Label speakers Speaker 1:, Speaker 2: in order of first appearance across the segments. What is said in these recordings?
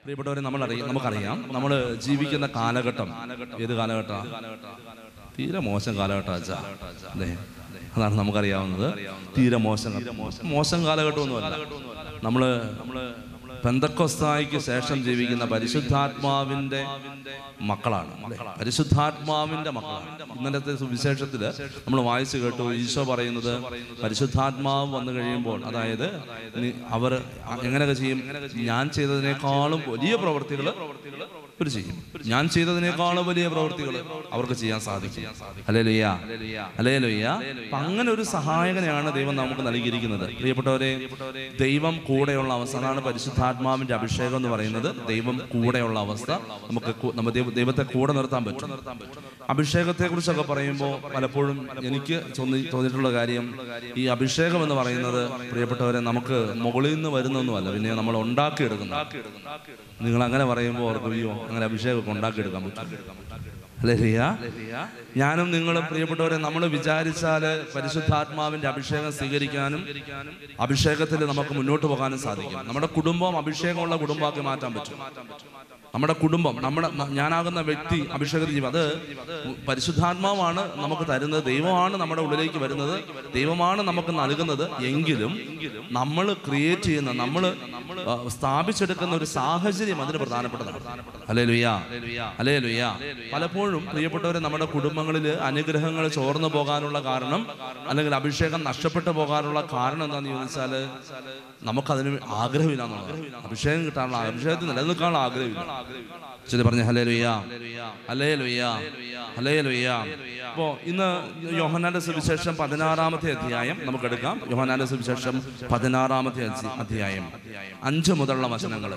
Speaker 1: പ്രിയപ്പെട്ടവരെ നമ്മൾ അറിയാം നമുക്കറിയാം നമ്മൾ ജീവിക്കുന്ന കാലഘട്ടം ഏത് കാലഘട്ടം തീരെ മോശം കാലഘട്ടം അച്ഛാ അല്ലേ അതാണ് നമുക്കറിയാവുന്നത് തീരെ മോശം മോശം കാലഘട്ടമൊന്നുമല്ല നമ്മള് നമ്മള് പെന്തക്കൊസ്തായിക്ക് ശേഷം ജീവിക്കുന്ന പരിശുദ്ധാത്മാവിന്റെ മക്കളാണ് അല്ലേ? പരിശുദ്ധാത്മാവിന്റെ മക്കളാണ് ഇന്നലത്തെ സുവിശേഷത്തില് നമ്മൾ വായിച്ചു കേട്ടു ഈശോ പറയുന്നത് പരിശുദ്ധാത്മാവ് വന്നു കഴിയുമ്പോൾ അതായത് നി- അവർ എങ്ങനെയൊക്കെ ചെയ്യും ഞാൻ ചെയ്തതിനേക്കാളും വലിയ പ്രവർത്തികൾ അവർ ചെയ്യും ഞാൻ ചെയ്തതിനേക്കാളും വലിയ പ്രവൃത്തികൾ അവർക്ക് ചെയ്യാൻ സാധിക്കും അല്ലേ ലുയ്യ അല്ലേ ലുയ്യ അപ്പൊ അങ്ങനെ ഒരു സഹായകനെയാണ് ദൈവം നമുക്ക് നൽകിയിരിക്കുന്നത് പ്രിയപ്പെട്ടവരെ ദൈവം കൂടെയുള്ള അവസ്ഥ അതാണ് പരിശുദ്ധാത്മാവിന്റെ അഭിഷേകം എന്ന് പറയുന്നത് ദൈവം കൂടെയുള്ള അവസ്ഥ നമുക്ക് കു- നമ്മ ദൈവ- ദൈവത്തെ കൂടെ നിർത്താൻ പറ്റും അഭിഷേകത്തെ കുറിച്ചൊക്കെ പറയുമ്പോൾ പലപ്പോഴും എനിക്ക് തോന്നി തോന്നിയിട്ടുള്ള കാര്യം ഈ അഭിഷേകം എന്ന് പറയുന്നത് പ്രിയപ്പെട്ടവരെ നമുക്ക് മുകളിൽ നിന്ന് വരുന്നൊന്നുമല്ല പിന്നെ നമ്മൾ ഉണ്ടാക്കിയെടുക്കുന്ന നിങ്ങൾ അങ്ങനെ പറയുമ്പോൾ ഓർക്കും അയ്യോ അങ്ങനെ അഭിഷേകമൊക്കെ ഉണ്ടാക്കിയെടുക്കാൻ പറ്റും അല്ലേ റിയ ഞാനും നിങ്ങളും പ്രിയപ്പെട്ടവരെ നമ്മൾ വിചാരിച്ചാൽ പരിശുദ്ധാത്മാവിന്റെ അഭിഷേകം സ്വീകരിക്കാനും അഭിഷേകത്തിൽ നമുക്ക് മുന്നോട്ട് പോകാനും സാധിക്കും നമ്മുടെ കുടുംബം അഭിഷേകമുള്ള കുടുംബമാക്കി മാറ്റാൻ പറ്റും നമ്മുടെ കുടുംബം നമ്മുടെ ന- ഞാനാകുന്ന വ്യക്തി അഭിഷേകത്തിൽ ജീവൻ അത് പരിശുദ്ധാത്മാവാണ് നമുക്ക് തരുന്നത് ദൈവമാണ് നമ്മുടെ ഉള്ളിലേക്ക് വരുന്നത് ദൈവമാണ് നമുക്ക് നൽകുന്നത് എങ്കിലും നമ്മൾ ക്രിയേറ്റ് ചെയ്യുന്ന നമ്മൾ സ്ഥാപിച്ചെടുക്കുന്ന ഒരു സാഹചര്യം അതിന് പ്രധാനപ്പെട്ടതാണ് അല്ലേ ലുയ്യ അല്ലേ ലുയ്യ പലപ്പോഴും പ്രിയപ്പെട്ടവരെ നമ്മുടെ കുടുംബങ്ങളിൽ അനുഗ്രഹങ്ങൾ ചോർന്നു പോകാനുള്ള കാരണം അല്ലെങ്കിൽ അഭിഷേകം നഷ്ടപ്പെട്ടു പോകാനുള്ള കാരണം എന്താണെന്ന് ചോദിച്ചാൽ നമുക്കതിന് ആഗ്രഹമില്ല എന്നുള്ളതാണ് അഭിഷേകം കിട്ടാനുള്ള അഭിഷേകത്തിൽ നിലനിൽക്കാനുള്ള ആഗ്രഹമില്ല ശരി പറഞ്ഞ ഹലേ ലുയ്യ ഹലേ ലുയ്യ ഹലേ ലുയ്യ അപ്പോ ഇന്ന് യോഹനാന്റെ സുവിശേഷം പതിനാറാമത്തെ അധ്യായം നമുക്ക് എടുക്കാം യോഹനാന്റെ സുവിശേഷം പതിനാറാമത്തെ അധ്യ- അധ്യായം അഞ്ച് മുതലുള്ള വചനങ്ങൾ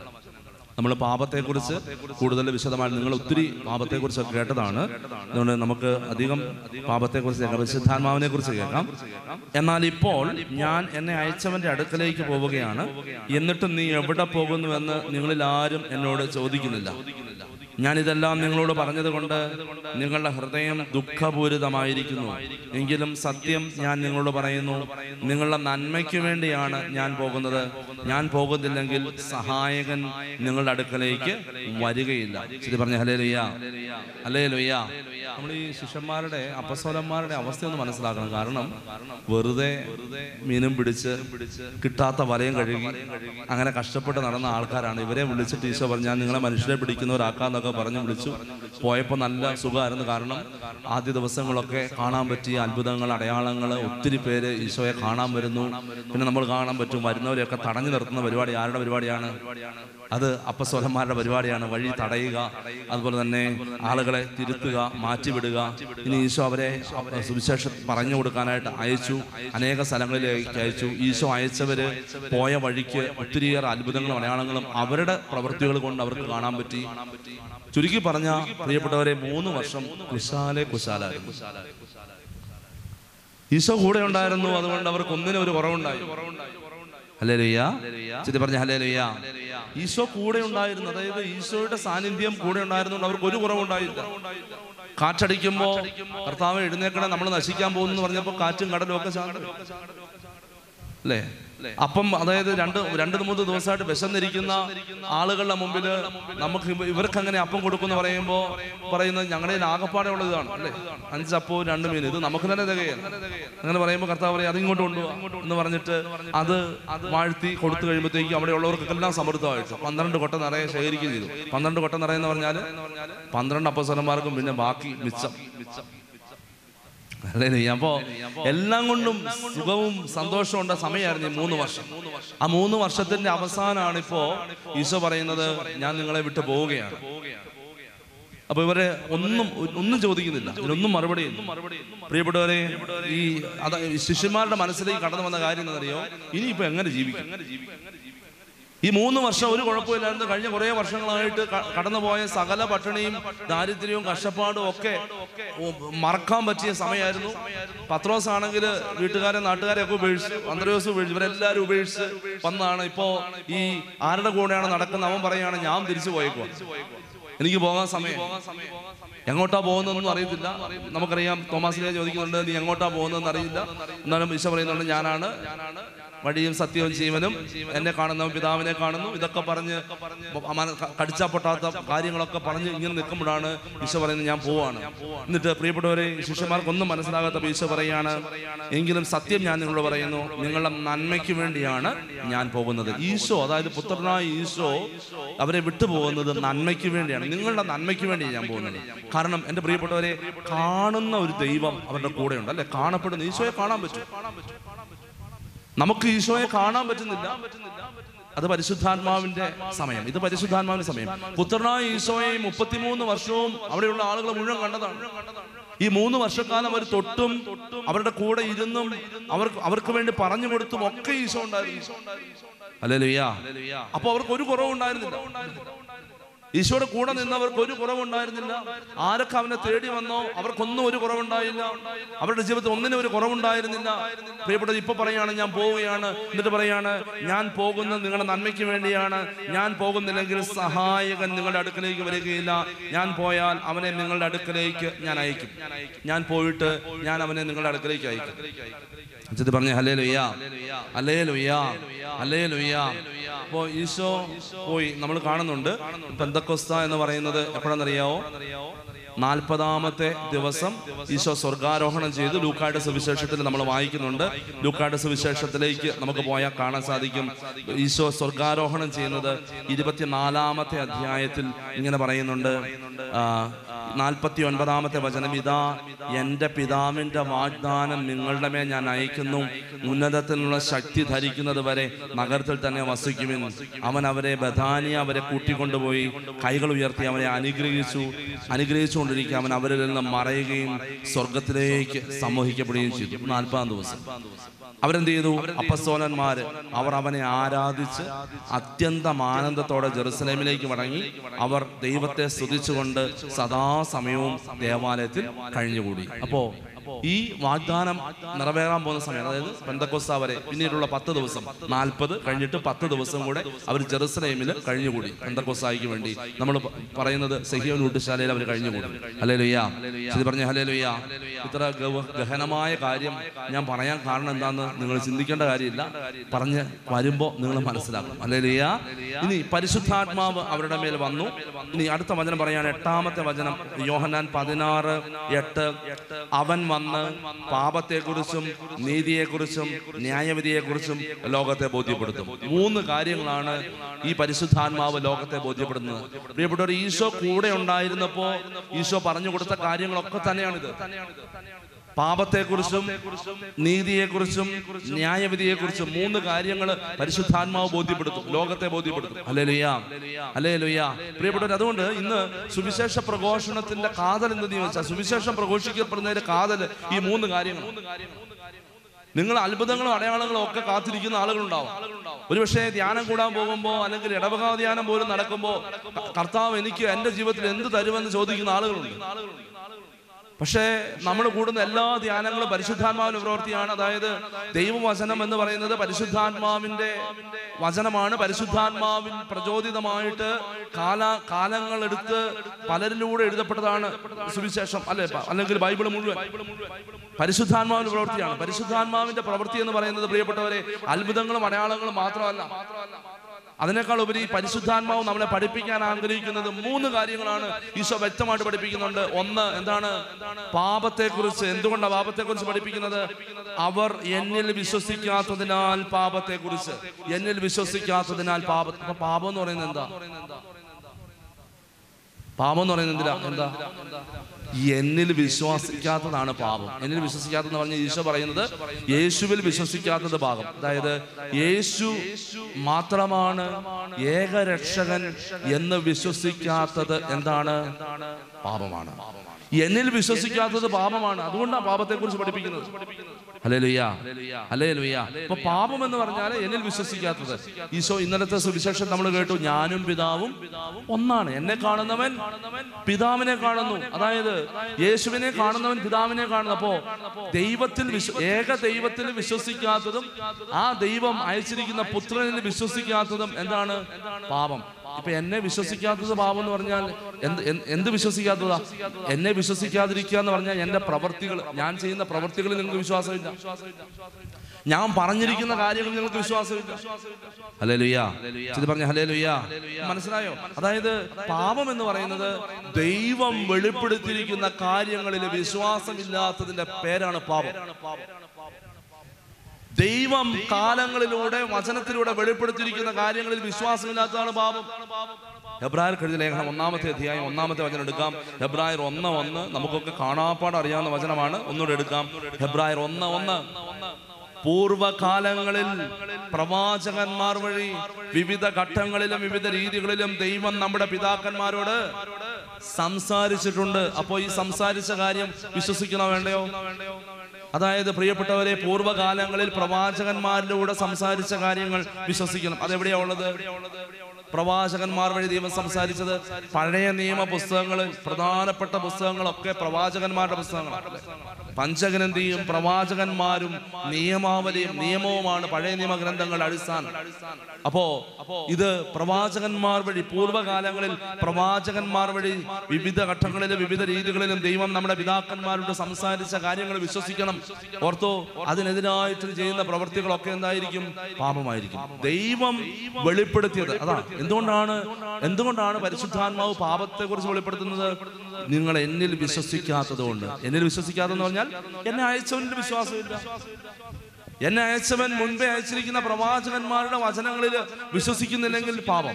Speaker 1: നമ്മൾ പാപത്തെക്കുറിച്ച് കൂടുതൽ വിശദമായി നിങ്ങൾ ഒത്തിരി പാപത്തെക്കുറിച്ച് കേട്ടതാണ് അതുകൊണ്ട് നമുക്ക് അധികം പാപത്തെക്കുറിച്ച് കേൾക്കാം പരിശുദ്ധാത്മാവിനെ കുറിച്ച് കേൾക്കാം എന്നാൽ ഇപ്പോൾ ഞാൻ എന്നെ അയച്ചവന്റെ അടുക്കലേക്ക് പോവുകയാണ് എന്നിട്ടും നീ എവിടെ പോകുന്നുവെന്ന് നിങ്ങളിൽ ആരും എന്നോട് ചോദിക്കുന്നില്ല ഞാൻ ഇതെല്ലാം നിങ്ങളോട് പറഞ്ഞതുകൊണ്ട് നിങ്ങളുടെ ഹൃദയം ദുഃഖപൂരിതമായിരിക്കുന്നു എങ്കിലും സത്യം ഞാൻ നിങ്ങളോട് പറയുന്നു നിങ്ങളുടെ നന്മയ്ക്ക് വേണ്ടിയാണ് ഞാൻ പോകുന്നത് ഞാൻ പോകുന്നില്ലെങ്കിൽ സഹായകൻ നിങ്ങളുടെ അടുക്കലേക്ക് വരികയില്ല ശരി പറഞ്ഞ ഹലേ ലുയ്യ ഹലേ ലുയ്യ നമ്മൾ ഈ ശിഷ്യന്മാരുടെ അപ്പസ്വലന്മാരുടെ അവസ്ഥ ഒന്ന് മനസ്സിലാക്കണം കാരണം വെറുതെ മീനും പിടിച്ച് കിട്ടാത്ത വലയും കഴുകി അങ്ങനെ കഷ്ടപ്പെട്ട് നടന്ന ആൾക്കാരാണ് ഇവരെ വിളിച്ചിട്ട് ഈശോ പറഞ്ഞു ഞാൻ നിങ്ങളെ മനുഷ്യരെ പിടിക്കുന്നവരാക്കാന്നൊക്കെ പറഞ്ഞു വിളിച്ചു പോയപ്പോൾ നല്ല സുഖമായിരുന്നു കാരണം ആദ്യ ദിവസങ്ങളൊക്കെ കാണാൻ പറ്റിയ അത്ഭുതങ്ങൾ അടയാളങ്ങൾ ഒത്തിരി പേര് ഈശോയെ കാണാൻ വരുന്നു പിന്നെ നമ്മൾ കാണാൻ പറ്റും വരുന്നവരെയൊക്കെ തടഞ്ഞു നിർത്തുന്ന പരിപാടി ആരുടെ പരിപാടിയാണ് അത് അപ്പസ്വലന്മാരുടെ പരിപാടിയാണ് വഴി തടയുക അതുപോലെ തന്നെ ആളുകളെ തിരുത്തുക മാറ്റിവിടുക ഇനി ഈശോ അവരെ സുവിശേഷം പറഞ്ഞു കൊടുക്കാനായിട്ട് അയച്ചു അനേക സ്ഥലങ്ങളിലേക്ക് അയച്ചു ഈശോ അയച്ചവര് പോയ വഴിക്ക് ഒത്തിരിയേറെ അത്ഭുതങ്ങളും അടയാളങ്ങളും അവരുടെ പ്രവൃത്തികൾ കൊണ്ട് അവർക്ക് കാണാൻ പറ്റി ചുരുക്കി പറഞ്ഞ പ്രിയപ്പെട്ടവരെ മൂന്ന് വർഷം കുശാലെ കുശാലായിരുന്നു ഈശോ കൂടെ ഉണ്ടായിരുന്നു അതുകൊണ്ട് അവർക്ക് ഒന്നിനും ഒരു കുറവുണ്ടായി ഹലേ ലുയ്യ ചിരി പറഞ്ഞ ഹലേ ലുയ്യ ഈശോ കൂടെ ഉണ്ടായിരുന്നു അതായത് ഈശോയുടെ സാന്നിധ്യം കൂടെ ഉണ്ടായിരുന്നുകൊണ്ട് അവർക്ക് ഒരു കുറവുണ്ടായില്ല കാറ്റടിക്കുമ്പോ കർത്താവ് എഴുന്നേക്കണേ നമ്മൾ നശിക്കാൻ പോകുന്നു എന്ന് പറഞ്ഞപ്പോ കാറ്റും കടലും ഒക്കെ ശാന്തം അല്ലേ അപ്പം അതായത് രണ്ട് രണ്ട് മൂന്ന് ദിവസമായിട്ട് വിശന്നിരിക്കുന്ന ആളുകളുടെ മുമ്പിൽ നമുക്ക് ഇവ- ഇവർക്ക് അങ്ങനെ അപ്പം കൊടുക്കുന്ന പറയുമ്പോൾ പറയുന്നത് ഞങ്ങളുടെ കയ്യിൽ ആകപ്പാടെ ഉള്ള ഇതാണ് അല്ലേ അഞ്ചപ്പവും രണ്ട് മീൻ ഇത് നമുക്ക് തന്നെ തികയാണ് അങ്ങനെ പറയുമ്പോൾ കർത്താവ് പറയും അത് ഇങ്ങോട്ട് കൊണ്ടുപോകാം എന്ന് പറഞ്ഞിട്ട് അത് വാഴ്ത്തി കൊടുത്തു കഴിയുമ്പോഴത്തേക്ക് അവിടെ ഉള്ളവർക്കെല്ലാം സമൃദ്ധമായിട്ട് പന്ത്രണ്ട് കൊട്ട നിറയെ ശേഖരിക്കുകയും ചെയ്തു പന്ത്രണ്ട് കൊട്ട നിറയെന്ന് പറഞ്ഞാൽ പന്ത്രണ്ട് അപ്പസ്വരന്മാർക്കും പിന്നെ ബാക്കി മിച്ചം അല്ലേ അപ്പോ എല്ലാം കൊണ്ടും സുഖവും സന്തോഷവും ഉണ്ട സമയമായിരുന്നു ഈ മൂന്ന് വർഷം ആ മൂന്ന് വർഷത്തിന്റെ അവസാനമാണ് ഇപ്പോ ഈശോ പറയുന്നത് ഞാൻ നിങ്ങളെ വിട്ടു പോവുകയാണ് അപ്പൊ ഇവരെ ഒന്നും ഒന്നും ചോദിക്കുന്നില്ല ഇതിനൊന്നും മറുപടി പ്രിയപ്പെട്ടവരെ ഈ അത ഈ ശിഷ്യന്മാരുടെ മനസ്സിലേക്ക് കടന്നു വന്ന കാര്യം എന്നറിയോ ഇനിയിപ്പോ എങ്ങനെ ജീവിക്കും ഈ മൂന്ന് വർഷം ഒരു കുഴപ്പമില്ലായിരുന്നു കഴിഞ്ഞ കുറേ വർഷങ്ങളായിട്ട് ക- കടന്നുപോയ സകല പട്ടിണിയും ദാരിദ്ര്യവും കഷ്ടപ്പാടും ഒക്കെ ഓ- മറക്കാൻ പറ്റിയ സമയമായിരുന്നു പത്രോസ് ആണെങ്കിൽ വീട്ടുകാരെ നാട്ടുകാരെ ഒക്കെ ഉപേക്ഷിച്ചു അന്തരോസ് ഉപേക്ഷിച്ചു ഇവരെല്ലാവരും ഉപേക്ഷിച്ച് വന്നാണ് ഇപ്പോ ഈ ആരുടെ കൂടെയാണ് നടക്കുന്നത് അവൻ പറയാണ് ഞാൻ തിരിച്ചു പോയേക്കോ എനിക്ക് പോകാൻ സമയം എങ്ങോട്ടാ പോകുന്നതെന്നൊന്നും അറിയത്തില്ല നമുക്കറിയാം തോമാസിനെ ചോദിക്കുന്നുണ്ട് നീ എങ്ങോട്ടാ പോകുന്നതെന്ന് അറിയില്ല എന്നാലും ഈശോ പറയുന്നുണ്ട് ഞാനാണ് വഴിയും സത്യവും ജീവനും എന്നെ കാണുന്നവൻ പിതാവിനെ കാണുന്നു ഇതൊക്കെ പറഞ്ഞ് മന- കടിച്ചാ പൊട്ടാത്ത കാര്യങ്ങളൊക്കെ പറഞ്ഞ് ഇങ്ങനെ നിൽക്കുമ്പോഴാണ് ഈശോ പറയുന്നത് ഞാൻ പോവാണ് എന്നിട്ട് പ്രിയപ്പെട്ടവരെ ശിഷ്യന്മാർക്കൊന്നും മനസ്സിലാകാത്ത ഈശോ പറയാണ് എങ്കിലും സത്യം ഞാൻ നിങ്ങളോട് പറയുന്നു നിങ്ങളുടെ നന്മയ്ക്ക് വേണ്ടിയാണ് ഞാൻ പോകുന്നത് ഈശോ അതായത് പുത്രനായ ഈശോ അവരെ വിട്ടുപോകുന്നത് നന്മയ്ക്ക് വേണ്ടിയാണ് നിങ്ങളുടെ നന്മയ്ക്ക് വേണ്ടിയാണ് ഞാൻ പോകുന്നത് കാരണം എൻ്റെ പ്രിയപ്പെട്ടവരെ കാണുന്ന ഒരു ദൈവം അവരുടെ കൂടെയുണ്ട് അല്ലെ കാണപ്പെടുന്ന ഈശോയെ കാണാൻ പറ്റും നമുക്ക് ഈശോയെ കാണാൻ പറ്റുന്നില്ല അത് പരിശുദ്ധാത്മാവിന്റെ സമയം ഇത് പരിശുദ്ധാത്മാവിന്റെ സമയം പുത്രനായ ഈശോയെ മുപ്പത്തിമൂന്ന് വർഷവും അവിടെയുള്ള ആളുകൾ മുഴുവൻ കണ്ടതാണ് ഈ മൂന്ന് വർഷക്കാലം അവർ തൊട്ടും അവരുടെ കൂടെ ഇരുന്നും അവർക്ക് അവർക്ക് വേണ്ടി പറഞ്ഞു കൊടുത്തും ഒക്കെ ഈശോ ഉണ്ടായിരുന്നു അല്ലേ ലുയ്യ അപ്പൊ അവർക്ക് ഒരു കുറവുണ്ടായിരുന്നില്ല ഈശോയുടെ കൂടെ നിന്നവർക്ക് ഒരു കുറവുണ്ടായിരുന്നില്ല ആരൊക്കെ അവനെ തേടി വന്നോ അവർക്കൊന്നും ഒരു കുറവുണ്ടായില്ല അവരുടെ ജീവിതത്തിൽ ഒന്നിനും ഒരു കുറവുണ്ടായിരുന്നില്ല പ്രിയപ്പെട്ടത് ഇപ്പൊ പറയാണ് ഞാൻ പോവുകയാണ് എന്നിട്ട് പറയാണ് ഞാൻ പോകുന്നത് നിങ്ങളുടെ നന്മയ്ക്ക് വേണ്ടിയാണ് ഞാൻ പോകുന്നില്ലെങ്കിൽ സഹായകൻ നിങ്ങളുടെ അടുക്കലേക്ക് വരികയില്ല ഞാൻ പോയാൽ അവനെ നിങ്ങളുടെ അടുക്കലേക്ക് ഞാൻ അയക്കും ഞാൻ പോയിട്ട് ഞാൻ അവനെ നിങ്ങളുടെ അടുക്കലേക്ക് അയക്കും അച്ഛത് പറഞ്ഞ ഹലേ ലുയ്യ ഹലേ ലുയ്യ ഹലേ ലുയ്യ അപ്പോ ഈശോ പോയി നമ്മൾ കാണുന്നുണ്ട് പെന്തക്കൊസ്ത എന്ന് പറയുന്നത് എപ്പോഴാണെന്നറിയാവോ നാൽപ്പതാമത്തെ ദിവസം ഈശോ സ്വർഗാരോഹണം ചെയ്ത് ലൂക്കായുടെ സുവിശേഷത്തിൽ നമ്മൾ വായിക്കുന്നുണ്ട് ലൂക്കായുടെ സുവിശേഷത്തിലേക്ക് നമുക്ക് പോയാൽ കാണാൻ സാധിക്കും ഈശോ സ്വർഗാരോഹണം ചെയ്യുന്നത് ഇരുപത്തിനാലാമത്തെ അധ്യായത്തിൽ ഇങ്ങനെ പറയുന്നുണ്ട് നാൽപ്പത്തി ഒൻപതാമത്തെ വചനം ഇതാ എൻ്റെ പിതാവിൻ്റെ വാഗ്ദാനം നിങ്ങളുടെ മേൽ ഞാൻ അയക്കുന്നു ഉന്നതത്തിനുള്ള ശക്തി ധരിക്കുന്നത് വരെ നഗരത്തിൽ തന്നെ വസിക്കുമെൻ അവൻ അവരെ ബഥാനിയ അവരെ കൂട്ടിക്കൊണ്ടുപോയി കൈകൾ ഉയർത്തി അവനെ അനുഗ്രഹിച്ചു അനുഗ്രഹിച്ചുകൊണ്ടിരിക്കുക അവൻ അവരിൽ നിന്ന് മറയുകയും സ്വർഗത്തിലേക്ക് സമൂഹിക്കപ്പെടുകയും ചെയ്തു നാൽപ്പതാം ദിവസം അവരെന്ത് ചെയ്തു അപ്പസ്തോലന്മാര് അവർ അവനെ ആരാധിച്ച് അത്യന്തം ആനന്ദത്തോടെ ജെറുസലേമിലേക്ക് മടങ്ങി അവർ ദൈവത്തെ സ്തുതിച്ചുകൊണ്ട് സദാസമയവും ദേവാലയത്തിൽ കഴിഞ്ഞുകൂടി അപ്പോ ഈ വാഗ്ദാനം നിറവേറാൻ പോകുന്ന സമയം അതായത് പെന്തക്കൊസ്ത വരെ പിന്നീടുള്ള പത്ത് ദിവസം നാൽപ്പത് കഴിഞ്ഞിട്ട് പത്ത് ദിവസം കൂടെ അവർ ജെറുസലേമിൽ കഴിഞ്ഞുകൂടി പെന്തക്കൊസ്തായിക്ക് വേണ്ടി നമ്മൾ പറയുന്നത് സഹിയോൻ ഊട്ടുശാലയിൽ അവർ കഴിഞ്ഞുകൂടി ഹലേ ലുയ്യ ശരി പറഞ്ഞ ഹലേ ലുയ്യ ഇത്ര ഗവ- ഗഹനമായ കാര്യം ഞാൻ പറയാൻ കാരണം എന്താന്ന് നിങ്ങൾ ചിന്തിക്കേണ്ട കാര്യമില്ല പറഞ്ഞ് വരുമ്പോൾ നിങ്ങൾ മനസ്സിലാക്കണം അല്ലേ ലിയ ഇനി പരിശുദ്ധാത്മാവ് അവരുടെ മേൽ വന്നു ഇനി അടുത്ത വചനം പറയാൻ എട്ടാമത്തെ വചനം യോഹന്നാൻ പതിനാറ് എട്ട് അവൻ വന്ന് പാപത്തെക്കുറിച്ചും നീതിയെക്കുറിച്ചും ന്യായവിധിയെക്കുറിച്ചും ലോകത്തെ ബോധ്യപ്പെടുത്തും മൂന്ന് കാര്യങ്ങളാണ് ഈ പരിശുദ്ധാത്മാവ് ലോകത്തെ ബോധ്യപ്പെടുന്നത് പ്രിയപ്പെട്ടവർ ഈശോ കൂടെ ഉണ്ടായിരുന്നപ്പോ ഈശോ പറഞ്ഞു കൊടുത്ത കാര്യങ്ങളൊക്കെ തന്നെയാണിത് പാപത്തെക്കുറിച്ചും നീതിയെക്കുറിച്ചും ന്യായവിധിയെക്കുറിച്ചും മൂന്ന് കാര്യങ്ങൾ പരിശുദ്ധാത്മാവ് ബോധ്യപ്പെടുത്തും ലോകത്തെ ബോധ്യപ്പെടുത്തും അല്ലേ ലുയ്യ അല്ലേ ലുയ്യ പ്രിയപ്പെട്ടവർ അതുകൊണ്ട് ഇന്ന് സുവിശേഷ പ്രഘോഷണത്തിന്റെ കാതൽ എന്തെന്ന് ചോദിച്ചാൽ സുവിശേഷം പ്രഘോഷിക്കപ്പെടുന്നതിന്റെ കാതൽ ഈ മൂന്ന് കാര്യങ്ങൾ നിങ്ങൾ അത്ഭുതങ്ങളും അടയാളങ്ങളും ഒക്കെ കാത്തിരിക്കുന്ന ആളുകളുണ്ടാവും ഒരുപക്ഷെ ധ്യാനം കൂടാൻ പോകുമ്പോൾ അല്ലെങ്കിൽ ഇടവക ധ്യാനം പോലും നടക്കുമ്പോൾ കർത്താവ് എനിക്ക് എൻ്റെ ജീവിതത്തിൽ എന്ത് തരുമെന്ന് ചോദിക്കുന്ന ആളുകളുണ്ട് പക്ഷേ നമ്മൾ കൂടുന്ന എല്ലാ ധ്യാനങ്ങളും പരിശുദ്ധാത്മാവിന്റെ പ്രവൃത്തിയാണ് അതായത് ദൈവവചനം എന്ന് പറയുന്നത് പരിശുദ്ധാത്മാവിന്റെ വചനമാണ് പരിശുദ്ധാത്മാവിൻ പ്രചോദിതമായിട്ട് കാല കാലങ്ങൾ എടുത്ത് പലരിലൂടെ എഴുതപ്പെട്ടതാണ് സുവിശേഷം അല്ലെ അല്ലെങ്കിൽ ബൈബിൾ മുഴുവൻ പരിശുദ്ധാത്മാവിന്റെ പ്രവൃത്തിയാണ് പരിശുദ്ധാത്മാവിന്റെ പ്രവൃത്തി എന്ന് പറയുന്നത് പ്രിയപ്പെട്ടവരെ അത്ഭുതങ്ങളും അടയാളങ്ങളും മാത്രമല്ല അതിനേക്കാൾ ഉപരി പരിശുദ്ധാത്മാവ് നമ്മളെ പഠിപ്പിക്കാൻ ആഗ്രഹിക്കുന്നത് മൂന്ന് കാര്യങ്ങളാണ് ഈശോ വ്യക്തമായിട്ട് പഠിപ്പിക്കുന്നുണ്ട് ഒന്ന് എന്താണ് പാപത്തെക്കുറിച്ച് എന്തുകൊണ്ടാണ് പാപത്തെക്കുറിച്ച് പഠിപ്പിക്കുന്നത് അവർ എന്നിൽ വിശ്വസിക്കാത്തതിനാൽ പാപത്തെക്കുറിച്ച് എന്നിൽ വിശ്വസിക്കാത്തതിനാൽ പാപ അപ്പൊ പാപം എന്ന് പറയുന്നത് എന്താ പാപം എന്ന് പറയുന്നത് എന്തിനാ എന്താ എന്നിൽ വിശ്വസിക്കാത്തതാണ് പാപം എന്നിൽ വിശ്വസിക്കാത്തതെന്ന് പറഞ്ഞ ഈശോ പറയുന്നത് യേശുവിൽ വിശ്വസിക്കാത്തത് പാപം അതായത് യേശു മാത്രമാണ് ഏകരക്ഷകൻ എന്ന് വിശ്വസിക്കാത്തത് എന്താണ് പാപമാണ് എന്നിൽ വിശ്വസിക്കാത്തത് പാപമാണ് അതുകൊണ്ടാണ് പാപത്തെ കുറിച്ച് പഠിപ്പിക്കുന്നത് അല്ലേ ലുയ്യ അല്ലേ ലുയ്യ അപ്പൊ പാപം എന്ന് പറഞ്ഞാൽ എന്നിൽ വിശ്വസിക്കാത്തത് ഈശോ ഇന്നലത്തെ സുവിശേഷം നമ്മൾ കേട്ടു ഞാനും പിതാവും ഒന്നാണ് എന്നെ കാണുന്നവൻ പിതാവിനെ കാണുന്നു അതായത് യേശുവിനെ കാണുന്നവൻ പിതാവിനെ കാണുന്നു അപ്പോ ദൈവത്തിൽ വിശ്വ ഏക ദൈവത്തിൽ വിശ്വസിക്കാത്തതും ആ ദൈവം അയച്ചിരിക്കുന്ന പുത്രനിൽ വിശ്വസിക്കാത്തതും എന്താണ് പാപം ഇപ്പൊ എന്നെ വിശ്വസിക്കാത്തത് പാപം എന്ന് പറഞ്ഞാൽ എന്ത് എന്ത് എന്ത് വിശ്വസിക്കാത്തതാ എന്നെ വിശ്വസിക്കാതിരിക്കുക എന്ന് പറഞ്ഞാൽ എന്റെ പ്രവർത്തികൾ ഞാൻ ചെയ്യുന്ന പ്രവർത്തികളിൽ നിങ്ങൾക്ക് വിശ്വാസമില്ല ഞാൻ പറഞ്ഞിരിക്കുന്ന കാര്യങ്ങളിൽ നിങ്ങൾക്ക് വിശ്വാസമില്ല ഹലേ ലുയ്യ ഇത് പറഞ്ഞ ഹലേ ലുയ്യ മനസ്സിലായോ അതായത് പാപം എന്ന് പറയുന്നത് ദൈവം വെളിപ്പെടുത്തിയിരിക്കുന്ന കാര്യങ്ങളിൽ വിശ്വാസമില്ലാത്തതിന്റെ പേരാണ് പാപം ദൈവം കാലങ്ങളിലൂടെ വചനത്തിലൂടെ വെളിപ്പെടുത്തിയിരിക്കുന്ന കാര്യങ്ങളിൽ വിശ്വാസമില്ലാത്തതാണ് പാപം ഹെബ്രായർ കഴുതിയ ലേഖനം ഒന്നാമത്തെ അധ്യായം ഒന്നാമത്തെ വചനം എടുക്കാം ഹെബ്രായർ ഒന്ന് ഒന്ന് നമുക്കൊക്കെ കാണാപ്പാട് അറിയാവുന്ന വചനമാണ് ഒന്നുകൂടെ എടുക്കാം ഹെബ്രായർ ഒന്ന് ഒന്ന് പൂർവകാലങ്ങളിൽ പ്രവാചകന്മാർ വഴി വിവിധ ഘട്ടങ്ങളിലും വിവിധ രീതികളിലും ദൈവം നമ്മുടെ പിതാക്കന്മാരോട് സംസാരിച്ചിട്ടുണ്ട് അപ്പോ ഈ സംസാരിച്ച കാര്യം വിശ്വസിക്കണോ വേണ്ടയോ അതായത് പ്രിയപ്പെട്ടവരെ പൂർവ്വകാലങ്ങളിൽ പ്രവാചകന്മാരിലൂടെ സംസാരിച്ച കാര്യങ്ങൾ വിശ്വസിക്കണം അതെവിടെയാ ഉള്ളത് പ്രവാചകന്മാർ വഴി ദൈവം സംസാരിച്ചത് പഴയ നിയമ പുസ്തകങ്ങൾ പ്രധാനപ്പെട്ട പുസ്തകങ്ങളൊക്കെ പ്രവാചകന്മാരുടെ പുസ്തകങ്ങളാണ് പഞ്ചഗ്രന്ഥിയും പ്രവാചകന്മാരും നിയമാവലിയും നിയമവുമാണ് പഴയ നിയമ ഗ്രന്ഥങ്ങളുടെ അടിസ്ഥാനം അപ്പോ ഇത് പ്രവാചകന്മാർ വഴി പൂർവ്വകാലങ്ങളിൽ പ്രവാചകന്മാർ വഴി വിവിധ ഘട്ടങ്ങളിലും വിവിധ രീതികളിലും ദൈവം നമ്മുടെ പിതാക്കന്മാരോട് സംസാരിച്ച കാര്യങ്ങൾ വിശ്വസിക്കണം ഓർത്തോ അതിനെതിരായിട്ട് ചെയ്യുന്ന പ്രവൃത്തികളൊക്കെ എന്തായിരിക്കും പാപമായിരിക്കും ദൈവം വെളിപ്പെടുത്തിയത് അതാ എന്തുകൊണ്ടാണ് എന്തുകൊണ്ടാണ് പരിശുദ്ധാത്മാവ് പാപത്തെ കുറിച്ച് വെളിപ്പെടുത്തുന്നത് നിങ്ങൾ എന്നിൽ വിശ്വസിക്കാത്തത് കൊണ്ട് എന്നിൽ വിശ്വസിക്കാത്തെന്ന് പറഞ്ഞാൽ എന്നെ അയച്ചവനിൽ വിശ്വാസമില്ല എന്നെ അയച്ചവൻ മുൻപേ അയച്ചിരിക്കുന്ന പ്രവാചകന്മാരുടെ വചനങ്ങളിൽ വിശ്വസിക്കുന്നില്ലെങ്കിൽ പാപം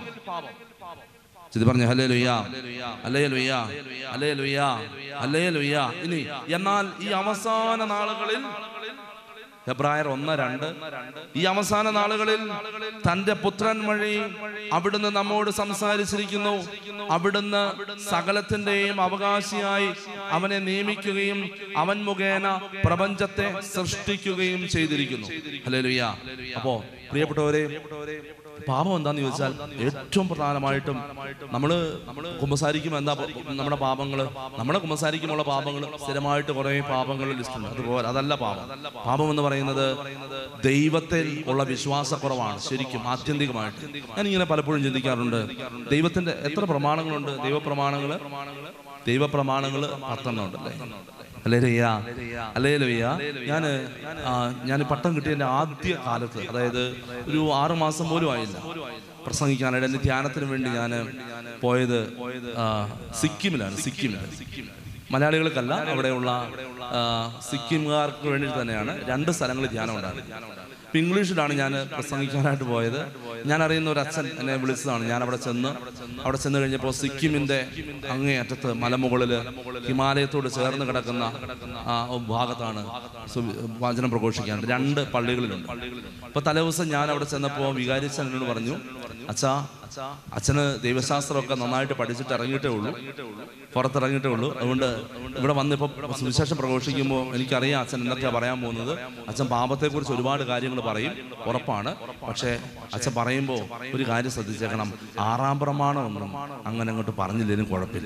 Speaker 1: ഇത് പറഞ്ഞു ഹലേ ലുയ്യ അലേ ലുയ്യ അലേ ലുയ്യ അലേ ലുയ്യ ഇനി എന്നാൽ ഈ അവസാന നാളുകളിൽ ഹെബ്രായർ ഒന്ന് രണ്ട് ഈ അവസാന നാളുകളിൽ തന്റെ പുത്രൻ വഴി അവിടുന്ന് നമ്മോട് സംസാരിച്ചിരിക്കുന്നു അവിടുന്ന് സകലത്തിന്റെയും അവകാശിയായി അവനെ നിയമിക്കുകയും അവൻ മുഖേന പ്രപഞ്ചത്തെ സൃഷ്ടിക്കുകയും ചെയ്തിരിക്കുന്നു ഹലേ ലുയ്യ അപ്പോ പ്രിയപ്പെട്ടവരെ പാപം എന്താന്ന് ചോദിച്ചാൽ ഏറ്റവും പ്രധാനമായിട്ടും നമ്മള് കുമ്പസാരിക്കുമ്പോൾ എന്താ പ- നമ്മുടെ പാപങ്ങള് നമ്മുടെ കുമ്പസാരിക്കുമുള്ള പാപങ്ങൾ സ്ഥിരമായിട്ട് കുറെ പാപങ്ങൾ ലിസ്റ്റ് ഉണ്ട് അതുപോലെ അതല്ല പാപം പാപം എന്ന് പറയുന്നത് ദൈവത്തിൽ ഉള്ള വിശ്വാസക്കുറവാണ് ശരിക്കും ആത്യന്തികമായിട്ട് ഞാൻ ഇങ്ങനെ പലപ്പോഴും ചിന്തിക്കാറുണ്ട് ദൈവത്തിന്റെ എത്ര പ്രമാണങ്ങളുണ്ട് ദൈവപ്രമാണങ്ങള് ദൈവപ്രമാണങ്ങള് പത്തെണ്ണം ഉണ്ടല്ലേ അല്ലേ ലുയ്യ അല്ലേ ലുയ്യ ഞാൻ ഞാൻ പട്ടം കിട്ടിയതിൻ്റെ ആദ്യ കാലത്ത് അതായത് ഒരു ആറു മാസം പോലും ആയില്ല പ്രസംഗിക്കാനായിട്ട് എൻ്റെ ധ്യാനത്തിന് വേണ്ടി ഞാൻ പോയത് ആ, സിക്കിമിലാണ് സിക്കിമിൽ മലയാളികൾക്കല്ല അവിടെയുള്ള ആ, സിക്കിംകാർക്ക് വേണ്ടി തന്നെയാണ് രണ്ട് സ്ഥലങ്ങളിൽ ധ്യാനം ഉണ്ടായിരുന്നു ഇപ്പൊ ഇംഗ്ലീഷിലാണ് ഞാൻ പ്രസംഗിക്കാനായിട്ട് പോയത് ഞാൻ അറിയുന്ന ഒരു അച്ഛൻ എന്നെ വിളിച്ചതാണ് ഞാൻ അവിടെ ചെന്ന് അവിടെ ചെന്ന് കഴിഞ്ഞപ്പോൾ സിക്കിമിന്റെ അങ്ങേയറ്റത്ത് മലമുകളില് ഹിമാലയത്തോട് ചേർന്ന് കിടക്കുന്ന ആ ഭാഗത്താണ് സു- വചനം പ്രഘോഷിക്കാൻ രണ്ട് പള്ളികളിലുണ്ട് അപ്പൊ തലേദിവസം ഞാൻ അവിടെ ചെന്നപ്പോൾ വികാരിച്ചൻ എന്നോട് പറഞ്ഞു അച്ഛാ അച്ഛന് ദൈവശാസ്ത്രമൊക്കെ നന്നായിട്ട് പഠിച്ചിട്ട് ഇറങ്ങിയിട്ടേ ഉള്ളൂ പുറത്തിറങ്ങിയിട്ടേ ഉള്ളൂ അതുകൊണ്ട് ഇവിടെ വന്നിപ്പോൾ സുവിശേഷം പ്രഘോഷിക്കുമ്പോൾ എനിക്കറിയാം അച്ഛൻ എന്തൊക്കെയാ പറയാൻ പോകുന്നത് അച്ഛൻ പാപത്തെക്കുറിച്ച് ഒരുപാട് കാര്യങ്ങൾ പറയും ഉറപ്പാണ് പക്ഷേ അച്ഛൻ പറയുമ്പോൾ ഒരു കാര്യം ശ്രദ്ധിച്ചേക്കണം ആറാം പ്രമാണം ഒന്നും അങ്ങനെ അങ്ങോട്ട് പറഞ്ഞില്ലെങ്കിലും കുഴപ്പമില്ല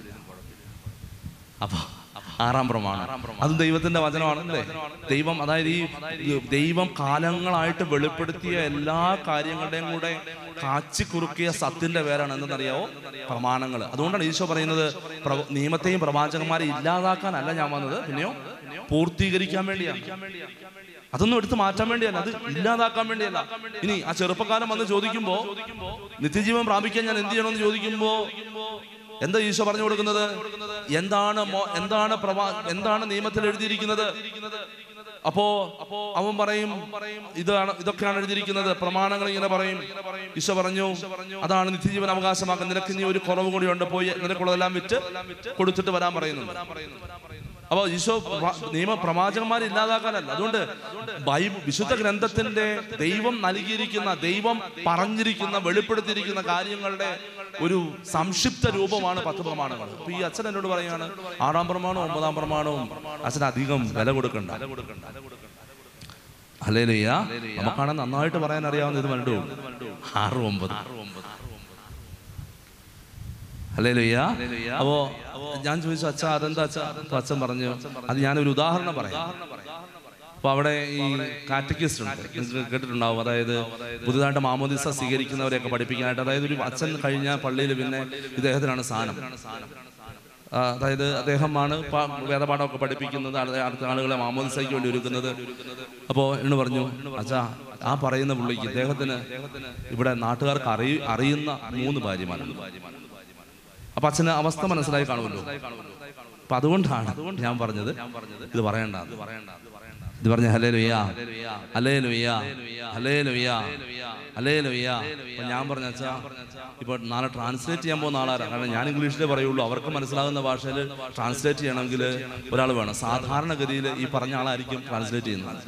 Speaker 1: അപ്പൊ ആറാം പ്രമാണം അത് ദൈവത്തിന്റെ വചനമാണ് അല്ലേ ദൈവം അതായത് ഈ ദൈവം കാലങ്ങളായിട്ട് വെളിപ്പെടുത്തിയ എല്ലാ കാര്യങ്ങളുടെയും കൂടെ കാച്ചി കുറുക്കിയ സത്യന്റെ പേരാണ് എന്തെന്നറിയാവോ പ്രമാണങ്ങൾ അതുകൊണ്ടാണ് ഈശോ പറയുന്നത് പ്രവ- നിയമത്തെയും പ്രവാചകന്മാരെ ഇല്ലാതാക്കാനല്ല ഞാൻ വന്നത് പിന്നെയോ പൂർത്തീകരിക്കാൻ വേണ്ടിയാണ് അതൊന്നും എടുത്ത് മാറ്റാൻ വേണ്ടിയല്ല അത് ഇല്ലാതാക്കാൻ വേണ്ടിയല്ല ഇനി ആ ചെറുപ്പക്കാരൻ വന്ന് ചോദിക്കുമ്പോ നിത്യജീവൻ പ്രാപിക്കാൻ ഞാൻ എന്ത് ചെയ്യണമെന്ന് ചോദിക്കുമ്പോ എന്താ ഈശോ പറഞ്ഞു കൊടുക്കുന്നത് എന്താണ് മോ- എന്താണ് പ്രവാ എന്താണ് നിയമത്തിൽ എഴുതിയിരിക്കുന്നത് അപ്പോ അവൻ പറയും ഇതാണ് ഇതൊക്കെയാണ് എഴുതിയിരിക്കുന്നത് പ്രമാണങ്ങൾ ഇങ്ങനെ പറയും ഈശോ പറഞ്ഞു അതാണ് നിത്യജീവൻ അവകാശമാക്കാൻ നിനക്ക് ഇനി ഒരു കുറവ് കൂടിയുണ്ട് പോയി നിനക്കുള്ളതെല്ലാം വിറ്റ് കൊടുത്തിട്ട് വരാൻ പറയുന്നുണ്ട് അപ്പൊ ഈശോ പ്ര- നിയമ പ്രവാചകന്മാരെ ഇല്ലാതാക്കാനല്ല അതുകൊണ്ട് ബൈബിൾ വിശുദ്ധ ഗ്രന്ഥത്തിന്റെ ദൈവം നൽകിയിരിക്കുന്ന ദൈവം പറഞ്ഞിരിക്കുന്ന വെളിപ്പെടുത്തിയിരിക്കുന്ന കാര്യങ്ങളുടെ ഒരു സംക്ഷിപ്ത രൂപമാണ് പത്ത് പ്രമാണങ്ങൾ അപ്പൊ ഈ അച്ഛൻ എന്നോട് പറയാണ് ആറാം പ്രമാണവും ഒമ്പതാം പ്രമാണവും അച്ഛൻ അധികം വില കൊടുക്കണ്ട അല്ലേ ലുയ്യ നമുക്കാണ് നന്നായിട്ട് പറയാൻ അറിയാവുന്ന ഇത് വേണ്ടു ആറ് ഒമ്പത് അല്ലേ ലുയ്യ അപ്പോ ഞാൻ ചോദിച്ചു അച്ഛാ അതെന്താ അച്ഛാ അപ്പൊ അച്ഛൻ പറഞ്ഞു അത് ഞാനൊരു ഉദാഹരണം പറയാം അപ്പോൾ അവിടെ ഈ കാറ്റക്കിസ്റ്റ് ഉണ്ട് നിങ്ങൾക്ക് കേട്ടിട്ടുണ്ടാവും അതായത് പുതുതായിട്ട് മാമോദിസ സ്വീകരിക്കുന്നവരെയൊക്കെ പഠിപ്പിക്കാനായിട്ട് അതായത് ഒരു അച്ഛൻ കഴിഞ്ഞ പള്ളിയിൽ പിന്നെ ഇദ്ദേഹത്തിനാണ് സ്ഥാനം ആ, അതായത് അദ്ദേഹമാണ് പ- വേദപാഠമൊക്കെ പഠിപ്പിക്കുന്നത് അടുത്ത അടുത്ത ആളുകളെ മാമോദിസയ്ക്ക് വേണ്ടി ഒരുക്കുന്നത് അപ്പോൾ എന്ന് പറഞ്ഞു അച്ഛാ ആ പറയുന്ന പുള്ളിക്ക് ഇദ്ദേഹത്തിന് ഇവിടെ നാട്ടുകാർക്ക് അറിയ അറിയുന്ന മൂന്ന് ഭാര്യമാരുണ്ട് അപ്പൊ അച്ഛന് അവസ്ഥ മനസ്സിലായി കാണുമല്ലോ അപ്പൊ അതുകൊണ്ടാണ് ഞാൻ പറഞ്ഞത് ഇത് പറയണ്ട ഇത് പറഞ്ഞ ഹലേ ലുയ്യ ഹലേ ലുയ്യ ഹലേ ലുയ്യ ഹലേ ലുയ്യ അപ്പൊ ഞാൻ പറഞ്ഞ അച്ഛാ ഇപ്പൊ നാളെ ട്രാൻസ്ലേറ്റ് ചെയ്യാൻ പോകുന്ന ആളാരാ കാരണം ഞാൻ ഇംഗ്ലീഷിലേ പറയുള്ളൂ അവർക്ക് മനസ്സിലാകുന്ന ഭാഷയിൽ ട്രാൻസ്ലേറ്റ് ചെയ്യണമെങ്കിൽ ഒരാൾ വേണം സാധാരണഗതിയിൽ ഈ പറഞ്ഞ ആളായിരിക്കും ട്രാൻസ്ലേറ്റ് ചെയ്യുന്നത്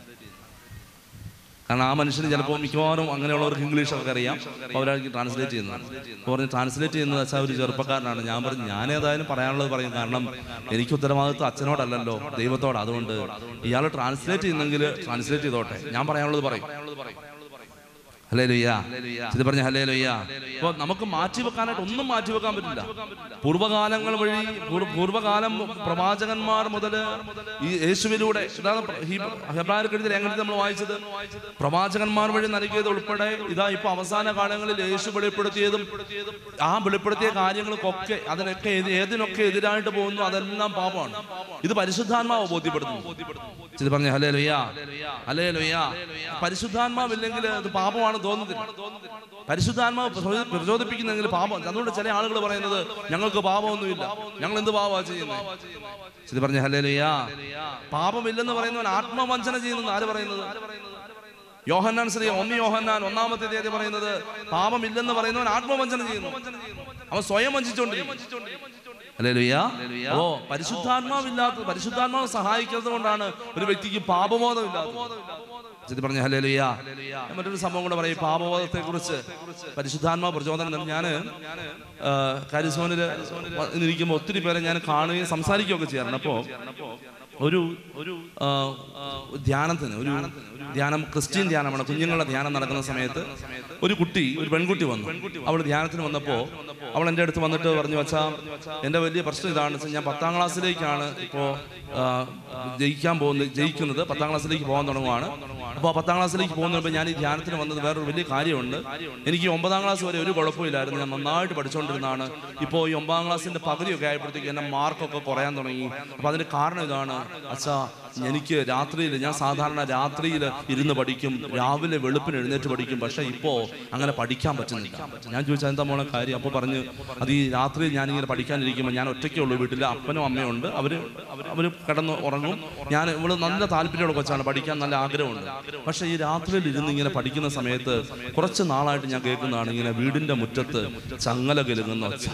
Speaker 1: കാരണം ആ മനുഷ്യന് ചിലപ്പോൾ മിക്കവാറും അങ്ങനെയുള്ളവർക്ക് ഇംഗ്ലീഷ് ഒക്കെ അറിയാം അപ്പോൾ അവരായിരിക്കും ട്രാൻസ്ലേറ്റ് ചെയ്യുന്നത് അപ്പോൾ പറഞ്ഞ് ട്രാൻസ്ലേറ്റ് ചെയ്യുന്നത് വെച്ചാൽ ഒരു ചെറുപ്പക്കാരനാണ് ഞാൻ പറഞ്ഞു ഞാൻ ഏതായാലും പറയാനുള്ളത് പറയും കാരണം എനിക്ക് ഉത്തരവാദിത്വം അച്ഛനോടല്ലല്ലോ ദൈവത്തോട് അതുകൊണ്ട് ഇയാൾ ട്രാൻസ്ലേറ്റ് ചെയ്യുന്നെങ്കിൽ ട്രാൻസ്ലേറ്റ് ചെയ്തോട്ടെ ഞാൻ പറയാനുള്ളത് പറയും ഹലേ ലുയ്യ ഇത് പറഞ്ഞ ഹലേ ലുയ്യ അപ്പോൾ നമുക്ക് മാറ്റി വെക്കാനായിട്ട് ഒന്നും മാറ്റി വെക്കാൻ പറ്റില്ല പൂർവ്വകാലങ്ങൾ വഴി പൂർ- പൂർവ്വകാലം പ്രവാചകന്മാർ മുതൽ ഈ യേശുവിലൂടെ ഇതാണ് ഹെബ്രാർക്കെഴുതി എങ്ങനെ നമ്മൾ വായിച്ചത് പ്രവാചകന്മാർ വഴി നൽകിയത് ഉൾപ്പെടെ ഇതാ ഇപ്പൊ അവസാന കാലങ്ങളിൽ യേശു വെളിപ്പെടുത്തിയതും ആ വെളിപ്പെടുത്തിയ കാര്യങ്ങൾക്കൊക്കെ അതിനൊക്കെ എതി- ഏതിനൊക്കെ എതിരായിട്ട് പോകുന്നു അതെല്ലാം പാപമാണ് ഇത് പരിശുദ്ധാത്മാവ് ബോധ്യപ്പെടുത്തുന്നു ഇത് പറഞ്ഞ ഹലേ ലുയ്യ ഹലേ ലുയ്യ പരിശുദ്ധാത്മാവില്ലെങ്കിൽ അത് പാപമാണ് തോന്നുന്നില്ല പരിശുദ്ധാത്മാവ് പ്രചോ- പ്രചോദിപ്പിക്കുന്നെങ്കിൽ പാപം അതുകൊണ്ട് ചില ആളുകൾ പറയുന്നത് ഞങ്ങൾക്ക് പാപമൊന്നുമില്ല ഞങ്ങൾ എന്ത് പാപമാണ് ചെയ്യുന്നത് ഇത് പറഞ്ഞ ഹലേ ലുയ്യ പാപമില്ലെന്ന് പറയുന്നവൻ ആത്മവഞ്ചന ചെയ്യുന്നു ആര് പറയുന്നത് യോഹന്നാൻ ശ്രീ ഒന്ന് യോഹന്നാൻ ഒന്നാമത്തെ തീയതി പറയുന്നത് പാപമില്ലെന്ന് പറയുന്നവൻ ആത്മവഞ്ചന ചെയ്യുന്നു അവൻ സ്വയം വഞ്ചിച്ചുകൊണ്ടിരിക്കും അല്ലേ ലുയ്യ ഓ പരിശുദ്ധാത്മാവില്ലാത്ത പരിശുദ്ധാത്മാവ് സഹായിക്കാത്തത് കൊണ്ടാണ് ഒരു വ്യക്തിക്ക് പാപബോധം ഇല്ലാത്തത് ഇത് പറഞ്ഞ ഹലേ ലുയ്യ ഞാൻ മറ്റൊരു സംഭവം കൂടെ പറയും പാപബോധത്തെ കുറിച്ച് പരിശുദ്ധാത്മാ പ്രചോദനം ഞാൻ കാരിസോനിൽ ഇരിക്കുമ്പോൾ ഒത്തിരി പേരെ ഞാൻ കാണുകയും സംസാരിക്കുകയൊക്കെ ചെയ്യാറുണ്ട് അപ്പോൾ ഒരു ഒരു ആ, ധ്യാനത്തിന് ഒരു ധ്യാനം ക്രിസ്ത്യൻ ധ്യാനമാണ് കുഞ്ഞുങ്ങളുടെ ധ്യാനം നടക്കുന്ന സമയത്ത് ഒരു കുട്ടി ഒരു പെൺകുട്ടി വന്നു അവൾ ധ്യാനത്തിന് വന്നപ്പോൾ അവൾ എൻ്റെ അടുത്ത് വന്നിട്ട് പറഞ്ഞു വച്ചാ എൻ്റെ വലിയ പ്രശ്നം ഇതാണ് വെച്ചാൽ ഞാൻ പത്താം ക്ലാസ്സിലേക്കാണ് ഇപ്പോൾ ജയിക്കാൻ പോകുന്നത് ജയിക്കുന്നത് പത്താം ക്ലാസ്സിലേക്ക് പോകാൻ തുടങ്ങുവാണ് അപ്പോൾ പത്താം ക്ലാസ്സിലേക്ക് പോകുന്നപ്പോൾ ഞാൻ ഈ ധ്യാനത്തിന് വന്നത് വേറൊരു വലിയ കാര്യമുണ്ട് എനിക്ക് ഈ ഒമ്പതാം ക്ലാസ് വരെ ഒരു കുഴപ്പമില്ലായിരുന്നു ഞാൻ നന്നായിട്ട് പഠിച്ചുകൊണ്ടിരുന്നതാണ് ഇപ്പോൾ ഈ ഒമ്പതാം ക്ലാസ്സിൻ്റെ പകുതിയൊക്കെ ആയപ്പോഴത്തേക്ക് എൻ്റെ മാർക്കൊക്കെ കുറയാൻ തുടങ്ങി അപ്പോൾ അതിന് കാരണം ഇതാണ് അച്ഛാ എനിക്ക് രാത്രിയിൽ ഞാൻ സാധാരണ രാത്രിയിൽ ഇരുന്ന് പഠിക്കും രാവിലെ വെളുപ്പിന് എഴുന്നേറ്റ് പഠിക്കും പക്ഷേ ഇപ്പോൾ അങ്ങനെ പഠിക്കാൻ പറ്റുന്നില്ല ഞാൻ ചോദിച്ചാൽ എന്താ മോളെ കാര്യം അപ്പോൾ പറഞ്ഞു അത് ഈ രാത്രിയിൽ ഞാനിങ്ങനെ പഠിക്കാനിരിക്കുമ്പോൾ ഞാൻ ഒറ്റയ്ക്കേ ഉള്ളൂ വീട്ടിൽ അപ്പനും അമ്മയും ഉണ്ട് അവർ അവർ കിടന്ന് ഉറങ്ങും ഞാൻ ഇവള് നല്ല താല്പര്യമുള്ള കൊച്ചാണ് പഠിക്കാൻ നല്ല ആഗ്രഹമുണ്ട് പക്ഷേ ഈ രാത്രിയിൽ ഇരുന്ന് ഇങ്ങനെ പഠിക്കുന്ന സമയത്ത് കുറച്ച് നാളായിട്ട് ഞാൻ കേൾക്കുന്നതാണ് ഇങ്ങനെ വീടിന്റെ മുറ്റത്ത് ചങ്ങല കിലുങ്ങുന്ന ഒച്ച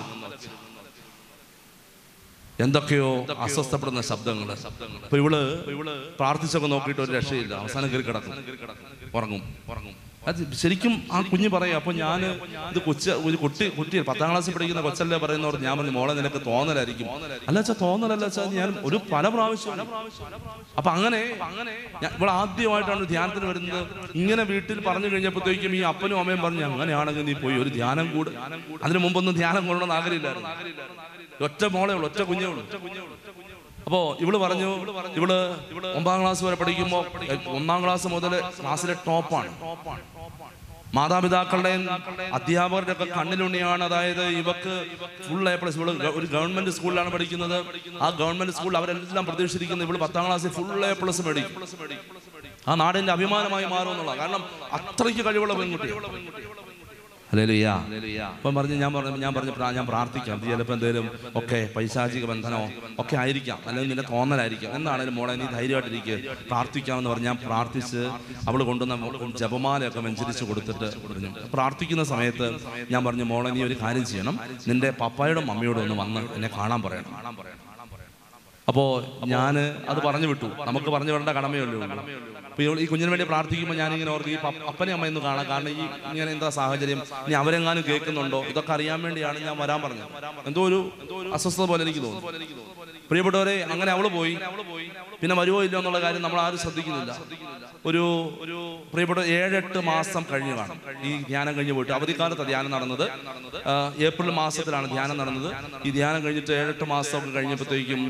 Speaker 1: എന്തൊക്കെയോ അസ്വസ്ഥപ്പെടുന്ന ശബ്ദങ്ങൾ അപ്പൊ ഇവള് പ്രാർത്ഥിച്ചൊക്കെ നോക്കിയിട്ട് ഒരു രക്ഷയില്ല അവസാനം കയറി കിടക്കും ഉറങ്ങും ഉറങ്ങും അത് ശരിക്കും ആ കുഞ്ഞ് പറയാം അപ്പൊ ഞാൻ ഇത് കൊച്ച ഒരു കുട്ടി കുട്ടി പത്താം ക്ലാസ്സിൽ പഠിക്കുന്ന കൊച്ചല്ലേ പറയുന്നവർ ഞാൻ പറഞ്ഞു മോളെ നിനക്ക് തോന്നലായിരിക്കും അല്ല വെച്ചാൽ തോന്നലല്ല വെച്ചാൽ ഞാൻ ഒരു പല പ്രാവശ്യം അപ്പൊ അങ്ങനെ അങ്ങനെ ഇവിടെ ആദ്യമായിട്ടാണ് ധ്യാനത്തിന് വരുന്നത് ഇങ്ങനെ വീട്ടിൽ പറഞ്ഞു കഴിഞ്ഞപ്പോഴത്തേക്കും ഈ അപ്പനും അമ്മയും പറഞ്ഞു അങ്ങനെയാണെങ്കിൽ നീ പോയി ഒരു ധ്യാനം കൂട് അതിനു മുമ്പൊന്നും ധ്യാനം കൊള്ളണമെന്ന് ആഗ്രഹമില്ലായിരുന്നു ഒറ്റ മോളേ ഉള്ളൂ ഒറ്റ കുഞ്ഞേ ഉള്ളൂ അപ്പോ ഇവള് പറഞ്ഞു ഇവള് ഒമ്പതാം ക്ലാസ് വരെ പഠിക്കുമ്പോൾ ഒന്നാം ക്ലാസ് മുതൽ ക്ലാസ്സിലെ ടോപ്പാണ് മാതാപിതാക്കളുടെയും അധ്യാപകരുടെ ഒക്കെ കണ്ണിലുണ്ണിയാണ് അതായത് ഇവക്ക് ഫുൾ എ പ്ലസ് ഇവള് ഗ- ഒരു ഗവൺമെന്റ് സ്കൂളിലാണ് പഠിക്കുന്നത് ആ ഗവൺമെന്റ് സ്കൂളിൽ അവരെല്ലാം പ്രതീക്ഷിച്ചിരിക്കുന്നത് ഇവള് പത്താം ക്ലാസ്സിൽ ഫുൾ എ പ്ലസ് മേടിക്കും ആ നാടിന്റെ അഭിമാനമായി മാറും എന്നുള്ള കാരണം അത്രയ്ക്ക് കഴിവുള്ള പെൺകുട്ടി ഹല്ലേലൂയ. അപ്പം പറഞ്ഞു ഞാൻ പറഞ്ഞു ഞാൻ പറഞ്ഞു പ്രാ- ഞാൻ പ്രാർത്ഥിക്കാം ഇത് ചിലപ്പോൾ എന്തെങ്കിലും ഒക്കെ പൈശാചിക ബന്ധനോ ഒക്കെ ആയിരിക്കാം അല്ലെങ്കിൽ നിന്റെ തോന്നലായിരിക്കാം എന്നാണേലും മോളെ നീ ധൈര്യമായിട്ടിരിക്കുക പ്രാർത്ഥിക്കാമെന്ന് പറഞ്ഞ് ഞാൻ പ്രാർത്ഥിച്ച് അവൾ കൊണ്ടുവന്ന ജപമാലയൊക്കെ വെഞ്ചരിച്ച് കൊടുത്തിട്ട് പറഞ്ഞു പ്രാർത്ഥിക്കുന്ന സമയത്ത് ഞാൻ പറഞ്ഞു മോളെ നീ ഒരു കാര്യം ചെയ്യണം നിന്റെ പപ്പായോടും മമ്മിയോടും ഒന്ന് വന്ന് എന്നെ കാണാൻ പറയണം അപ്പോൾ ഞാൻ അത് പറഞ്ഞു വിട്ടു നമുക്ക് പറഞ്ഞു വിടേണ്ട കടമയല്ലേ ഉള്ളൂ അപ്പോൾ ഈ കുഞ്ഞിന് വേണ്ടി പ്രാർത്ഥിക്കുമ്പോൾ ഞാനിങ്ങനെ ഓർക്കും ഈ പപ്പ- അപ്പനെയും അമ്മയും ഒന്ന് കാണാം കാരണം ഈ ഇങ്ങനെ എന്താ സാഹചര്യം ഇനി അവരെങ്ങാനും കേൾക്കുന്നുണ്ടോ ഇതൊക്കെ അറിയാൻ വേണ്ടിയാണ് ഞാൻ വരാൻ പറഞ്ഞത് എന്തോ ഒരു അസ്വസ്ഥത പോലെ എനിക്ക് തോന്നുന്നു പ്രിയപ്പെട്ടവരെ അങ്ങനെ അവള് പോയി പിന്നെ വരുമോ ഇല്ലയോ എന്നുള്ള കാര്യം നമ്മൾ ആരും ശ്രദ്ധിക്കുന്നില്ല ഒരു ഒരു പ്രിയപ്പെട്ട ഏഴെട്ട് മാസം കഴിഞ്ഞു കാണും ഈ ധ്യാനം കഴിഞ്ഞ് പോയിട്ട് അവധിക്കാലത്ത് ധ്യാനം നടന്നത് ആ, ഏപ്രിൽ മാസത്തിലാണ് ധ്യാനം നടന്നത് ഈ ധ്യാനം കഴിഞ്ഞിട്ട് ഏഴെട്ട് മാസം ഒക്കെ കഴിഞ്ഞപ്പോഴത്തേക്കും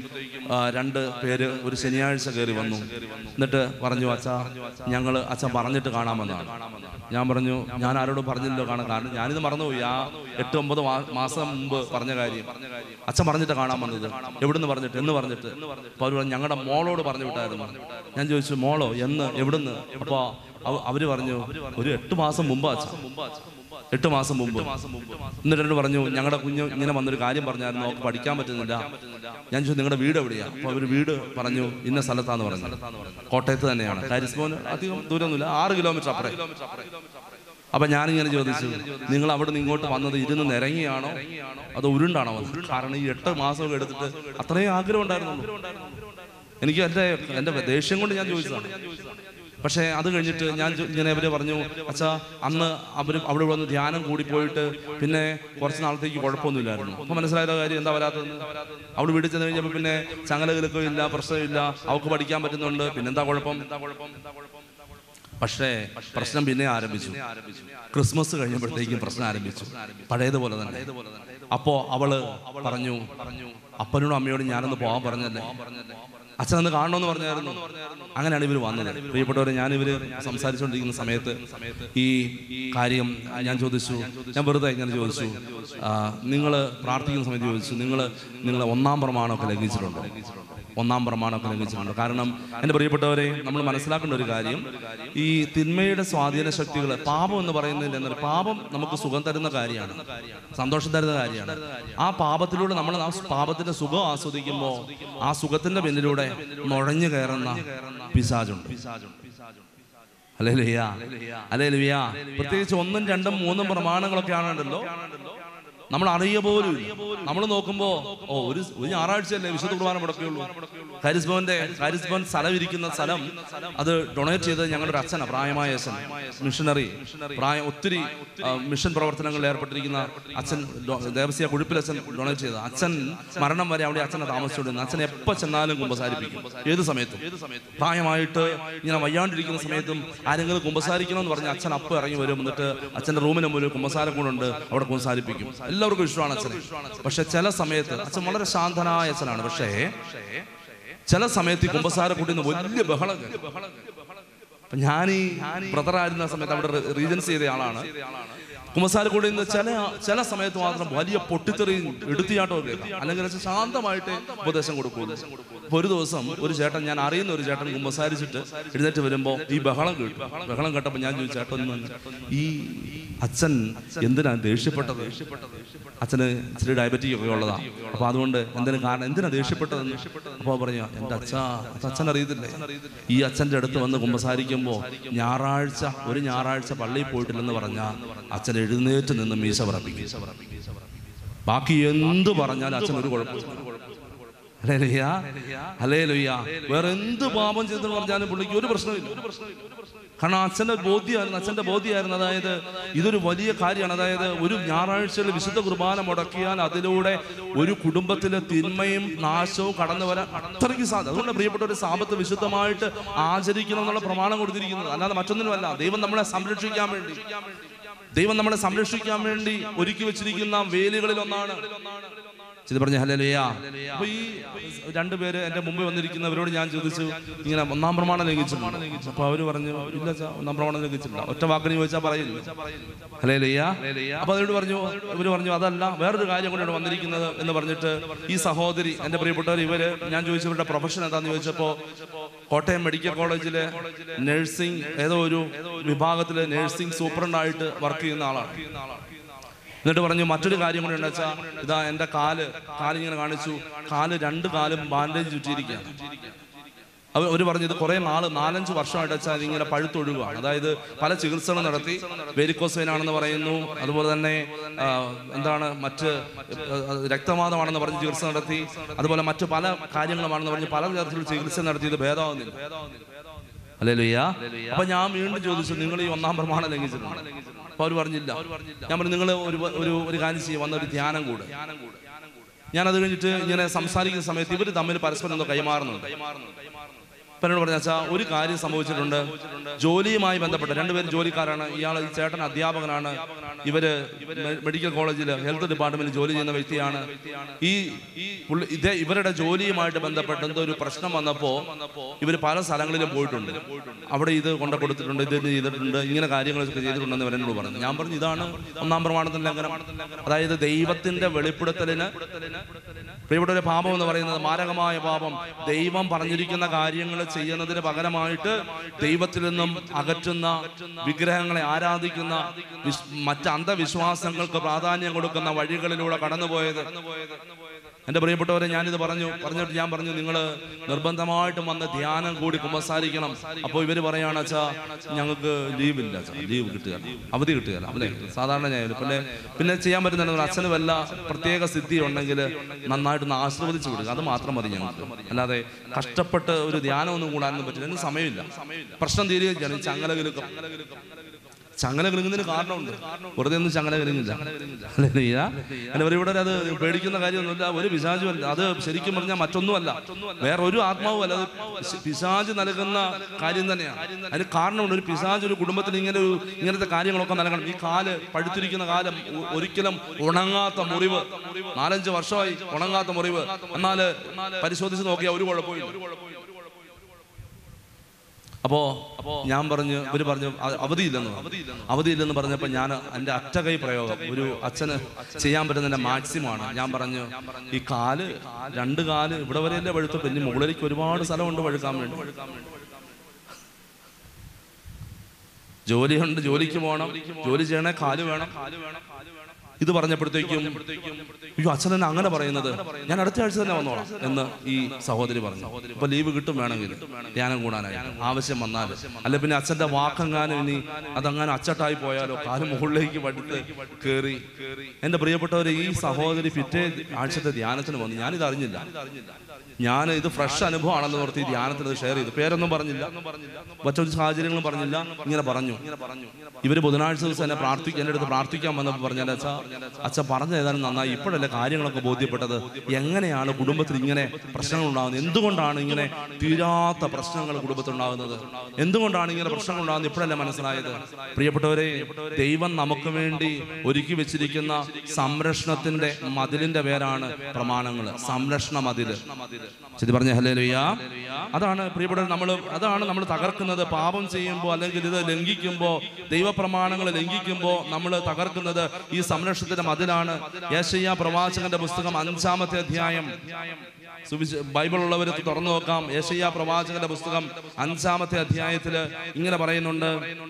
Speaker 1: ആ, രണ്ട് പേര് ഒരു ശനിയാഴ്ച കയറി വന്നു എന്നിട്ട് പറഞ്ഞു അച്ഛാ ഞങ്ങൾ അച്ഛൻ പറഞ്ഞിട്ട് കാണാമെന്നാണ് ഞാൻ പറഞ്ഞു ഞാൻ ആരോടും പറഞ്ഞില്ലല്ലോ കാണാൻ കാരണം ഞാനിത് മറന്നുപോയി ആ എട്ട് ഒമ്പത് മാ- മാസം മുമ്പ് പറഞ്ഞ കാര്യം അച്ഛൻ പറഞ്ഞിട്ട് കാണാൻ വന്നത് എവിടുന്ന് പറഞ്ഞിട്ട് എന്ന് പറഞ്ഞിട്ട് അപ്പോൾ അവർ പറഞ്ഞു ഞങ്ങളുടെ മോളോട് പറഞ്ഞു വിട്ടായിരുന്നു ഞാൻ ചോദിച്ചു മോളോ എന്ന് എവിടുന്ന് അപ്പോൾ അവര് പറഞ്ഞു ഒരു എട്ട് മാസം മുമ്പ് അച്ഛൻ എട്ട് മാസം മുമ്പ് എന്നിട്ട് എന്നോട് പറഞ്ഞു ഞങ്ങളുടെ കുഞ്ഞ് ഇങ്ങനെ വന്നൊരു കാര്യം പറഞ്ഞായിരുന്നു അവർക്ക് പഠിക്കാൻ പറ്റുന്നില്ല ഞാൻ ചോദിച്ചു നിങ്ങളുടെ വീട് എവിടെയാ അപ്പോൾ അവർ വീട് പറഞ്ഞു ഇന്ന സ്ഥലത്താന്ന് പറഞ്ഞു കോട്ടയത്ത് തന്നെയാണ് കാരിസ്മോന് അധികം ദൂരമൊന്നുമില്ല ആറ് കിലോമീറ്റർ അപ്പുറം അപ്പൊ ഞാനിങ്ങനെ ചോദിച്ചു നിങ്ങൾ അവിടെ നിന്ന് ഇങ്ങോട്ട് വന്നത് ഇരുന്ന് നിരങ്ങിയാണോ അതോ ഉരുണ്ടാണോ വന്നത് കാരണം ഈ എട്ട് മാസമൊക്കെ എടുത്തിട്ട് അത്രയും ആഗ്രഹം ഉണ്ടായിരുന്നുള്ളൂ എനിക്ക് എൻ്റെ എൻ്റെ ദേഷ്യം കൊണ്ട് ഞാൻ ചോദിച്ചതാണ് പക്ഷേ അത് കഴിഞ്ഞിട്ട് ഞാൻ ചോ- ഇങ്ങനെ അവര് പറഞ്ഞു അച്ഛാ അന്ന് അവർ അവിടെ വന്ന് ധ്യാനം കൂടി പോയിട്ട് പിന്നെ കുറച്ച് നാളത്തേക്ക് കുഴപ്പമൊന്നുമില്ലായിരുന്നു അപ്പൊ മനസ്സിലായ കാര്യം എന്താ വരാത്തതെന്ന് അവള് വീട്ടിൽ ചെന്ന് കഴിഞ്ഞപ്പോൾ പിന്നെ ചങ്ങല കിലക്കോ ഇല്ല പ്രശ്നമില്ല അവൾക്ക് പഠിക്കാൻ പറ്റുന്നുണ്ട് പിന്നെന്താ കുഴപ്പം എന്താ കുഴപ്പം പക്ഷേ പ്രശ്നം പിന്നെ ആരംഭിച്ചു ക്രിസ്മസ് കഴിഞ്ഞപ്പോഴത്തേക്കും പ്രശ്നം ആരംഭിച്ചു പഴയതുപോലെ തന്നെ അപ്പോ അവള് പറഞ്ഞു അപ്പനോടും അമ്മയോടും ഞാനൊന്ന് പോകാൻ പറഞ്ഞല്ലേ അച്ഛനൊന്ന് കാണണമെന്ന് പറഞ്ഞായിരുന്നു അങ്ങനെയാണ് ഇവർ വന്നത് പ്രിയപ്പെട്ടവരെ ഞാൻ ഇവര് സംസാരിച്ചുകൊണ്ടിരിക്കുന്ന സമയത്ത് ഈ കാര്യം ഞാൻ ചോദിച്ചു ഞാൻ വെറുതെ ഇങ്ങനെ ചോദിച്ചു നിങ്ങൾ പ്രാർത്ഥിക്കുന്ന സമയത്ത് ചോദിച്ചു നിങ്ങൾ നിങ്ങൾ ഒന്നാം പ്രമാണമൊക്കെ ലംഘിച്ചിട്ടുണ്ടോ ഒന്നാം പ്രമാണമൊക്കെ ലംഘിച്ചിട്ടുണ്ട് കാരണം എൻ്റെ പ്രിയപ്പെട്ടവരെ നമ്മൾ മനസ്സിലാക്കേണ്ട ഒരു കാര്യം ഈ തിന്മയുടെ സ്വാധീന ശക്തികൾ പാപം എന്ന് പറയുന്നതിൽ എന്നൊരു പാപം നമുക്ക് സുഖം തരുന്ന കാര്യമാണ് സന്തോഷം തരുന്ന കാര്യമാണ് ആ പാപത്തിലൂടെ നമ്മൾ ആ പാപത്തിന്റെ സുഖം ആസ്വദിക്കുമ്പോൾ ആ സുഖത്തിന്റെ പിന്നിലൂടെ നുഴഞ്ഞു കയറുന്ന പിശാചുണ്ട് അല്ലേ ലുയ്യ അല്ലേ ലുയ്യ പ്രത്യേകിച്ച് ഒന്നും രണ്ടും മൂന്നും പ്രമാണങ്ങളൊക്കെ ആണല്ലോ നമ്മൾ അറിയ പോലും നമ്മൾ നോക്കുമ്പോ ഓ ഒരു ഒരു ഞായറാഴ്ചയല്ലേ വിശുദ്ധ കുർബാന മുടക്കുകയുള്ളൂ ഹാരിസ്ഭവന്റെ ഹാരിസ്ഭവൻ സ്ഥലം ഇരിക്കുന്ന സ്ഥലം അത് ഡൊണേറ്റ് ചെയ്തത് ഞങ്ങളുടെ ഒരു അച്ഛനാണ് പ്രായമായ അച്ഛൻ മിഷണറി പ്രായം ഒത്തിരി ആ, മിഷൻ പ്രവർത്തനങ്ങളിൽ ഏർപ്പെട്ടിരിക്കുന്ന അച്ഛൻ ഡോ- ദേവസ്യ കുഴിപ്പിലച്ഛൻ ഡൊണേറ്റ് ചെയ്ത അച്ഛൻ മരണം വരെ അവിടെ അച്ഛനെ താമസിച്ചുകൊണ്ടിരുന്നു അച്ഛൻ എപ്പോൾ ചെന്നാലും കുമ്പസാരിപ്പിക്കും ഏത് സമയത്തും പ്രായമായിട്ട് ഇങ്ങനെ വയ്യാണ്ടിരിക്കുന്ന സമയത്തും ആരെങ്കിലും കുമ്പസാരിക്കണം എന്ന് പറഞ്ഞ് അച്ഛൻ അപ്പം ഇറങ്ങി വരും എന്നിട്ട് അച്ഛന്റെ റൂമിന് മുമ്പിൽ കുമ്പസാരം കൂടുണ്ട് അവിടെ കുമ്പസാരിപ്പിക്കും എല്ലാവർക്കും ഇഷ്ടമാണ് അച്ഛനെ പക്ഷെ ചില സമയത്ത് അച്ഛൻ വളരെ ശാന്തനായ അച്ഛനാണ് പക്ഷേ ചില സമയത്ത് ഈ കുമ്പസാര കൂട്ടിന്ന് വലിയ ബഹളം കേൾക്കും. അപ്പൊ ഞാൻ ഈ ബ്രദർ ആയിരുന്ന സമയത്ത് അവിടെ റീജൻസ് ചെയ്ത ആളാണ് കുമ്പസാരക്കൂടി നിന്ന് ചില ചില സമയത്ത് മാത്രം വലിയ പൊട്ടിത്തെറിയും എടുത്തിയാട്ടവും കേൾക്കാം അല്ലെങ്കിൽ വെച്ചാൽ ശാന്തമായിട്ട് ഉപദേശം കൊടുക്കുന്നു അപ്പൊ ഒരു ദിവസം ഒരു ചേട്ടൻ ഞാൻ അറിയുന്ന ഒരു ചേട്ടൻ കുമ്പസാരിച്ചിട്ട് എഴുന്നേറ്റ് വരുമ്പോൾ ഈ ബഹളം കേട്ടു ബഹളം കേട്ടപ്പോൾ ഞാൻ ചോദിച്ചു ചേട്ടൻ ഒന്ന് ഈ അച്ഛൻ എന്തിനാ ദേഷ്യപ്പെട്ടത് അച്ഛന് ഇച്ചിരി ഡയബറ്റിക് ഒക്കെ ഉള്ളതാ അപ്പൊ അതുകൊണ്ട് എന്തിനും കാരണം എന്തിനാ ദേഷ്യപ്പെട്ടതെന്ന് അപ്പോൾ പറഞ്ഞു എൻ്റെ അച്ഛ അച്ഛൻ അറിയത്തില്ലേ ഈ അച്ഛൻ്റെ അടുത്ത് വന്ന് കുമ്പസാരിക്കുമ്പോൾ ഞായറാഴ്ച ഒരു ഞായറാഴ്ച പള്ളിയിൽ പോയിട്ടില്ലെന്ന് പറഞ്ഞാൽ അച്ഛൻ എഴുന്നേറ്റ് നിന്ന് മീശ പറപ്പിക്കും ബാക്കി എന്ത് പറഞ്ഞാലും അച്ഛൻ ഒരു കുഴപ്പമില്ല അല്ലേ ലുയ്യ അല്ലേ ലുയ്യ വേറെ എന്ത് പാപം ചെയ്തെന്ന് പറഞ്ഞാലും പുള്ളിക്ക് ഒരു പ്രശ്നമില്ല കാരണം അച്ഛന്റെ ബോധ്യമായിരുന്നു അച്ഛന്റെ ബോധ്യമായിരുന്നു അതായത് ഇതൊരു വലിയ കാര്യമാണ് അതായത് ഒരു ഞായറാഴ്ചയിൽ വിശുദ്ധ കുർബാന മുടക്കിയാൽ അതിലൂടെ ഒരു കുടുംബത്തിലെ തിന്മയും നാശവും കടന്നു വരാൻ അത്രയ്ക്ക് സാധ്യത അതുകൊണ്ട് പ്രിയപ്പെട്ട ഒരു സാപത്ത് വിശുദ്ധമായിട്ട് ആചരിക്കണം എന്നുള്ള പ്രമാണം കൊടുത്തിരിക്കുന്നത് അല്ലാതെ മറ്റൊന്നിനുമല്ല ദൈവം നമ്മളെ സംരക്ഷിക്കാൻ വേണ്ടി ദൈവം നമ്മളെ സംരക്ഷിക്കാൻ വേണ്ടി ഒരുക്കി വെച്ചിരിക്കുന്ന വേലികളിൽ ഒന്നാണ് ഇത് പറഞ്ഞ ഹലലുയ അപ്പൊ ഈ രണ്ടുപേര് എന്റെ മുമ്പിൽ വന്നിരിക്കുന്നവരോട് ഞാൻ ചോദിച്ചു ഇങ്ങനെ ഒന്നാം പ്രമാണം ലംഘിച്ചിട്ടുണ്ട് അപ്പൊ അവര് പറഞ്ഞു ഇല്ല അച്ഛാ, ഒന്നാം പ്രമാണം ലംഘിച്ചിട്ടില്ല ഒറ്റ വാക്കിന് ചോദിച്ചാൽ പറയില്ല ഹലേലുയ്യ അപ്പൊ അതിനോട് പറഞ്ഞു ഇവര് പറഞ്ഞു അതല്ല വേറൊരു കാര്യം കൊണ്ടാണ് വന്നിരിക്കുന്നത് എന്ന് പറഞ്ഞിട്ട് ഈ സഹോദരി എന്റെ പ്രിയപ്പെട്ടവർ ഇവര് ഞാൻ ചോദിച്ചവരുടെ പ്രൊഫഷൻ എന്താന്ന് ചോദിച്ചപ്പോ കോട്ടയം മെഡിക്കൽ കോളേജിലെ നഴ്സിംഗ് ഏതോ ഒരു വിഭാഗത്തിലെ നഴ്സിംഗ് സൂപ്രണ്ടായിട്ട് വർക്ക് ചെയ്യുന്ന ആളാണ് എന്നിട്ട് പറഞ്ഞു മറ്റൊരു കാര്യം കൂടി വെച്ചാൽ ഇതാ എൻ്റെ കാല് കാലിങ്ങനെ കാണിച്ചു കാല് രണ്ട് കാലും ബാൻഡേജ് ചുറ്റിയിരിക്കുകയാണ് അവർ അവർ പറഞ്ഞു ഇത് കുറെ നാള് നാലഞ്ച് വർഷമായിട്ട് വെച്ചാൽ ഇതിങ്ങനെ പഴുത്തൊഴുകുകയാണ് അതായത് പല ചികിത്സകൾ നടത്തി വെരിക്കോസ് വെയിനാണെന്ന് പറയുന്നു അതുപോലെ തന്നെ ആ, എന്താണ് മറ്റ് ആ, രക്തവാദമാണെന്ന് പറഞ്ഞ് ചികിത്സ നടത്തി അതുപോലെ മറ്റു പല കാര്യങ്ങളുമാണെന്ന് പറഞ്ഞ് പല തരത്തിലുള്ള ചികിത്സ നടത്തി ഇത് ഭേദമാകുന്നില്ല അല്ലേ ലുയ്യ അപ്പൊ ഞാൻ വീണ്ടും ചോദിച്ചു നിങ്ങൾ ഈ ഒന്നാം പ്രമാണം ലംഘിച്ചിട്ടുണ്ട് അപ്പൊ അവർ പറഞ്ഞില്ല ഞാൻ പറഞ്ഞു നിങ്ങൾ ഒരു ഒരു ഒരു കാര്യം ചെയ്യും വന്ന ഒരു ധ്യാനം കൂടെ ഞാൻ അത് കഴിഞ്ഞിട്ട് ഇങ്ങനെ സംസാരിക്കുന്ന സമയത്ത് ഇവർ തമ്മിൽ പരസ്പരം എന്തോ കൈമാറുന്നുണ്ട് അപ്പൊ എന്നോട് പറഞ്ഞ അച്ഛാ ഒരു കാര്യം സംഭവിച്ചിട്ടുണ്ട് ജോലിയുമായി ബന്ധപ്പെട്ട് രണ്ടുപേരും ജോലിക്കാരാണ് ഇയാൾ ഈ ചേട്ടൻ അധ്യാപകനാണ് ഇവര് മെ- മെഡിക്കൽ കോളേജിൽ ഹെൽത്ത് ഡിപ്പാർട്ട്മെന്റിൽ ജോലി ചെയ്യുന്ന വ്യക്തിയാണ് ഈ പുള്ളി ഇതേ ഇവരുടെ ജോലിയുമായിട്ട് ബന്ധപ്പെട്ട് എന്തോ ഒരു പ്രശ്നം വന്നപ്പോ ഇവർ പല സ്ഥലങ്ങളിലും പോയിട്ടുണ്ട് അവിടെ ഇത് കൊണ്ട കൊടുത്തിട്ടുണ്ട് ഇത് ഇത് ചെയ്തിട്ടുണ്ട് ഇങ്ങനെ കാര്യങ്ങളൊക്കെ ചെയ്തിട്ടുണ്ടെന്ന് ഇവരെന്നോട് പറഞ്ഞു ഞാൻ പറഞ്ഞു ഇതാണ് ഒന്നാം പ്രമാണത്തിന്റെ ലംഘനം അതായത് ദൈവത്തിന്റെ വെളിപ്പെടുത്തലിന് ഇവിടെ ഒരു പാപം എന്ന് പറയുന്നത് മാരകമായ പാപം ദൈവം പറഞ്ഞിരിക്കുന്ന കാര്യങ്ങൾ ചെയ്യുന്നതിന് പകരമായിട്ട് ദൈവത്തിൽ നിന്നും അകറ്റുന്ന വിഗ്രഹങ്ങളെ ആരാധിക്കുന്ന വിസ്- മറ്റ് അന്ധവിശ്വാസങ്ങൾക്ക് പ്രാധാന്യം കൊടുക്കുന്ന വഴികളിലൂടെ കടന്നുപോയത് എൻ്റെ പ്രിയപ്പെട്ടവരെ ഞാനിത് പറഞ്ഞു പറഞ്ഞിട്ട് ഞാൻ പറഞ്ഞു നിങ്ങൾ നിർബന്ധമായിട്ടും വന്ന് ധ്യാനം കൂടി കുമ്പസാരിക്കണം അപ്പോൾ ഇവർ പറയാണ് അച്ഛാ ഞങ്ങൾക്ക് ലീവില്ല അച്ഛാ ലീവ് കിട്ടുകയില്ല അവധി കിട്ടുകയില്ല അല്ലേ സാധാരണ ഞാൻ പിന്നെ പിന്നെ ചെയ്യാൻ പറ്റുന്ന ഒരു അച്ഛന് വല്ല പ്രത്യേക സിദ്ധി ഉണ്ടെങ്കിൽ നന്നായിട്ടൊന്ന് ആശീർവദിച്ചു വിടുക അത് മാത്രം മതി ഞങ്ങൾക്ക് അല്ലാതെ കഷ്ടപ്പെട്ട് ഒരു ധ്യാനമൊന്നും കൂടാനൊന്നും പറ്റില്ല അതിന് സമയമില്ല പ്രശ്നം തീരുകയാണ് ചങ്ങല കിലുക്കം ചങ്ങല കിളുങ്ങുന്നതിന് കാരണമുണ്ട് വെറുതെ ഒന്നും ചങ്ങല കിളുങ്ങില്ല അല്ലേയ്യ? അല്ല ഒരു ഇവിടെ അത് പേടിക്കുന്ന കാര്യമൊന്നുമില്ല ഒരു പിശാചുമല്ല അത് ശരിക്കും പറഞ്ഞാൽ മറ്റൊന്നുമല്ല വേറെ ഒരു ആത്മാവുമല്ല അത് പിശ- പിശാച് നൽകുന്ന കാര്യം തന്നെയാണ് അതിന് കാരണമുണ്ട് ഒരു പിശാച് ഒരു കുടുംബത്തിൽ ഇങ്ങനെ ഒരു ഇങ്ങനത്തെ കാര്യങ്ങളൊക്കെ നൽകണം ഈ കാല് പഴുത്തിരിക്കുന്ന കാലം ഒ- ഒരിക്കലും ഉണങ്ങാത്ത മുറിവ് നാലഞ്ച് വർഷമായി ഉണങ്ങാത്ത മുറിവ് എന്നാല് പരിശോധിച്ച് നോക്കിയാൽ ഒരു കുഴപ്പമില്ല അപ്പോ ഞാൻ പറഞ്ഞു ഇവര് പറഞ്ഞു "അ- അവധിയില്ലെന്ന് പറഞ്ഞു. അവധിയില്ലെന്ന് പറഞ്ഞപ്പോ ഞാൻ എന്റെ അറ്റകൈ പ്രയോഗം ഒരു അച്ഛന് ചെയ്യാൻ പറ്റുന്നതിന്റെ മാക്സിമം ആണ് ഞാൻ പറഞ്ഞു ഈ കാല് രണ്ട് കാല് ഇവിടെ വരെയല്ലേ പഴുത്തു ഇനി മുകളിലേക്ക് ഒരുപാട് സ്ഥലമുണ്ട് പഴുക്കാൻ വേണ്ടി ജോലിയുണ്ട് ജോലിക്ക് പോകണം ജോലി ചെയ്യണേ കാല് വേണം ഇത് പറഞ്ഞപ്പോഴത്തേക്കും അയ്യോ അച്ഛൻ തന്നെ അങ്ങനെ പറയുന്നത് ഞാൻ അടുത്ത ആഴ്ച തന്നെ വന്നോളാം എന്ന് ഈ സഹോദരി പറഞ്ഞു ഇപ്പൊ ലീവ് കിട്ടും വേണമെങ്കിൽ ധ്യാനം കൂടാനായി ആവശ്യം വന്നാൽ അല്ല പിന്നെ അച്ഛന്റെ വാക്കെങ്ങാനും ഇനി അതങ്ങനെ അച്ചട്ടായി പോയാലോ കാല് മുകളിലേക്ക് പടുത്ത് കയറി എന്റെ പ്രിയപ്പെട്ടവരെ ഈ സഹോദരി പിറ്റേ ആഴ്ചത്തെ ധ്യാനത്തിന് വന്നു ഞാനിത് അറിഞ്ഞില്ല ഞാൻ ഇത് ഫ്രഷ് അനുഭവമാണെന്ന് ഓർത്ത് ഈ ധ്യാനത്തിന് ഇത് ഷെയർ ചെയ്തു പേരൊന്നും പറഞ്ഞില്ല മറ്റൊരു സാഹചര്യങ്ങളും പറഞ്ഞില്ല ഇങ്ങനെ പറഞ്ഞു ഇവര് ബുധനാഴ്ച ദിവസം എന്നെ പ്രാർത്ഥിക്കാൻ എൻ്റെ അടുത്ത് പ്രാർത്ഥിക്കാൻ വന്നപ്പോൾ പറഞ്ഞാൽ അച്ഛ അച്ഛ പറഞ്ഞ ഏതാനും നന്നായി ഇപ്പോഴല്ലേ കാര്യങ്ങളൊക്കെ ബോധ്യപ്പെട്ടത് എങ്ങനെയാണ് കുടുംബത്തിൽ ഇങ്ങനെ പ്രശ്നങ്ങൾ ഉണ്ടാകുന്നത് എന്തുകൊണ്ടാണ് ഇങ്ങനെ തീരാത്ത പ്രശ്നങ്ങൾ കുടുംബത്തിൽ ഉണ്ടാകുന്നത് എന്തുകൊണ്ടാണ് ഇങ്ങനെ പ്രശ്നങ്ങൾ ഉണ്ടാകുന്നത് ഇപ്പോഴല്ലേ മനസ്സിലായത് പ്രിയപ്പെട്ടവരെ ദൈവം നമുക്ക് വേണ്ടി ഒരുക്കി വെച്ചിരിക്കുന്ന സംരക്ഷണത്തിന്റെ മതിലിന്റെ പേരാണ് പ്രമാണങ്ങൾ സംരക്ഷണ മതില് ശരി പറഞ്ഞ ഹലേലുയ്യ അതാണ് പ്രിയപ്പെട്ടവർ നമ്മൾ അതാണ് നമ്മൾ തകർക്കുന്നത് പാപം ചെയ്യുമ്പോൾ അല്ലെങ്കിൽ ഇത് ലംഘിക്കുമ്പോൾ ദൈവപ്രമാണങ്ങൾ ലംഘിക്കുമ്പോൾ നമ്മൾ തകർക്കുന്നത് ഈ സംരക്ഷണത്തിന്റെ മതിലാണ് യേശയ്യ പ്രവാചകന്റെ പുസ്തകം അഞ്ചാമത്തെ അധ്യായം സുവിശ ബൈബിൾ ഉള്ളവർ തുറന്നു നോക്കാം യേശയ്യ പ്രവാചകന്റെ പുസ്തകം അഞ്ചാമത്തെ അധ്യായത്തില് ഇങ്ങനെ പറയുന്നുണ്ട്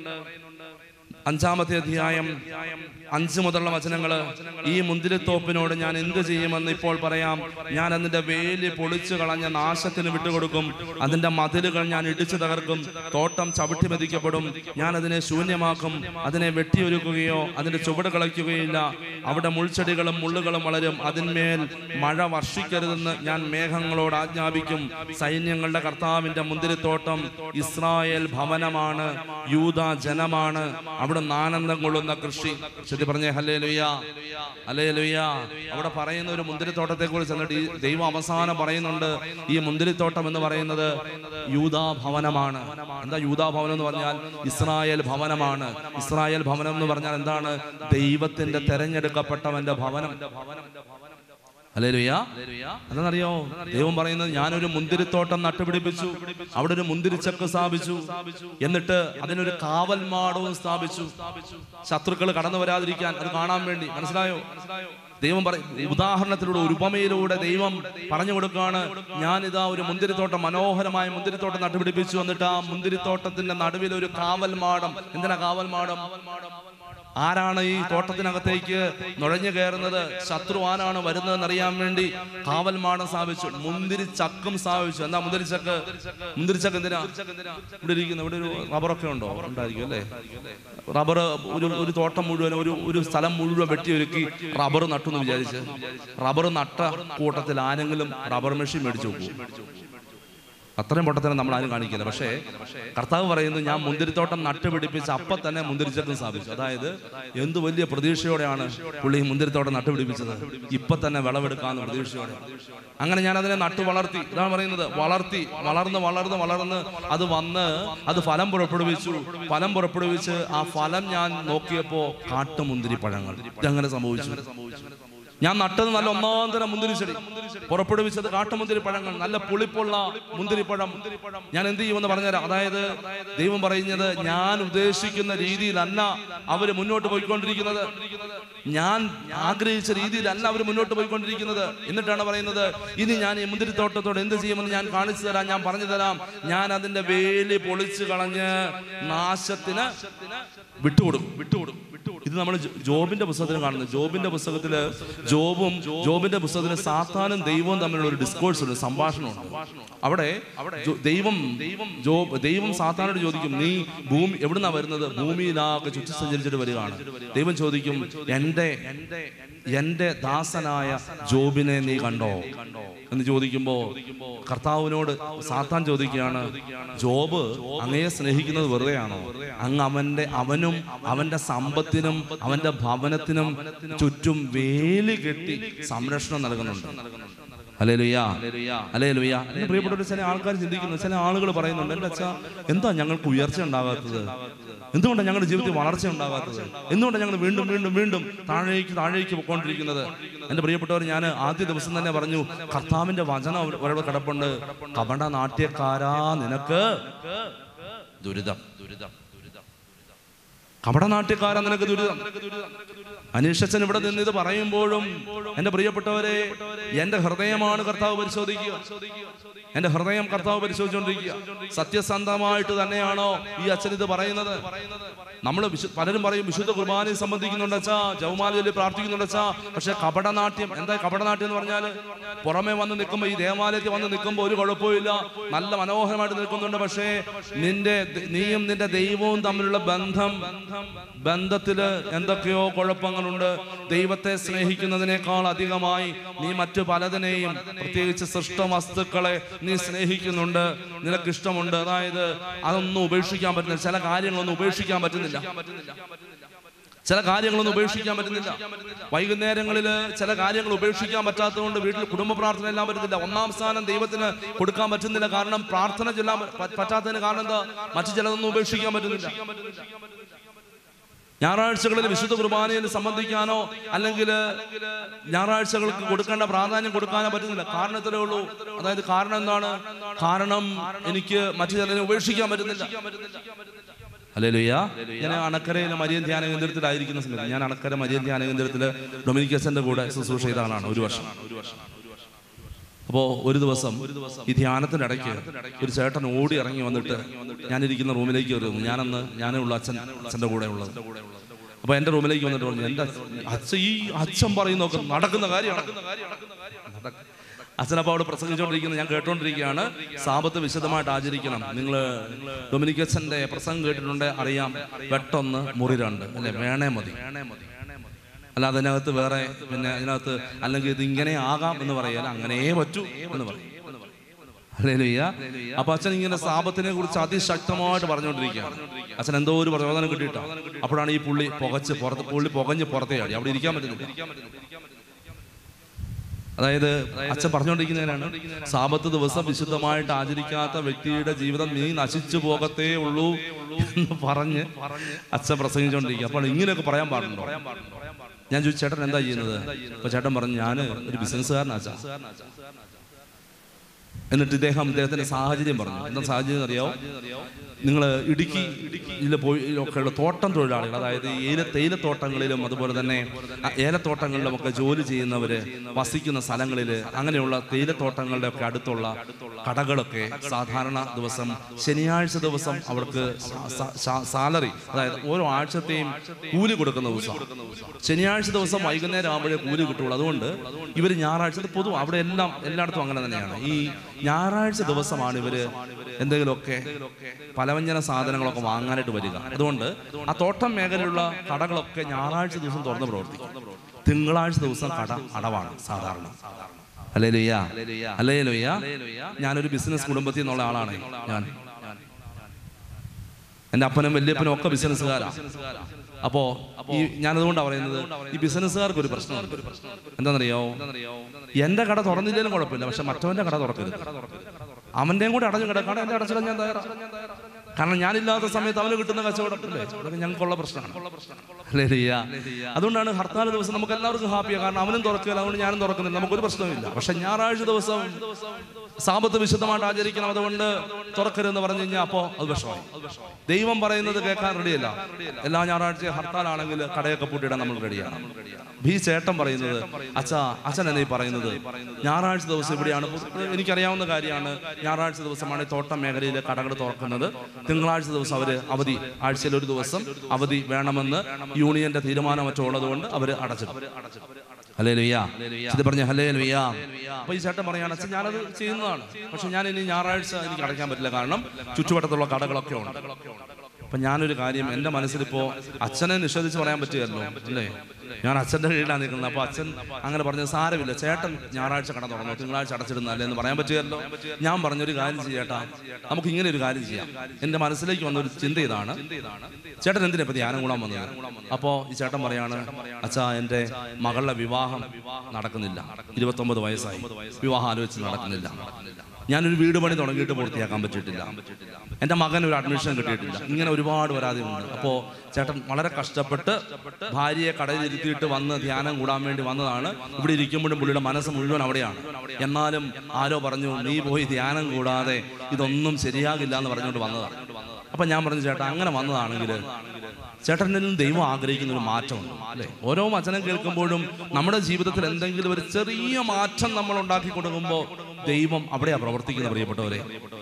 Speaker 1: അഞ്ചാമത്തെ അധ്യായം അഞ്ച് മുതലുള്ള വചനങ്ങള് ഈ മുന്തിരിത്തോപ്പിനോട് ഞാൻ എന്ത് ചെയ്യുമെന്ന് ഇപ്പോൾ പറയാം ഞാൻ അതിന്റെ വേലി പൊളിച്ചു കളഞ്ഞ നാശത്തിന് വിട്ടുകൊടുക്കും അതിന്റെ മതിലുകൾ ഞാൻ ഇടിച്ചു തകർക്കും തോട്ടം ചവിട്ടി മെതിക്കപ്പെടും ഞാൻ അതിനെ ശൂന്യമാക്കും അതിനെ വെട്ടിയൊരുക്കുകയോ അതിന്റെ ചുവട് കളയ്ക്കുകയില്ല അവിടെ മുൾച്ചെടികളും മുള്ളുകളും വളരും അതിന്മേൽ മഴ വർഷിക്കരുതെന്ന് ഞാൻ മേഘങ്ങളോട് ആജ്ഞാപിക്കും സൈന്യങ്ങളുടെ കർത്താവിന്റെ മുന്തിരിത്തോട്ടം ഇസ്രായേൽ ഭവനമാണ് യൂത ജനമാണ് അവിടെ ആനന്ദം കൊള്ളുന്ന കൃഷി ശരി പറഞ്ഞേ ഹല്ലേ ലുയ്യ ഹല്ലേ ലുയ്യ അവിടെ പറയുന്ന ഒരു മുന്തിരിത്തോട്ടത്തെ കുറിച്ച് എന്നിട്ട് ഈ ദൈവം അവസാനം പറയുന്നുണ്ട് ഈ മുന്തിരിത്തോട്ടം എന്ന് പറയുന്നത് യൂതാ ഭവനമാണ് എന്താ യൂതാ ഭവനം എന്ന് പറഞ്ഞാൽ ഇസ്രായേൽ ഭവനമാണ് ഇസ്രായേൽ ഭവനം എന്ന് പറഞ്ഞാൽ എന്താണ് ദൈവത്തിന്റെ തെരഞ്ഞെടുക്കപ്പെട്ടവന്റെ ഭവനം അല്ലേലുയ്യ അതെന്നറിയോ ദൈവം പറയുന്നത് ഞാനൊരു മുന്തിരിത്തോട്ടം നട്ടുപിടിപ്പിച്ചു അവിടെ ഒരു മുന്തിരിച്ചക്ക് സ്ഥാപിച്ചു എന്നിട്ട് അതിനൊരു കാവൽ മാടവും സ്ഥാപിച്ചു ശത്രുക്കൾ കടന്നു വരാതിരിക്കാൻ അത് കാണാൻ വേണ്ടി മനസ്സിലായോ ദൈവം പറയും ഉദാഹരണത്തിലൂടെ ഒരു ഉപമയിലൂടെ ദൈവം പറഞ്ഞു കൊടുക്കുകയാണ് ഞാനിതാ ഒരു മുന്തിരിത്തോട്ടം മനോഹരമായ മുന്തിരിത്തോട്ടം നട്ടുപിടിപ്പിച്ചു എന്നിട്ട് ആ മുന്തിരിത്തോട്ടത്തിന്റെ നടുവിൽ ഒരു കാവൽ മാടം എന്തിനാ കാവൽ മാടം ആരാണ് ഈ തോട്ടത്തിനകത്തേക്ക് നുഴഞ്ഞു കയറുന്നത് ശത്രു ആരാണ് വരുന്നതെന്ന് അറിയാൻ വേണ്ടി കാവൽ മാടം സ്ഥാപിച്ചു മുന്തിരി ചക്കും സ്ഥാപിച്ചു എന്താ മുന്തിരി ചക്ക് മുന്തിരി ചക്ക് എന്തിനാ ഇവിടെ ഇരിക്കുന്ന ഇവിടെ ഒരു റബ്ബറൊക്കെ ഉണ്ടോ ഉണ്ടായിരിക്കും അല്ലേ റബ്ബർ ഒരു ഒരു തോട്ടം മുഴുവൻ ഒരു ഒരു സ്ഥലം മുഴുവൻ വെട്ടിയൊരുക്കി റബ്ബർ നട്ടു എന്ന് വിചാരിച്ച് റബ്ബർ നട്ട കൂട്ടത്തിൽ ആരെങ്കിലും റബ്ബർ മെഷീൻ മേടിച്ചു നോക്കൂ അത്രയും പൊട്ടത്തരം നമ്മൾ ആരും കാണിക്കില്ല പക്ഷേ കർത്താവ് പറയുന്നു ഞാൻ മുന്തിരിത്തോട്ടം നട്ടുപിടിപ്പിച്ച് അപ്പം തന്നെ മുന്തിരിച്ചക്കും സ്ഥാപിച്ചു അതായത് എന്ത് വലിയ പ്രതീക്ഷയോടെയാണ് പുള്ളി ഈ മുന്തിരിത്തോട്ടം നട്ടുപിടിപ്പിച്ചത് ഇപ്പം തന്നെ വിളവെടുക്കാമെന്ന് പ്രതീക്ഷയോടെ അങ്ങനെ ഞാൻ അതിനെ നട്ടു വളർത്തി ഇതാണ് പറയുന്നത് വളർത്തി വളർന്ന് വളർന്ന് വളർന്ന് അത് വന്ന് അത് ഫലം പുറപ്പെടുവിച്ചു ഫലം പുറപ്പെടുവിച്ച് ആ ഫലം ഞാൻ നോക്കിയപ്പോൾ കാട്ടുമുന്തിരി പഴങ്ങൾ ഇതങ്ങനെ സംഭവിച്ചു ഞാൻ നട്ടത് നല്ല ഒന്നാം തരം മുന്തിരിച്ചെടി പുറപ്പെടുവിച്ചത് കാട്ടുമുന്തിരി പഴങ്ങൾ നല്ല പുളിപ്പുള്ള മുന്തിരിപ്പഴം ഞാൻ എന്ത് ചെയ്യുമെന്ന് പറഞ്ഞുതരാം അതായത് ദൈവം പറയുന്നത് ഞാൻ ഉദ്ദേശിക്കുന്ന രീതിയിലല്ല അവര് മുന്നോട്ട് പോയിക്കൊണ്ടിരിക്കുന്നത് ഞാൻ ആഗ്രഹിച്ച രീതിയിലല്ല അവർ മുന്നോട്ട് പോയിക്കൊണ്ടിരിക്കുന്നത് എന്നിട്ടാണ് പറയുന്നത് ഇനി ഞാൻ ഈ മുന്തിരിത്തോട്ടത്തോട് എന്ത് ചെയ്യുമെന്ന് ഞാൻ കാണിച്ചു തരാം ഞാൻ പറഞ്ഞു തരാം ഞാൻ അതിന്റെ വേലി പൊളിച്ചു കളഞ്ഞ് നാശത്തിന് വിട്ടുകൊടുക്കും വിട്ടുകൊടുക്കും ഇത് നമ്മൾ ജോബിന്റെ പുസ്തകത്തിൽ കാണുന്നത് ജോബിന്റെ പുസ്തകത്തില് ജോബും ജോബിന്റെ പുസ്തകത്തില് സാത്താനും ദൈവവും തമ്മിലുള്ള ഒരു ഡിസ്കോഴ്സ് ഉണ്ട് സംഭാഷണമുണ്ട് അവിടെ ജോ- ദൈവം ദൈവം ജോബ് ദൈവം സാത്താനോട് ചോദിക്കും നീ ഭൂമി എവിടുന്നാ വരുന്നത് ഭൂമിയിലാകെ ചുറ്റി സഞ്ചരിച്ചിട്ട് വരികയാണ് ദൈവം ചോദിക്കും എന്റെ എന്റെ ദാസനായ ജോബിനെ നീ കണ്ടോ എന്ന് ചോദിക്കുമ്പോ കർത്താവിനോട് സാത്താൻ ചോദിക്കുകയാണ് ജോബ് അങ്ങയെ സ്നേഹിക്കുന്നത് വെറുതെയാണോ അങ്ങ് അവന്റെ അവനും അവന്റെ സമ്പത്തിനും അവന്റെ ഭവനത്തിനും ചുറ്റും വേലി കെട്ടി സംരക്ഷണം നൽകുന്നുണ്ട് അലേ ലുയ്യാ അലേ ലുയ്യാ എന്നെ പ്രിയപ്പെട്ട ചില ആൾക്കാർ ചിന്തിക്കുന്നു ചില ആളുകൾ പറയുന്നുണ്ട് എൻ്റെ അച്ഛാ എന്താ ഞങ്ങൾക്ക് ഉയർച്ച ഉണ്ടാകാത്തത് എന്തുകൊണ്ടാണ് ഞങ്ങളുടെ ജീവിതത്തിൽ വളർച്ച ഉണ്ടാകാത്തത് എന്തുകൊണ്ടാണ് ഞങ്ങൾ വീണ്ടും വീണ്ടും വീണ്ടും താഴേക്ക് താഴേക്ക് പോയിക്കൊണ്ടിരിക്കുന്നത് എൻ്റെ പ്രിയപ്പെട്ടവർ ഞാൻ ആദ്യ ദിവസം തന്നെ പറഞ്ഞു കർത്താവിന്റെ വചനം അവർ- ഒരാൾ കിടപ്പുണ്ട് കപട നാട്യക്കാരാ നിനക്ക് ദുരിതം ദുരിതം കപട നാട്യക്കാരാ നിനക്ക് ദുരിതം അനീഷച്ചൻ ഇവിടെ നിന്ന് ഇത് പറയുമ്പോഴും എന്റെ പ്രിയപ്പെട്ടവരെ എന്റെ ഹൃദയമാണ് കർത്താവ് പരിശോധിക്കുക എന്റെ ഹൃദയം കർത്താവ് പരിശോധിച്ചുകൊണ്ടിരിക്കുക സത്യസന്ധമായിട്ട് തന്നെയാണോ ഈ അച്ഛൻ ഇത് പറയുന്നത് നമ്മൾ പലരും പറയും വിശുദ്ധ കുർബാനയെ സംബന്ധിക്കുന്നുണ്ട് അച്ഛാ ജൗമാലയിൽ പ്രാർത്ഥിക്കുന്നുണ്ട് അച്ഛാ പക്ഷെ കപടനാട്യം എന്താ കപടനാട്യം എന്ന് പറഞ്ഞാൽ പുറമെ വന്ന് നിൽക്കുമ്പോൾ ഈ ദേവാലയത്തിൽ വന്ന് നിൽക്കുമ്പോൾ ഒരു കുഴപ്പമില്ല നല്ല മനോഹരമായിട്ട് നിൽക്കുന്നുണ്ട് പക്ഷേ നിന്റെ നീയും നിന്റെ ദൈവവും തമ്മിലുള്ള ബന്ധം ബന്ധത്തില് എന്തൊക്കെയോ കുഴപ്പങ്ങളുണ്ട് ദൈവത്തെ സ്നേഹിക്കുന്നതിനേക്കാൾ അധികമായി നീ മറ്റു പലതിനെയും പ്രത്യേകിച്ച് സൃഷ്ട വസ്തുക്കളെ നീ സ്നേഹിക്കുന്നുണ്ട് നിനക്ക് ഇഷ്ടമുണ്ട് അതായത് അതൊന്നും ഉപേക്ഷിക്കാൻ പറ്റുന്നില്ല ചില കാര്യങ്ങളൊന്നും ഉപേക്ഷിക്കാൻ പറ്റുന്നില്ല ചില കാര്യങ്ങളൊന്നും ഉപേക്ഷിക്കാൻ പറ്റുന്നില്ല വൈകുന്നേരങ്ങളിൽ ചില കാര്യങ്ങൾ ഉപേക്ഷിക്കാൻ പറ്റാത്തതുകൊണ്ട് വീട്ടിൽ കുടുംബ പ്രാർത്ഥന എല്ലാം പറ്റുന്നില്ല ഒന്നാം സ്ഥാനം ദൈവത്തിന് കൊടുക്കാൻ പറ്റുന്നില്ല കാരണം പ്രാർത്ഥന ചൊല്ലാൻ പ- പറ്റാത്തതിന് കാരണം എന്താ മറ്റു ചിലതൊന്നും ഉപേക്ഷിക്കാൻ പറ്റുന്നില്ല ഞായറാഴ്ചകളിൽ വിശുദ്ധ കുർബാനയിൽ സംബന്ധിക്കാനോ അല്ലെങ്കിൽ ഞായറാഴ്ചകൾക്ക് കൊടുക്കേണ്ട പ്രാധാന്യം കൊടുക്കാനോ പറ്റുന്നില്ല കാരണം ഇത്രേ ഉള്ളൂ അതായത് കാരണം എന്താണ് കാരണം എനിക്ക് മറ്റു ചിലതിനെ ഉപേക്ഷിക്കാൻ പറ്റുന്നില്ല അല്ലേ ലുയ്യ ഞാൻ അണക്കരയിലെ മരിയൻ ധ്യാന കേന്ദ്രത്തിലായിരിക്കുന്ന സമയത്ത് ഞാൻ അണക്കര മരിയൻ ധ്യാന കേന്ദ്രത്തിൽ ഡൊമിനിക്കസന്റെ കൂടെ ശുശ്രൂഷ ചെയ്ത ആളാണ് ഒരു വർഷം അപ്പോ ഒരു ദിവസം ഈ ധ്യാനത്തിന്റെ ഇടയ്ക്ക് ഒരു ചേട്ടൻ ഓടി ഇറങ്ങി വന്നിട്ട് ഞാനിരിക്കുന്ന റൂമിലേക്ക് കയറി വന്നു ഞാനന്ന് ഞാനേ ഉള്ളു അച്ഛൻ അച്ഛന്റെ കൂടെ ഉള്ളത് അപ്പൊ എന്റെ റൂമിലേക്ക് വന്നിട്ട് പറഞ്ഞു എന്റെ അച്ഛൻ ഈ അച്ഛൻ പറയുന്നൊക്കെ നടക്കുന്ന കാര്യമാണ് അച്ഛനപ്പോ അവിടെ പ്രസംഗിച്ചുകൊണ്ടിരിക്കുന്നത് ഞാൻ കേട്ടോണ്ടിരിക്കുകയാണ് സാപത്ത് വിശദമായിട്ട് ആചരിക്കണം നിങ്ങൾ ഡൊമിനിക്കച്ചന്റെ പ്രസംഗം കേട്ടിട്ടുണ്ട് അറിയാം വെട്ടൊന്ന് മുറി രണ്ട് അല്ലെ വേണേ മതി അല്ല അതിനകത്ത് വേറെ പിന്നെ അതിനകത്ത് അല്ലെങ്കിൽ ഇത് ഇങ്ങനെ ആകാം എന്ന് പറയാൻ അങ്ങനെ പറ്റൂ എന്ന് പറയും ഹല്ലേലൂയ. അപ്പൊ അച്ഛൻ ഇങ്ങനെ സാപത്തിനെ കുറിച്ച് അതിശക്തമായിട്ട് പറഞ്ഞുകൊണ്ടിരിക്കുകയാണ് അച്ഛൻ എന്തോ ഒരു പ്രചോദനം കിട്ടിയിട്ടാ അപ്പോഴാണ് ഈ പുള്ളി പുകച്ച് പുറത്ത് പുള്ളി പുകഞ്ഞ് പുറത്തേ ചാടി അവിടെ ഇരിക്കാൻ പറ്റുന്നില്ല അതായത് അച്ഛൻ പറഞ്ഞുകൊണ്ടിരിക്കുന്നതിനാണ് സാപത്ത് ദിവസം വിശുദ്ധമായിട്ട് ആചരിക്കാത്ത വ്യക്തിയുടെ ജീവിതം നീ നശിച്ചു പോകത്തേ ഉള്ളൂ എന്ന് പറഞ്ഞ് അച്ഛൻ പ്രസംഗിച്ചുകൊണ്ടിരിക്കുക അപ്പോൾ ഇങ്ങനെയൊക്കെ പറയാൻ പാടുണ്ടോ ഞാൻ ചോദിച്ചു ചേട്ടൻ എന്താ ചെയ്യുന്നത് അപ്പൊ ചേട്ടൻ പറഞ്ഞു ഞാൻ ഒരു ബിസിനസ്സുകാരനാച്ചാ എന്നിട്ട് ഇദ്ദേഹം ഇദ്ദേഹത്തിന്റെ സാഹചര്യം പറഞ്ഞു എന്താ സാഹചര്യം അറിയാവോ നിങ്ങൾ ഇടുക്കി ഇതിൽ പോയി ഒക്കെയുള്ള തോട്ടം തൊഴിലാളികൾ അതായത് ഈ ഏല തേയിലത്തോട്ടങ്ങളിലും അതുപോലെ തന്നെ ആ ഏലത്തോട്ടങ്ങളിലും ഒക്കെ ജോലി ചെയ്യുന്നവര് വസിക്കുന്ന സ്ഥലങ്ങളിൽ അങ്ങനെയുള്ള തേയിലത്തോട്ടങ്ങളുടെ ഒക്കെ അടുത്തുള്ള കടകളൊക്കെ സാധാരണ ദിവസം ശനിയാഴ്ച ദിവസം അവർക്ക് സാലറി അതായത് ഓരോ ആഴ്ചത്തെയും കൂലി കൊടുക്കുന്ന ദിവസം ശനിയാഴ്ച ദിവസം വൈകുന്നേരം ആകുമ്പോഴേ കൂലി കിട്ടുള്ളൂ അതുകൊണ്ട് ഇവർ ഞായറാഴ്ച ഇത് പൊതു അവിടെ എല്ലാം എല്ലായിടത്തും അങ്ങനെ തന്നെയാണ് ഈ ഞായറാഴ്ച ദിവസമാണ് ഇവര് എന്തെങ്കിലുമൊക്കെ പലവ്യഞ്ജന സാധനങ്ങളൊക്കെ വാങ്ങാനായിട്ട് വരിക അതുകൊണ്ട് ആ തോട്ടം മേഖലയിലുള്ള കടകളൊക്കെ ഞായറാഴ്ച ദിവസം തുറന്ന് പ്രവർത്തിക്കും തിങ്കളാഴ്ച ദിവസം കട അടവാണ് സാധാരണ അല്ലേ ലുയ്യ അല്ലേ ലുയ്യ ഞാനൊരു ബിസിനസ് കുടുംബത്തിൽ നിന്നുള്ള ആളാണ് ഞാൻ എൻ്റെ അപ്പനും വല്യപ്പനും ഒക്കെ ബിസിനസ്സുകാരാണ് അപ്പോ ഈ ഞാനതുകൊണ്ടാണ് പറയുന്നത് ഈ ബിസിനസ്സുകാർക്ക് ഒരു പ്രശ്നമുണ്ട് എന്താണെന്നറിയോ എന്റെ കട തുറന്നില്ലെങ്കിലും കുഴപ്പമില്ല പക്ഷെ മറ്റവന്റെ കട തുറക്കരുത് അവന്റെയും കൂടെ അടഞ്ഞു കിടക്കാണ് എന്റെ അടച്ചിടാൻ ഞാൻ തയ്യാറാണ് കാരണം ഞാനില്ലാത്ത സമയത്ത് അവന് കിട്ടുന്ന കച്ചവടത്തില്ലേ അതൊക്കെ ഞങ്ങൾക്കുള്ള പ്രശ്നമാണ് അല്ലേ ലിയ? അതുകൊണ്ടാണ് ഹർത്താൽ ദിവസം നമുക്ക് എല്ലാവർക്കും ഹാപ്പിയാണ് കാരണം അവനും തുറക്കില്ല അതുകൊണ്ട് ഞാനും തുറക്കുന്നില്ല നമുക്കൊരു പ്രശ്നമില്ല പക്ഷെ ഞായറാഴ്ച ദിവസം സാപത്ത് വിശുദ്ധമായിട്ട് ആചരിക്കണം അതുകൊണ്ട് തുറക്കരുതെന്ന് പറഞ്ഞു കഴിഞ്ഞാൽ അപ്പോ അത് വിഷമായി ദൈവം പറയുന്നത് കേൾക്കാൻ റെഡിയല്ല എല്ലാ ഞായറാഴ്ച ഹർത്താലാണെങ്കിൽ കടയൊക്കെ പൂട്ടിയിടാൻ നമ്മൾ റെഡിയാണ് ഈ ചേട്ടൻ പറയുന്നത് അച്ഛാ അച്ഛൻ എന്നെ ഈ പറയുന്നത് ഞായറാഴ്ച ദിവസം ഇവിടെയാണ് പൊതു- എനിക്കറിയാവുന്ന കാര്യമാണ് ഞായറാഴ്ച ദിവസമാണ് ഈ തോട്ടം മേഖലയിലെ കടകൾ തുറക്കുന്നത് തിങ്കളാഴ്ച ദിവസം അവര് അവധി ആഴ്ചയിൽ ഒരു ദിവസം അവധി വേണമെന്ന് യൂണിയന്റെ തീരുമാനം മറ്റോ ഉള്ളതുകൊണ്ട് അവര് അടച്ചിടും ഹലേ ലുയ്യ ഇത് പറഞ്ഞ ഹലേ ലുയ്യ അപ്പൊ ഈ ചേട്ടൻ പറയാണ് അച്ഛൻ ഞാനത് ചെയ്യുന്നതാണ് പക്ഷെ ഞാൻ ഇനി ഞായറാഴ്ച എനിക്ക് അടയ്ക്കാൻ പറ്റില്ല കാരണം ചുറ്റുവട്ടത്തുള്ള കടകളൊക്കെ ഉണ്ട് അപ്പൊ ഞാനൊരു കാര്യം എന്റെ മനസ്സിലിപ്പോ അച്ഛനെ നിഷേധിച്ച് പറയാൻ പറ്റുമല്ലോ അല്ലേ ഞാൻ അച്ഛന്റെ കീഴിലാണ് നിൽക്കുന്നത് അപ്പൊ അച്ഛൻ അങ്ങനെ പറഞ്ഞത് സാരമില്ല ചേട്ടൻ ഞായറാഴ്ച കട തുറന്നു തിങ്കളാഴ്ച അടച്ചിടുന്നല്ലേ എന്ന് പറയാൻ പറ്റുമല്ലോ ഞാൻ പറഞ്ഞൊരു കാര്യം ചെയ്യട്ടാ നമുക്ക് ഇങ്ങനെ ഒരു കാര്യം ചെയ്യാം എന്റെ മനസ്സിലേക്ക് വന്ന ഒരു ചിന്ത ഇതാണ് ചേട്ടൻ എന്തിനാ ഇപ്പൊ ധ്യാനം കൂടാൻ വന്നത് അപ്പോ ഈ ചേട്ടൻ പറയാണ് അച്ഛാ എന്റെ മകളുടെ വിവാഹം നടക്കുന്നില്ല ഇരുപത്തൊമ്പത് വയസ്സായി വിവാഹം ആലോചിച്ച് നടക്കുന്നില്ല ഞാനൊരു വീട് പണി തുടങ്ങിയിട്ട് പൂർത്തിയാക്കാൻ പറ്റിയിട്ടില്ല എൻ്റെ മകൻ ഒരു അഡ്മിഷൻ കിട്ടിയിട്ടില്ല ഇങ്ങനെ ഒരുപാട് പരാതികളുണ്ട് അപ്പോൾ ചേട്ടൻ വളരെ കഷ്ടപ്പെട്ട് ഭാര്യയെ കടയിൽ ഇരുത്തിയിട്ട് വന്ന് ധ്യാനം കൂടാൻ വേണ്ടി വന്നതാണ് ഇവിടെ ഇരിക്കുമ്പോഴും പുള്ളിയുടെ മനസ്സ് മുഴുവൻ അവിടെയാണ് എന്നാലും ആരോ പറഞ്ഞു നീ പോയി ധ്യാനം കൂടാതെ ഇതൊന്നും ശരിയാകില്ല എന്ന് പറഞ്ഞുകൊണ്ട് വന്നതാണ് അപ്പം ഞാൻ പറഞ്ഞു ചേട്ടാ അങ്ങനെ വന്നതാണെങ്കിൽ ചേട്ടനിൽ നിന്ന് ദൈവം ആഗ്രഹിക്കുന്ന ഒരു മാറ്റമുണ്ട് അല്ലേ ഓരോ വചനം കേൾക്കുമ്പോഴും നമ്മുടെ ജീവിതത്തിൽ എന്തെങ്കിലും ഒരു ചെറിയ മാറ്റം നമ്മൾ ഉണ്ടാക്കി കൊടുക്കുമ്പോൾ ദൈവം അവിടെയാ പ്രവർത്തിക്കുന്ന പ്രിയപ്പെട്ടവരെ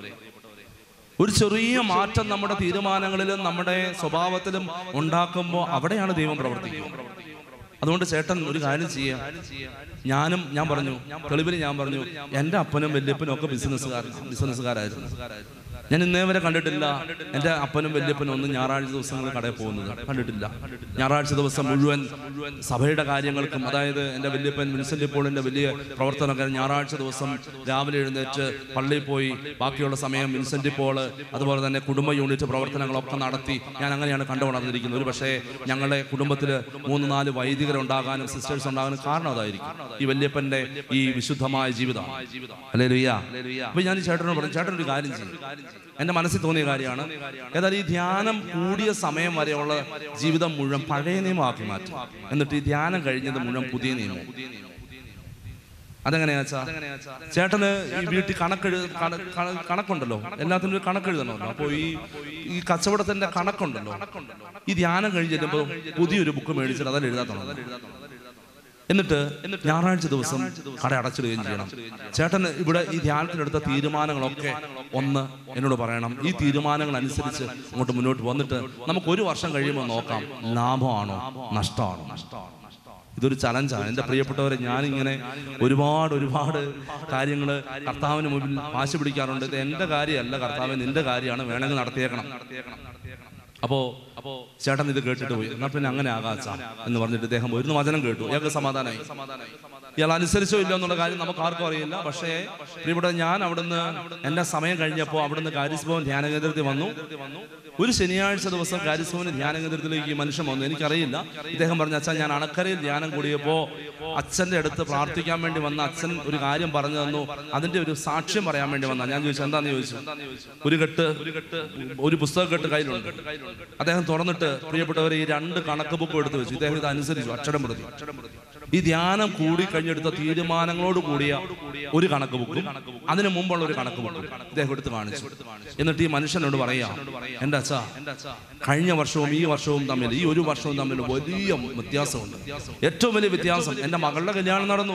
Speaker 1: ഒരു ചെറിയ മാറ്റം നമ്മുടെ തീരുമാനങ്ങളിലും നമ്മുടെ സ്വഭാവത്തിലും ഉണ്ടാക്കുമ്പോൾ അവിടെയാണ് ദൈവം പ്രവർത്തിക്കുക അതുകൊണ്ട് ചേട്ടൻ ഒരു കാര്യം ചെയ്യാം ഞാനും ഞാൻ പറഞ്ഞു തെളിവിന് ഞാൻ പറഞ്ഞു എൻ്റെ അപ്പനും വല്യപ്പനും ഒക്കെ ബിസിനസ്സുകാർ ബിസിനസ്സുകാരായിരുന്നു ഞാൻ ഇന്നേ വരെ കണ്ടിട്ടില്ല എൻ്റെ അപ്പനും വല്യപ്പനും ഒന്നും ഞായറാഴ്ച ദിവസങ്ങളിൽ കടയിൽ പോകുന്നത് കണ്ടിട്ടില്ല ഞായറാഴ്ച ദിവസം മുഴുവൻ സഭയുടെ കാര്യങ്ങൾക്കും അതായത് എൻ്റെ വല്യപ്പൻ മുനിസിപ്പൽ പോളിൻ്റെ വലിയ പ്രവർത്തനമൊക്കെ ഞായറാഴ്ച ദിവസം രാവിലെ എഴുന്നേറ്റ് പള്ളിയിൽ പോയി ബാക്കിയുള്ള സമയം വിൻസെന്റ് പോള് അതുപോലെ തന്നെ കുടുംബ യൂണിറ്റ് പ്രവർത്തനങ്ങളൊക്കെ നടത്തി ഞാൻ അങ്ങനെയാണ് കണ്ടുകൊണ്ടിരിക്കുന്നത് ഒരു പക്ഷേ ഞങ്ങളുടെ കുടുംബത്തിൽ മൂന്ന് നാല് വൈദികരുണ്ടാകാനും സിസ്റ്റേഴ്സ് ഉണ്ടാകാനും കാരണം അതായിരിക്കും ഈ വല്യപ്പന്റെ ഈ വിശുദ്ധമായ ജീവിതം അല്ലേ ലുയ്യ അപ്പൊ ഞാൻ ഈ ചേട്ടനോട് പറഞ്ഞു ചേട്ടൻ ഒരു കാര്യം ചെയ്യും എന്റെ മനസ്സിൽ തോന്നിയ കാര്യമാണ് ഏതായാലും ഈ ധ്യാനം കൂടിയ സമയം വരെയുള്ള ജീവിതം മുഴുവൻ പഴയ നിയമമാക്കി മാറ്റും എന്നിട്ട് ഈ ധ്യാനം കഴിഞ്ഞത് മുഴുവൻ പുതിയ നിയമം അതെങ്ങനെയാ വെച്ചാ ചേട്ടന് ഈ വീട്ടിൽ കണക്കെഴു കണ- കണ- കണക്കുണ്ടല്ലോ എല്ലാത്തിനും ഒരു കണക്കെഴുതണമല്ലോ അപ്പോൾ ഈ ഈ കച്ചവടത്തിന്റെ കണക്കുണ്ടല്ലോ ഈ ധ്യാനം കഴിഞ്ഞ് ചെല്ലുമ്പോൾ പുതിയൊരു ബുക്ക് മേടിച്ചിട്ട് അതിൽ എഴുതാൻ തുടങ്ങും എന്നിട്ട് ഞായറാഴ്ച ദിവസം കട അടച്ചിടുകയും ചെയ്യണം ചേട്ടൻ ഇവിടെ ഈ ധ്യാനത്തിനെടുത്ത തീരുമാനങ്ങളൊക്കെ ഒന്ന് എന്നോട് പറയണം ഈ തീരുമാനങ്ങൾ അനുസരിച്ച് അങ്ങോട്ട് മുന്നോട്ട് വന്നിട്ട് നമുക്ക് ഒരു വർഷം കഴിയുമ്പോൾ നോക്കാം ലാഭമാണോ നഷ്ടമാണോ ഇതൊരു ചലഞ്ചാണ് എൻ്റെ പ്രിയപ്പെട്ടവരെ ഞാനിങ്ങനെ ഒരുപാട് ഒരുപാട് കാര്യങ്ങൾ കർത്താവിന് മുമ്പിൽ വാശി പിടിക്കാറുണ്ട് ഇത് എൻ്റെ കാര്യമല്ല കർത്താവ് നിന്റെ കാര്യമാണ് വേണമെങ്കിൽ നടത്തിയേക്കണം അപ്പോ അപ്പോ ചേട്ടൻ ഇത് കേട്ടിട്ട് പോയി എന്നാ പിന്നെ അങ്ങനെ ആകാച്ച എന്ന് പറഞ്ഞിട്ട് ഇദ്ദേഹം ഒരു വചനം കേട്ടു ഇയാൾക്ക് സമാധാനമായി ഇയാൾ അനുസരിച്ചോ ഇല്ലോ എന്നുള്ള കാര്യം നമുക്ക് ആർക്കും അറിയില്ല പക്ഷേ ഇവിടെ ഞാൻ അവിടുന്ന് എന്റെ സമയം കഴിഞ്ഞപ്പോൾ അവിടുന്ന് കാരിസ്ഭവൻ ധ്യാന കേന്ദ്രത്തിൽ വന്നു ഒരു ശനിയാഴ്ച ദിവസം കാരിസ്ഭവന് ധ്യാന കേന്ദ്രത്തിലേക്ക് ഈ മനുഷ്യൻ വന്നു എനിക്കറിയില്ല ഇദ്ദേഹം പറഞ്ഞു അച്ഛൻ ഞാൻ അണക്കരയിൽ ധ്യാനം കൂടിയപ്പോൾ അച്ഛന്റെ അടുത്ത് പ്രാർത്ഥിക്കാൻ വേണ്ടി വന്ന അച്ഛൻ ഒരു കാര്യം പറഞ്ഞു തന്നു അതിന്റെ ഒരു സാക്ഷ്യം പറയാൻ വേണ്ടി വന്ന ഞാൻ ചോദിച്ചു എന്താന്ന് ചോദിച്ചു ഒരു കെട്ട് ഒരു പുസ്തക കെട്ട് കയ്യിലുണ്ട് അദ്ദേഹം തുറന്നിട്ട് പ്രിയപ്പെട്ടവരെ ഈ രണ്ട് കണക്ക് ബുക്കും എടുത്തു വെച്ചു ഇദ്ദേഹം ഇത് അനുസരിച്ചു അക്ഷരം പ്രതി ഈ ധ്യാനം കൂടി കഴിഞ്ഞെടുത്ത തീരുമാനങ്ങളോട് കൂടിയ ഒരു കണക്ക് ബുക്കും അതിനു മുമ്പുള്ള ഒരു കണക്ക് ബുക്കും ഇദ്ദേഹം എടുത്ത് കാണിച്ചു എന്നിട്ട് ഈ മനുഷ്യനോട് പറയാ എന്റെ അച്ഛ കഴിഞ്ഞ വർഷവും ഈ വർഷവും തമ്മിൽ ഈ ഒരു വർഷവും തമ്മിൽ വലിയ വ്യത്യാസമുണ്ട് ഏറ്റവും വലിയ വ്യത്യാസം എന്റെ മകളുടെ കല്യാണം നടന്നു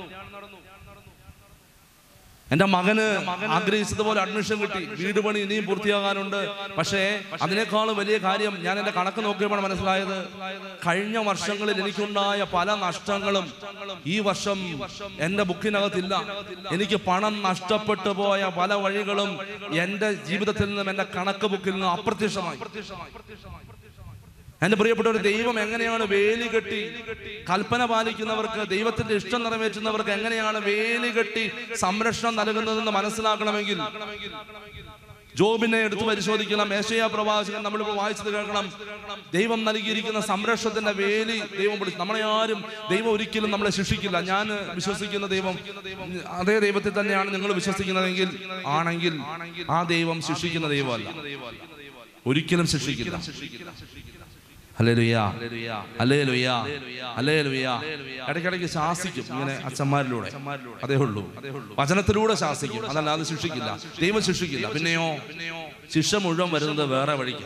Speaker 1: എന്റെ മകന് ആഗ്രഹിച്ചതുപോലെ അഡ്മിഷൻ കിട്ടി വീട് പണി ഇനിയും പൂർത്തിയാകാനുണ്ട് പക്ഷേ അതിനേക്കാളും വലിയ കാര്യം ഞാൻ എന്റെ കണക്ക് നോക്കിയപ്പോൾ മനസ്സിലായത് കഴിഞ്ഞ വർഷങ്ങളിൽ എനിക്കുണ്ടായ പല നഷ്ടങ്ങളും ഈ വർഷം എന്റെ ബുക്കിനകത്തില്ല എനിക്ക് പണം നഷ്ടപ്പെട്ടു പോയ പല വഴികളും എന്റെ ജീവിതത്തിൽ നിന്നും എന്റെ കണക്ക് ബുക്കിൽ നിന്നും അപ്രത്യക്ഷമായി എന്റെ പ്രിയപ്പെട്ട ദൈവം എങ്ങനെയാണ് വേലി കെട്ടി കൽപ്പന പാലിക്കുന്നവർക്ക് ദൈവത്തിന്റെ ഇഷ്ടം നിറവേറ്റുന്നവർക്ക് എങ്ങനെയാണ് വേലി കെട്ടി സംരക്ഷണം നൽകുന്നതെന്ന് മനസ്സിലാക്കണമെങ്കിൽ ജോബിനെ എടുത്ത് പരിശോധിക്കണം ഏഷ്യ പ്രവാചകൻ നമ്മളിപ്പോൾ വായിച്ചത് കേൾക്കണം ദൈവം നൽകിയിരിക്കുന്ന സംരക്ഷണത്തിന്റെ വേലി ദൈവം വിളിച്ചു നമ്മളെ ആരും ദൈവം ഒരിക്കലും നമ്മളെ ശിക്ഷിക്കില്ല ഞാൻ വിശ്വസിക്കുന്ന ദൈവം അതേ ദൈവത്തിൽ തന്നെയാണ് നിങ്ങൾ വിശ്വസിക്കുന്നതെങ്കിൽ ആണെങ്കിൽ ആ ദൈവം ശിക്ഷിക്കുന്ന ദൈവമല്ല ഒരിക്കലും ശിക്ഷിക്കില്ല ഹല്ലേലൂയ ഹല്ലേലൂയ ഹല്ലേലൂയ ഇടയ്ക്കിടയ്ക്ക് ശാസിക്കും ഇങ്ങനെ അച്ഛന്മാരിലൂടെ അതേ ഉള്ളൂ വചനത്തിലൂടെ ശാസിക്കും അതല്ലാതെ ശിക്ഷിക്കില്ല ദൈവം ശിക്ഷിക്കില്ല പിന്നെയോ ശിക്ഷ മുഴുവൻ വരുന്നത് വേറെ വഴിക്ക്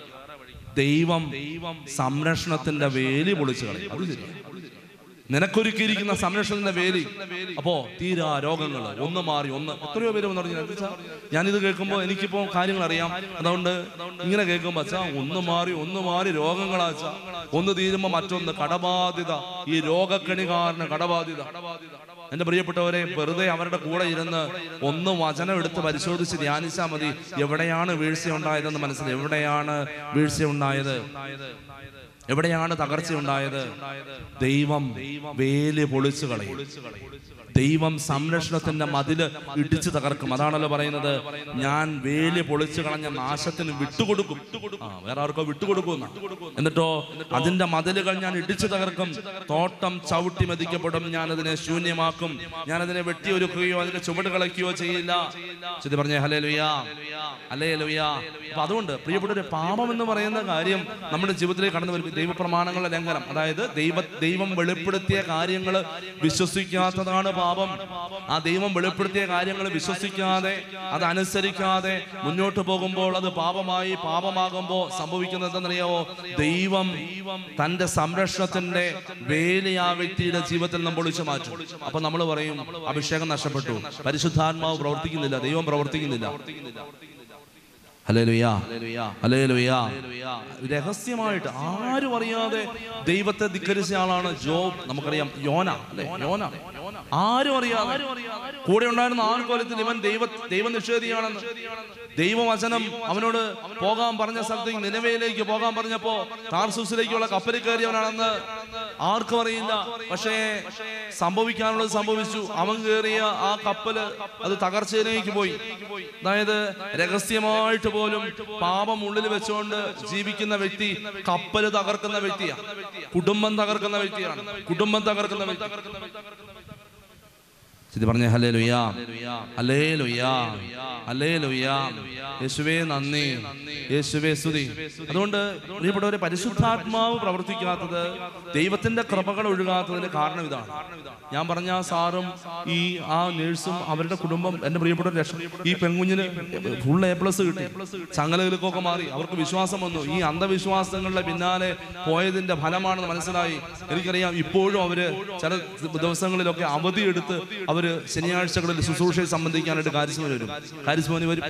Speaker 1: ദൈവം സംരക്ഷണത്തിന്റെ വേലി പൊളിച്ചു കളയും അത് ശരിയാണ് നിനക്കൊരുക്കിയിരിക്കുന്ന സംരക്ഷണത്തിന്റെ വേലി അപ്പോ തീരാ രോഗങ്ങൾ ഒന്ന് മാറി ഒന്ന് എത്രയോ പേര് വന്നു പറഞ്ഞു ഞാനിത് കേൾക്കുമ്പോൾ എനിക്കിപ്പോ കാര്യങ്ങൾ അറിയാം അതുകൊണ്ട് ഇങ്ങനെ കേൾക്കുമ്പോ അച്ഛാ ഒന്ന് മാറി ഒന്ന് മാറി രോഗങ്ങളാ അച്ഛാ ഒന്ന് തീരുമ്പോ മറ്റൊന്ന് കടബാധ്യത ഈ രോഗക്കണി കാരണം കടബാധ്യത എന്റെ പ്രിയപ്പെട്ടവരെ വെറുതെ അവരുടെ കൂടെ ഇരുന്ന് ഒന്ന് വചനം എടുത്ത് പരിശോധിച്ച് ധ്യാനിച്ചാൽ മതി എവിടെയാണ് വീഴ്ച ഉണ്ടായതെന്ന് മനസ്സിലായി എവിടെയാണ് വീഴ്ച ഉണ്ടായത് എവിടെയാണ് തകർച്ച ഉണ്ടായത് ദൈവം വേലി പൊളിച്ചു കളയും ദൈവം സംരക്ഷണത്തിന്റെ മതില് ഇടിച്ചു തകർക്കും അതാണല്ലോ പറയുന്നത് ഞാൻ വേലി പൊളിച്ചു കളഞ്ഞ നാശത്തിന് വിട്ടുകൊടുക്കും ആ വേറെ ആർക്കോ വിട്ടുകൊടുക്കും എന്നിട്ടോ അതിന്റെ മതിലുകൾ ഞാൻ ഇടിച്ചു തകർക്കും തോട്ടം ചവിട്ടി മതിക്കപ്പെടും ഞാൻ അതിനെ ശൂന്യമാക്കും ഞാൻ അതിനെ വെട്ടിയൊരുക്കുകയോ അതിന്റെ ചുവട് കളയ്ക്കുകയോ ചെയ്യില്ല ചെതി പറഞ്ഞേ ഹലേ ലുയാ ഹലേ ലുയാ അപ്പൊ അതുകൊണ്ട് പ്രിയപ്പെട്ട ഒരു പാപം എന്ന് പറയുന്ന കാര്യം നമ്മുടെ ജീവിതത്തിലേക്ക് കടന്നു വരും ദൈവപ്രമാണങ്ങളുടെ ലംഘനം അതായത് ദൈവ ദൈവം വെളിപ്പെടുത്തിയ കാര്യങ്ങൾ വിശ്വസിക്കാത്തതാണ് പാപം ആ ദൈവം വെളിപ്പെടുത്തിയ കാര്യങ്ങൾ വിശ്വസിക്കാതെ അത് അനുസരിക്കാതെ മുന്നോട്ട് പോകുമ്പോൾ അത് പാപമായി പാപമാകുമ്പോൾ സംഭവിക്കുന്നത് എന്തെന്നറിയാവോ ദൈവം തന്റെ സംരക്ഷണത്തിന്റെ വേലി ആ വ്യക്തിയുടെ ജീവിതത്തിൽ നമ്മൾ ഒളിച്ചു മാറ്റും അപ്പൊ നമ്മൾ പറയും അഭിഷേകം നഷ്ടപ്പെട്ടു പരിശുദ്ധാത്മാവ് പ്രവർത്തിക്കുന്നില്ല ദൈവം പ്രവർത്തിക്കുന്നില്ല ഹല്ലേലൂയാ ഹല്ലേലൂയാ രഹസ്യമായിട്ട് ആരും അറിയാതെ ദൈവത്തെ ധിക്കരിച്ച ആളാണ് ജോബ് നമുക്കറിയാം യോന അല്ലെ യോന ആരും അറിയാതെ കൂടെ ഉണ്ടായിരുന്ന ആൾക്കൊലത്തിൽ ഇവൻ ദൈവ ദൈവ നിഷേധിയാണെന്ന് ദൈവവചനം അവനോട് പോകാൻ പറഞ്ഞ സ്ഥലത്തേക്ക് നിലവയിലേക്ക് പോകാൻ പറഞ്ഞപ്പോ താർസൂസിലേക്കുള്ള കപ്പലിൽ കയറിയവനാണെന്ന് ആർക്കും അറിയില്ല പക്ഷേ സംഭവിക്കാനുള്ളത് സംഭവിച്ചു അവൻ കയറിയ ആ കപ്പല് അത് തകർച്ചയിലേക്ക് പോയി അതായത് രഹസ്യമായിട്ട് പോലും പാപം ഉള്ളിൽ വെച്ചുകൊണ്ട് ജീവിക്കുന്ന വ്യക്തി കപ്പല് തകർക്കുന്ന വ്യക്തിയാണ് കുടുംബം തകർക്കുന്ന വ്യക്തിയാണ് കുടുംബം തകർക്കുന്ന വ്യക്തി ചിതി പറഞ്ഞേ ഹലേ ലുയാ ഹലേ ലുയാ ഹലേ ലുയാ യേശുവേ നന്ദി യേശുവേ സ്തുതി അതുകൊണ്ട് പ്രിയപ്പെട്ടവരെ പരിശുദ്ധാത്മാവ് പ്രവർത്തിക്കാത്തത് ദൈവത്തിന്റെ കൃപകൾ ഒഴുകാത്തതിന് കാരണം ഇതാണ് ഞാൻ പറഞ്ഞ ആ സാറും ഈ ആ നേഴ്സും അവരുടെ കുടുംബം എന്റെ പ്രിയപ്പെട്ട രക്ഷ ഈ പെൺകുഞ്ഞിന് ഫുൾ എ പ്ലസ് കിട്ടി ചങ്ങലകൾക്കൊക്കെ മാറി അവർക്ക് വിശ്വാസം വന്നു ഈ അന്ധവിശ്വാസങ്ങളുടെ പിന്നാലെ പോയതിന്റെ ഫലമാണെന്ന് മനസ്സിലായി എനിക്കറിയാം ഇപ്പോഴും അവര് ചില ദിവസങ്ങളിലൊക്കെ അവധിയെടുത്ത് അവര് ശനിയാഴ്ചകളിൽ ശുശ്രൂഷയെ സംബന്ധിക്കാനായിട്ട് കാരിസ്മോനി വരും കാരിസ്മോനി വരും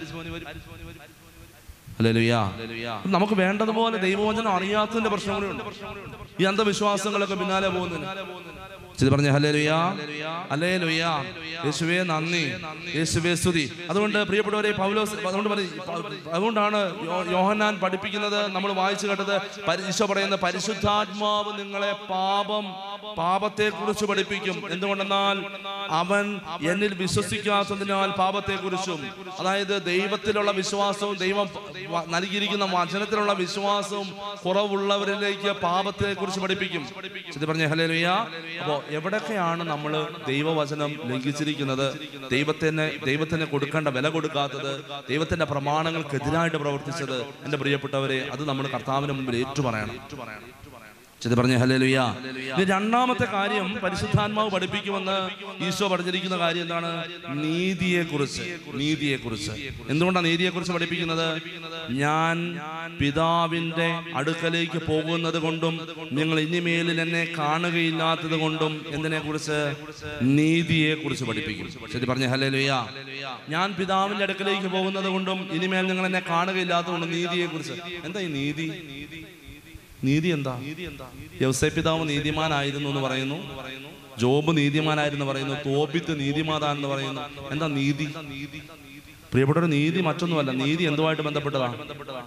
Speaker 1: ഹല്ലേലൂയാ. നമുക്ക് വേണ്ടതുപോലെ ദൈവവചനം അറിയാത്തതിന്റെ പ്രശ്നം കൂടെ ഉണ്ട് ഈ അന്ധവിശ്വാസങ്ങളൊക്കെ പിന്നാലെ പോകുന്നതിന് ഇത് പറഞ്ഞ ഹല്ലേലൂയാ ഹല്ലേലൂയാ യേശുവേ നന്ദി യേശുവേ സ്തുതി അതുകൊണ്ട് പ്രിയപ്പെട്ടവരെ പൗലോസ് അതുകൊണ്ട് പറയും അതുകൊണ്ടാണ് യോ- യോഹന്നാൻ പഠിപ്പിക്കുന്നത് നമ്മൾ വായിച്ചു കേട്ടത് പരി- ഈശോ പറയുന്ന പരിശുദ്ധാത്മാവ് നിങ്ങളെ പാപം പാപത്തെ കുറിച്ച് പഠിപ്പിക്കും എന്തുകൊണ്ടെന്നാൽ അവൻ എന്നിൽ വിശ്വസിക്കാത്തതിനാൽ പാപത്തെ കുറിച്ചും അതായത് ദൈവത്തിലുള്ള വിശ്വാസവും ദൈവം വ- നൽകിയിരിക്കുന്ന വചനത്തിലുള്ള വിശ്വാസവും കുറവുള്ളവരിലേക്ക് പാപത്തെ കുറിച്ച് പഠിപ്പിക്കും ഇത് പറഞ്ഞ ഹലേലുയ അപ്പോ എവിടൊക്കെയാണ് നമ്മൾ ദൈവവചനം ലംഘിച്ചിരിക്കുന്നത് ദൈവത്തിന് ദൈവത്തിന് കൊടുക്കേണ്ട വില കൊടുക്കാത്തത് ദൈവത്തിന്റെ പ്രമാണങ്ങൾക്കെതിരായിട്ട് പ്രവർത്തിച്ചത് എന്റെ പ്രിയപ്പെട്ടവരെ അത് നമ്മൾ കർത്താവിന് മുമ്പിൽ ഏറ്റു പറയണം ചെത് പറഞ്ഞ ഹല്ലേലൂയ ഇനി രണ്ടാമത്തെ കാര്യം പരിശുദ്ധാത്മാവ് പഠിപ്പിക്കുമെന്ന് ഈശോ പറഞ്ഞിരിക്കുന്ന കാര്യം എന്താണ് നീതിയെ കുറിച്ച് നീതിയെ കുറിച്ച് എന്തുകൊണ്ടാണ് നീതിയെ കുറിച്ച് പഠിപ്പിക്കുന്നത് ഞാൻ പിതാവിന്റെ അടുക്കലേക്ക് പോകുന്നത് കൊണ്ടും നിങ്ങൾ ഇനിമേലിൽ എന്നെ കാണുകയില്ലാത്തത് കൊണ്ടും എന്തിനെ കുറിച്ച് നീതിയെ കുറിച്ച് പഠിപ്പിക്കും ശരി പറഞ്ഞ ഹല്ലേലൂയ ഞാൻ പിതാവിന്റെ അടുക്കലേക്ക് പോകുന്നത് കൊണ്ടും ഇനിമേൽ നിങ്ങൾ എന്നെ കാണുകയില്ലാത്തത് കൊണ്ടും നീതിയെ കുറിച്ച് എന്താ ഈ നീതി നീതി എന്താ യവസേ പിതാവ് നീതിമാനായിരുന്നു എന്ന് പറയുന്നു ജോബ് നീതിമാനായിരുന്നു പറയുന്നു തോബിത്ത് നീതിമാതാൻ എന്ന് പറയുന്നു എന്താ നീതി പ്രിയപ്പെട്ട ഒരു നീതി മറ്റൊന്നുമല്ല നീതി എന്തുമായിട്ട് ബന്ധപ്പെട്ടതാണ്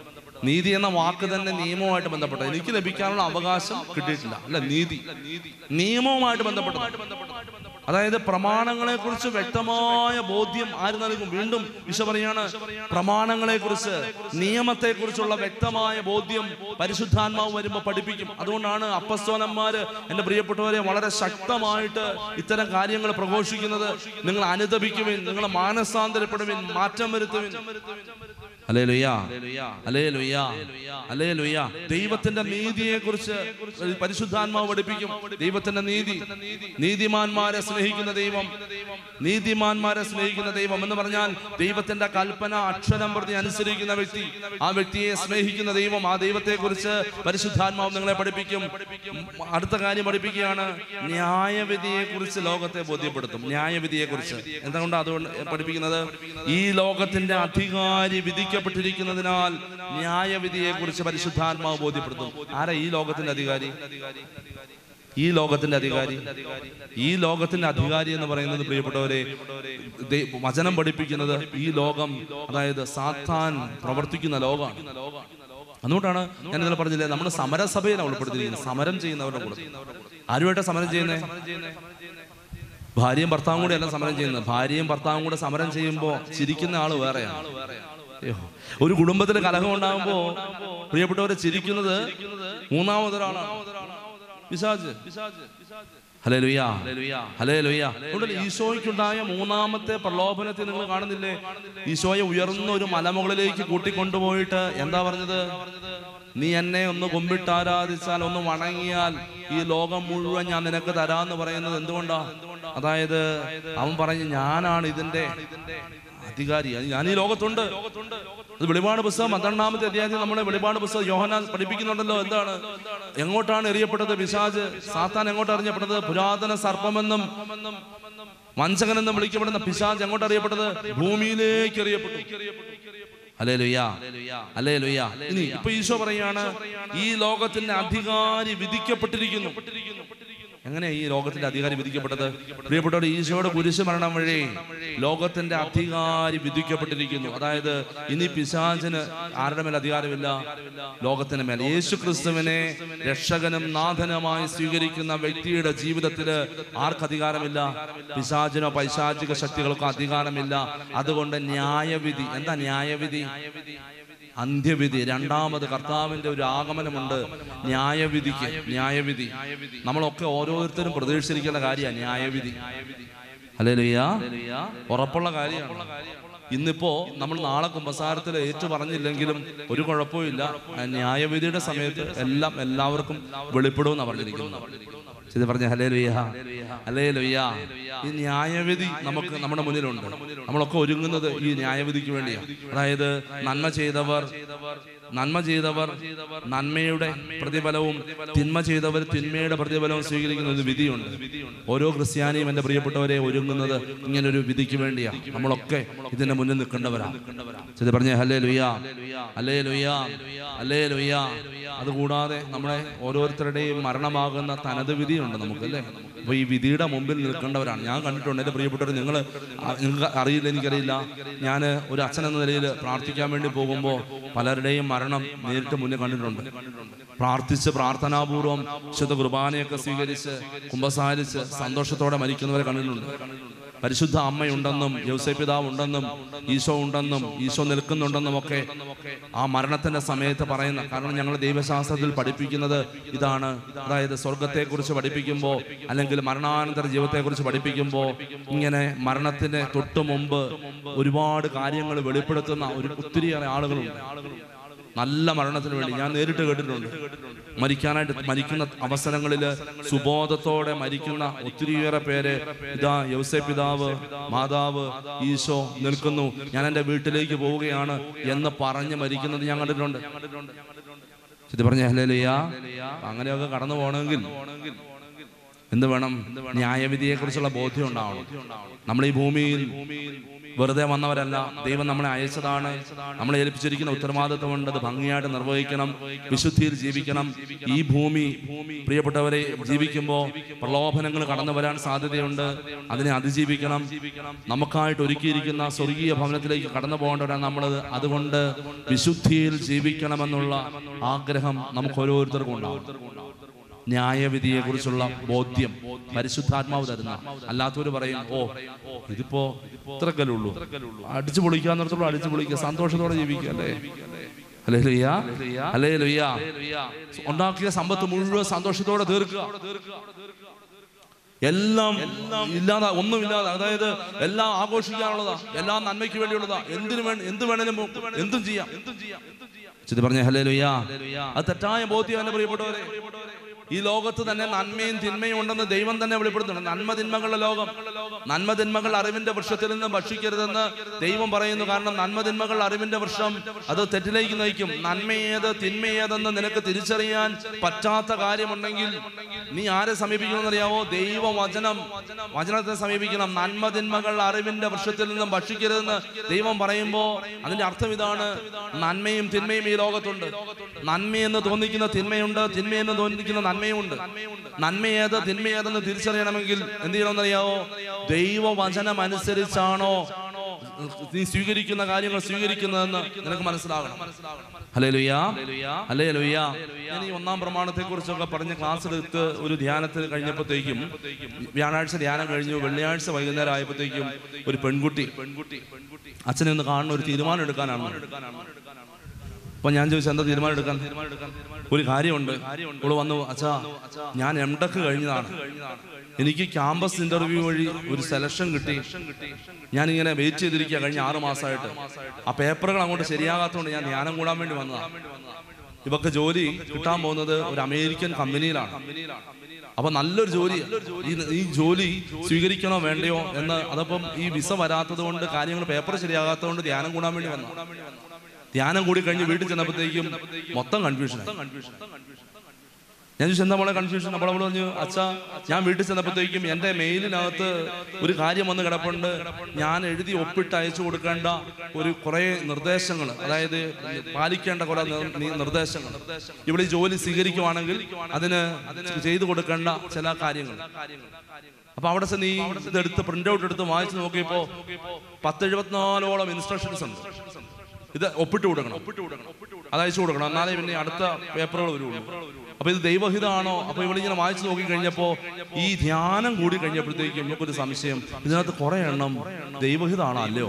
Speaker 1: നീതി എന്ന വാക്ക് തന്നെ നിയമവുമായിട്ട് ബന്ധപ്പെട്ട എനിക്ക് ലഭിക്കാനുള്ള അവകാശം കിട്ടിയിട്ടില്ല അല്ല നീതി നിയമവുമായിട്ട് ബന്ധപ്പെട്ട അതായത് പ്രമാണങ്ങളെ കുറിച്ച് വ്യക്തമായ ബോധ്യം ആര് നൽകും വീണ്ടും വിശ പറയാണ് പ്രമാണങ്ങളെ കുറിച്ച് നിയമത്തെ കുറിച്ചുള്ള വ്യക്തമായ ബോധ്യം പരിശുദ്ധാത്മാവ് വരുമ്പോൾ പഠിപ്പിക്കും അതുകൊണ്ടാണ് അപ്പസ്തോലന്മാര് എന്റെ പ്രിയപ്പെട്ടവരെ വളരെ ശക്തമായിട്ട് ഇത്തരം കാര്യങ്ങൾ പ്രഘോഷിക്കുന്നത് നിങ്ങൾ അനുദപിക്കുവിൻ നിങ്ങൾ മാനസാന്തരപ്പെടുവിൻ മാറ്റം വരുത്തുവിൻ അലേ ലുയ്യാ അലേ ലുയ്യാ അലേ ലുയ്യാ ദൈവത്തിന്റെ നീതിയെ കുറിച്ച് പരിശുദ്ധാത്മാവ് പഠിപ്പിക്കും ദൈവത്തിന്റെ നീതി നീതിമാന്മാരെ സ്നേഹിക്കുന്ന ദൈവം നീതിമാന്മാരെ സ്നേഹിക്കുന്ന ദൈവം എന്ന് പറഞ്ഞാൽ ദൈവത്തിന്റെ കൽപ്പന അക്ഷരം പ്രതി അനുസരിക്കുന്ന വ്യക്തി ആ വ്യക്തിയെ സ്നേഹിക്കുന്ന ദൈവം ആ ദൈവത്തെ കുറിച്ച് പരിശുദ്ധാത്മാവ് നിങ്ങളെ പഠിപ്പിക്കും അടുത്ത കാര്യം പഠിപ്പിക്കുകയാണ് ന്യായവിധിയെ കുറിച്ച് ലോകത്തെ ബോധ്യപ്പെടുത്തും ന്യായവിധിയെ കുറിച്ച് എന്തുകൊണ്ട് അതുകൊണ്ട് പഠിപ്പിക്കുന്നത് ഈ ലോകത്തിന്റെ അധികാരി വിധിക്കപ്പെട്ടിരിക്കുന്നതിനാൽ ന്യായവിധിയെ കുറിച്ച് പരിശുദ്ധാത്മാവ് ബോധ്യപ്പെടുത്തും ആരാ ഈ ലോകത്തിന്റെ അധികാരി ഈ ലോകത്തിന്റെ അധികാരി ഈ ലോകത്തിന്റെ അധികാരി എന്ന് പറയുന്നത് പ്രിയപ്പെട്ടവരെ ദൈ- വചനം പഠിപ്പിക്കുന്നത് ഈ ലോകം അതായത് സാത്താൻ പ്രവർത്തിക്കുന്ന ലോകമാണ് അതുകൊണ്ടാണ് ഞാൻ ഇന്നലെ പറഞ്ഞില്ലേ നമ്മൾ സമരസഭയിലാണ് ഉൾപ്പെടുത്തിയിരിക്കുന്നത് സമരം ചെയ്യുന്നവരുടെ കൂടെ ആരുമായിട്ടാ സമരം ചെയ്യുന്നത് ഭാര്യയും ഭർത്താവും കൂടെ അല്ല സമരം ചെയ്യുന്നത് ഭാര്യയും ഭർത്താവും കൂടെ സമരം ചെയ്യുമ്പോൾ ചിരിക്കുന്ന ആള് വേറെയാണ് അയ്യോ. ഒരു കുടുംബത്തിൽ കലഹം ഉണ്ടാകുമ്പോ പ്രിയപ്പെട്ടവരെ ചിരിക്കുന്നത് മൂന്നാമതൊരാളാണ് പിശാച് ഹലേ ലുയ്യ ഹലേ ലുയ്യ അതുകൊണ്ടല്ലേ ഈശോയ്ക്കുണ്ടായ മൂന്നാമത്തെ പ്രലോഭനത്തെ നിങ്ങൾ കാണുന്നില്ലേ ഈശോയെ ഉയർന്ന ഒരു മലമുകളിലേക്ക് കൂട്ടിക്കൊണ്ടുപോയിട്ട് എന്താ പറഞ്ഞത് നീ എന്നെ ഒന്ന് കുമ്പിട്ട് ആരാധിച്ചാൽ ഒന്ന് വണങ്ങിയാൽ ഈ ലോകം മുഴുവൻ ഞാൻ നിനക്ക് തരാന്ന് പറയുന്നത് എന്തുകൊണ്ടാ അതായത് അവൻ പറഞ്ഞു ഞാനാണ് ഇതിന്റെ അധികാരി അത് ഞാൻ ഈ ലോകത്തുണ്ട് അത് വെളിപാട് പുസ്തകം പന്ത്രണ്ടാമത്തെ അധ്യായത്തിൽ നമ്മുടെ വെളിപാട് പുസ്തകം യോഹന പഠിപ്പിക്കുന്നുണ്ടല്ലോ എന്താണ് എങ്ങോട്ടാണ് എറിയപ്പെട്ടത് പിശാജ് സാത്താൻ എങ്ങോട്ട് അറിയപ്പെട്ടത് പുരാതന സർപ്പമെന്നും വഞ്ചകനെന്നും വിളിക്കപ്പെടുന്ന പിശാജ് എങ്ങോട്ട് അറിയപ്പെട്ടത് ഭൂമിയിലേക്ക് എറിയപ്പെട്ടു അലേ ലുയ്യ അലേ ലുയ്യ ഇനി ഇപ്പൊ ഈശോ പറയാണ് ഈ ലോകത്തിന്റെ അധികാരി വിധിക്കപ്പെട്ടിരിക്കുന്നു എങ്ങനെ ഈ ലോകത്തിന്റെ അധികാരി വിധിക്കപ്പെട്ടത് പ്രിയപ്പെട്ടവർ ഈശോയുടെ കുരിശ് മരണം വഴി ലോകത്തിന്റെ അധികാരി വിധിക്കപ്പെട്ടിരിക്കുന്നു അതായത് ഇനി പിശാചിന് ആരുടെ മേൽ അധികാരമില്ല ലോകത്തിന് മേൽ യേശു ക്രിസ്തുവിനെ രക്ഷകനും നാഥനുമായി സ്വീകരിക്കുന്ന വ്യക്തിയുടെ ജീവിതത്തില് ആർക്ക് അധികാരമില്ല പിശാചിനോ പൈശാചിക ശക്തികൾക്കോ അധികാരമില്ല അതുകൊണ്ട് ന്യായവിധി എന്താ ന്യായവിധി അന്ത്യവിധി രണ്ടാമത് കർത്താവിന്റെ ഒരു ആഗമനമുണ്ട് ന്യായവിധിക്ക് ന്യായവിധി നമ്മളൊക്കെ ഓരോരുത്തരും പ്രതീക്ഷിച്ചിരിക്കുന്ന കാര്യമാണ് ന്യായവിധി അല്ലേ ലുയ്യ ഉറപ്പുള്ള കാര്യമാണ് ഇന്നിപ്പോ നമ്മൾ നാളെ കുമ്പസാരത്തിൽ ഏറ്റു പറഞ്ഞില്ലെങ്കിലും ഒരു കുഴപ്പമില്ല ആ ന്യായവിധിയുടെ സമയത്ത് എല്ലാം എല്ലാവർക്കും വെളിപ്പെടുമെന്നാണ് പറഞ്ഞിരിക്കുന്നത് ഇത് പറഞ്ഞ ഹലേ ലുയ്യ ഹലേ ലുയ്യ ഈ ന്യായവിധി നമുക്ക് നമ്മുടെ മുന്നിലുണ്ട് നമ്മളൊക്കെ ഒരുങ്ങുന്നത് ഈ ന്യായവിധിക്ക് വേണ്ടിയാണ് അതായത് നന്മ ചെയ്തവർ നന്മ ചെയ്തവർ നന്മയുടെ പ്രതിഫലവും തിന്മ ചെയ്തവർ തിന്മയുടെ പ്രതിഫലവും സ്വീകരിക്കുന്ന ഒരു വിധിയുണ്ട് ഓരോ ക്രിസ്ത്യാനിയും എന്റെ പ്രിയപ്പെട്ടവരെ ഒരുങ്ങുന്നത് ഇങ്ങനൊരു വിധിക്ക് വേണ്ടിയാണ് നമ്മളൊക്കെ ഇതിന്റെ മുന്നിൽ നിൽക്കേണ്ടവരാണ് ഇത് പറഞ്ഞ ഹലേ ലുയ്യ ഹലേ ലുയ്യ ഹലേ ലുയ്യ അതുകൂടാതെ നമ്മളെ ഓരോരുത്തരുടെയും മരണമാകുന്ന തനത് വിധിയുണ്ട് നമുക്ക് അല്ലേ അപ്പൊ ഈ വിധിയുടെ മുമ്പിൽ നിൽക്കേണ്ടവരാണ് ഞാൻ കണ്ടിട്ടുണ്ട് എൻ്റെ പ്രിയപ്പെട്ടവർ നിങ്ങൾ നിങ്ങൾക്ക് അറിയില്ല എനിക്കറിയില്ല ഞാൻ ഒരു അച്ഛൻ എന്ന നിലയിൽ പ്രാർത്ഥിക്കാൻ വേണ്ടി പോകുമ്പോൾ പലരുടെയും മരണം നേരിട്ട് മുന്നേ കണ്ടിട്ടുണ്ട് പ്രാർത്ഥിച്ച് പ്രാർത്ഥനാപൂർവം വിശുദ്ധ കുർബാനയൊക്കെ സ്വീകരിച്ച് കുമ്പസാരിച്ച് സന്തോഷത്തോടെ മരിക്കുന്നവരെ കണ്ടിട്ടുണ്ട് പരിശുദ്ധ അമ്മയുണ്ടെന്നും യൗസേ പിതാവ് ഉണ്ടെന്നും ഈശോ ഉണ്ടെന്നും ഈശോ നിൽക്കുന്നുണ്ടെന്നും ഒക്കെ ആ മരണത്തിന്റെ സമയത്ത് പറയുന്ന കാരണം ഞങ്ങൾ ദൈവശാസ്ത്രത്തിൽ പഠിപ്പിക്കുന്നത് ഇതാണ് അതായത് സ്വർഗത്തെക്കുറിച്ച് പഠിപ്പിക്കുമ്പോൾ അല്ലെങ്കിൽ മരണാനന്തര ജീവിതത്തെക്കുറിച്ച് പഠിപ്പിക്കുമ്പോൾ ഇങ്ങനെ മരണത്തിന് തൊട്ടു മുമ്പ് ഒരുപാട് കാര്യങ്ങൾ വെളിപ്പെടുത്തുന്ന ഒരു ഒത്തിരിയേറെ ആളുകളുണ്ട് നല്ല മരണത്തിന് വേണ്ടി ഞാൻ നേരിട്ട് കേട്ടിട്ടുണ്ട് മരിക്കാനായിട്ട് മരിക്കുന്ന അവസരങ്ങളിൽ സുബോധത്തോടെ മരിക്കുന്ന ഒത്തിരിയേറെ പേര് ഇതാ യൗസേ പിതാവ് മാതാവ് ഈശോ നിൽക്കുന്നു ഞാൻ എൻ്റെ വീട്ടിലേക്ക് പോവുകയാണ് എന്ന് പറഞ്ഞ് മരിക്കുന്നത് ഞാൻ കണ്ടിട്ടുണ്ട് ഇത് പറഞ്ഞ ഹലേലിയ അങ്ങനെയൊക്കെ കടന്നു പോകണമെങ്കിൽ എന്ത് വേണം ന്യായവിധിയെ കുറിച്ചുള്ള ബോധ്യം ഉണ്ടാവണം നമ്മൾ ഈ ഭൂമിയിൽ വെറുതെ വന്നവരല്ല ദൈവം നമ്മളെ അയച്ചതാണ് നമ്മളെ ഏൽപ്പിച്ചിരിക്കുന്ന ഉത്തരവാദിത്വമുണ്ട് അത് ഭംഗിയായിട്ട് നിർവഹിക്കണം വിശുദ്ധിയിൽ ജീവിക്കണം ഈ ഭൂമി പ്രിയപ്പെട്ടവരെ ജീവിക്കുമ്പോൾ പ്രലോഭനങ്ങൾ കടന്നു വരാൻ സാധ്യതയുണ്ട് അതിനെ അതിജീവിക്കണം നമുക്കായിട്ട് ഒരുക്കിയിരിക്കുന്ന സ്വർഗീയ ഭവനത്തിലേക്ക് കടന്നു പോകേണ്ടവരാണ് നമ്മൾ അതുകൊണ്ട് വിശുദ്ധിയിൽ ജീവിക്കണമെന്നുള്ള ആഗ്രഹം നമുക്ക് ഓരോരുത്തർക്കും ഉണ്ടാവും ന്യായവിധിയെ കുറിച്ചുള്ള ബോധ്യം പരിശുദ്ധാത്മാവ് തരുന്ന അല്ലാത്തവര് പറയും ഓ ഇതിപ്പോ ഇത്രക്കല്ലേ ഉള്ളൂ അടിച്ചു പൊളിക്കാന്നിടത്തോളം അടിച്ചു പൊളിക്കുക സന്തോഷത്തോടെ ജീവിക്കുക അല്ലേ അല്ലേ ലുയ്യ അല്ലേ ലുയ്യ ഉണ്ടാക്കിയ സമ്പത്ത് മുഴുവൻ സന്തോഷത്തോടെ തീർക്കുക എല്ലാം ഇല്ലാതെ ഒന്നുമില്ലാതെ അതായത് എല്ലാം ആഘോഷിക്കാനുള്ളതാ എല്ലാം നന്മയ്ക്ക് വേണ്ടിയുള്ളതാ എന്തിനു വേണ്ടി എന്ത് വേണേലും എന്തും ചെയ്യാം ചിത് പറഞ്ഞ ഹലേ ലുയ്യ അത് തെറ്റായ ബോധ്യം എന്നെ പ്രിയപ്പെട്ടവരെ ഈ ലോകത്ത് തന്നെ നന്മയും തിന്മയും ഉണ്ടെന്ന് ദൈവം തന്നെ വെളിപ്പെടുത്തുന്നുണ്ട് നന്മ തിന്മകളുടെ ലോകം നന്മ തിന്മകൾ അറിവിന്റെ വൃക്ഷത്തിൽ നിന്ന് ഭക്ഷിക്കരുതെന്ന് ദൈവം പറയുന്നു കാരണം നന്മ തിന്മകൾ അറിവിന്റെ വൃക്ഷം അത് തെറ്റിലേക്ക് നയിക്കും നന്മയേത് തിന്മയേതെന്ന് നിനക്ക് തിരിച്ചറിയാൻ പറ്റാത്ത കാര്യമുണ്ടെങ്കിൽ നീ ആരെ സമീപിക്കണമെന്നറിയാവോ ദൈവവചനം വചനത്തെ സമീപിക്കണം നന്മ തിന്മകൾ അറിവിന്റെ വൃക്ഷത്തിൽ നിന്നും ഭക്ഷിക്കരുതെന്ന് ദൈവം പറയുമ്പോൾ അതിന്റെ അർത്ഥം ഇതാണ് നന്മയും തിന്മയും ഈ ലോകത്തുണ്ട് നന്മയെന്ന് തോന്നിക്കുന്ന തിന്മയുണ്ട് തിന്മയെന്ന് തോന്നിക്കുന്ന നന്മയുമുണ്ട് നന്മയേത് തിന്മയേതെന്ന് തിരിച്ചറിയണമെങ്കിൽ എന്ത് ചെയ്യണമെന്നറിയാവോ ദൈവവചനം അനുസരിച്ചാണോ നീ സ്വീകരിക്കുന്ന കാര്യങ്ങൾ സ്വീകരിക്കുന്നതെന്ന് നിനക്ക് മനസ്സിലാകണം ഹലേ ലുയ്യ ഹലേ ലുയ്യ ഞാൻ ഈ ഒന്നാം പ്രമാണത്തെ കുറിച്ചൊക്കെ പറഞ്ഞ ക്ലാസ് എടുത്ത് ഒരു ധ്യാനത്തിൽ കഴിഞ്ഞപ്പോഴത്തേക്കും വ്യാഴാഴ്ച ധ്യാനം കഴിഞ്ഞു വെള്ളിയാഴ്ച വൈകുന്നേരം ആയപ്പോഴത്തേക്കും ഒരു പെൺകുട്ടി പെൺകുട്ടി അച്ഛനെ ഒന്ന് കാണുന്ന ഒരു തീരുമാനം എടുക്കാനാണ് അപ്പൊ ഞാൻ ചോദിച്ചു എന്താ തീരുമാനം എടുക്കാൻ ഒരു കാര്യമുണ്ട് ഇവിടെ വന്നു അച്ഛാ ഞാൻ എം ടെക് കഴിഞ്ഞതാണ് എനിക്ക് ക്യാമ്പസ് ഇന്റർവ്യൂ വഴി ഒരു സെലക്ഷൻ കിട്ടി ഞാൻ ഇങ്ങനെ വെയിറ്റ് ചെയ്തിരിക്കുക കഴിഞ്ഞ ആറ് മാസമായിട്ട് ആ പേപ്പറുകൾ അങ്ങോട്ട് ശരിയാകാത്തതുകൊണ്ട് ഞാൻ ധ്യാനം കൂടാൻ വേണ്ടി വന്നതാണ് ഇവക്ക് ജോലി കിട്ടാൻ പോകുന്നത് ഒരു അമേരിക്കൻ കമ്പനിയിലാണ് അപ്പൊ നല്ലൊരു ജോലി ഈ- ഈ ജോലി സ്വീകരിക്കണോ വേണ്ടയോ എന്ന് അതപ്പം ഈ വിസ വരാത്തത് കൊണ്ട് കാര്യങ്ങൾ പേപ്പർ ശരിയാകാത്തത് കൊണ്ട് ധ്യാനം കൂടാൻ വേണ്ടി വന്നു ധ്യാനം കൂടി കഴിഞ്ഞ് വീട്ടിൽ ചെന്നപ്പോഴത്തേക്കും മൊത്തം കൺഫ്യൂഷൻ ഞാൻ ചോദിച്ചു എന്താ മോളെ കൺഫ്യൂഷൻ അപ്പോൾ അവൾ പറഞ്ഞു അച്ഛാ ഞാൻ വീട്ടിൽ ചെന്നപ്പോഴത്തേക്കും എൻ്റെ മെയിലിനകത്ത് ഒരു കാര്യം വന്ന് കിടപ്പുണ്ട് ഞാൻ എഴുതി ഒപ്പിട്ട് അയച്ചു കൊടുക്കേണ്ട ഒരു കുറേ നിർദ്ദേശങ്ങൾ അതായത് പാലിക്കേണ്ട കുറെ നിർ- നി- നിർദ്ദേശങ്ങൾ ഇവിടെ ഈ ജോലി സ്വീകരിക്കുവാണെങ്കിൽ അതിന് ചെയ്തു കൊടുക്കേണ്ട ചില കാര്യങ്ങൾ അപ്പൊ അവിടെ ചെന്ന് ഈ ഇതെടുത്ത് പ്രിന്റ് ഔട്ട് എടുത്ത് വായിച്ചു നോക്കിയപ്പോ പത്ത് എഴുപത്തിനാലോളം ഇൻസ്ട്രക്ഷൻസ് ഉണ്ട് ഇത് ഒപ്പിട്ട് കൊടുക്കണം അത് അയച്ചു കൊടുക്കണം എന്നാലേ പിന്നെ അടുത്ത പേപ്പറുകൾ വരുള്ളൂ അപ്പൊ ഇത് ദൈവഹിതമാണോ അപ്പൊ ഇവളിങ്ങനെ വായിച്ചു നോക്കി കഴിഞ്ഞപ്പോ ഈ ധ്യാനം കൂടി കഴിഞ്ഞപ്പോഴത്തേക്കും നമുക്കൊരു സംശയം ഇതിനകത്ത് കുറെ എണ്ണം ദൈവഹിതമാണോ അല്ലയോ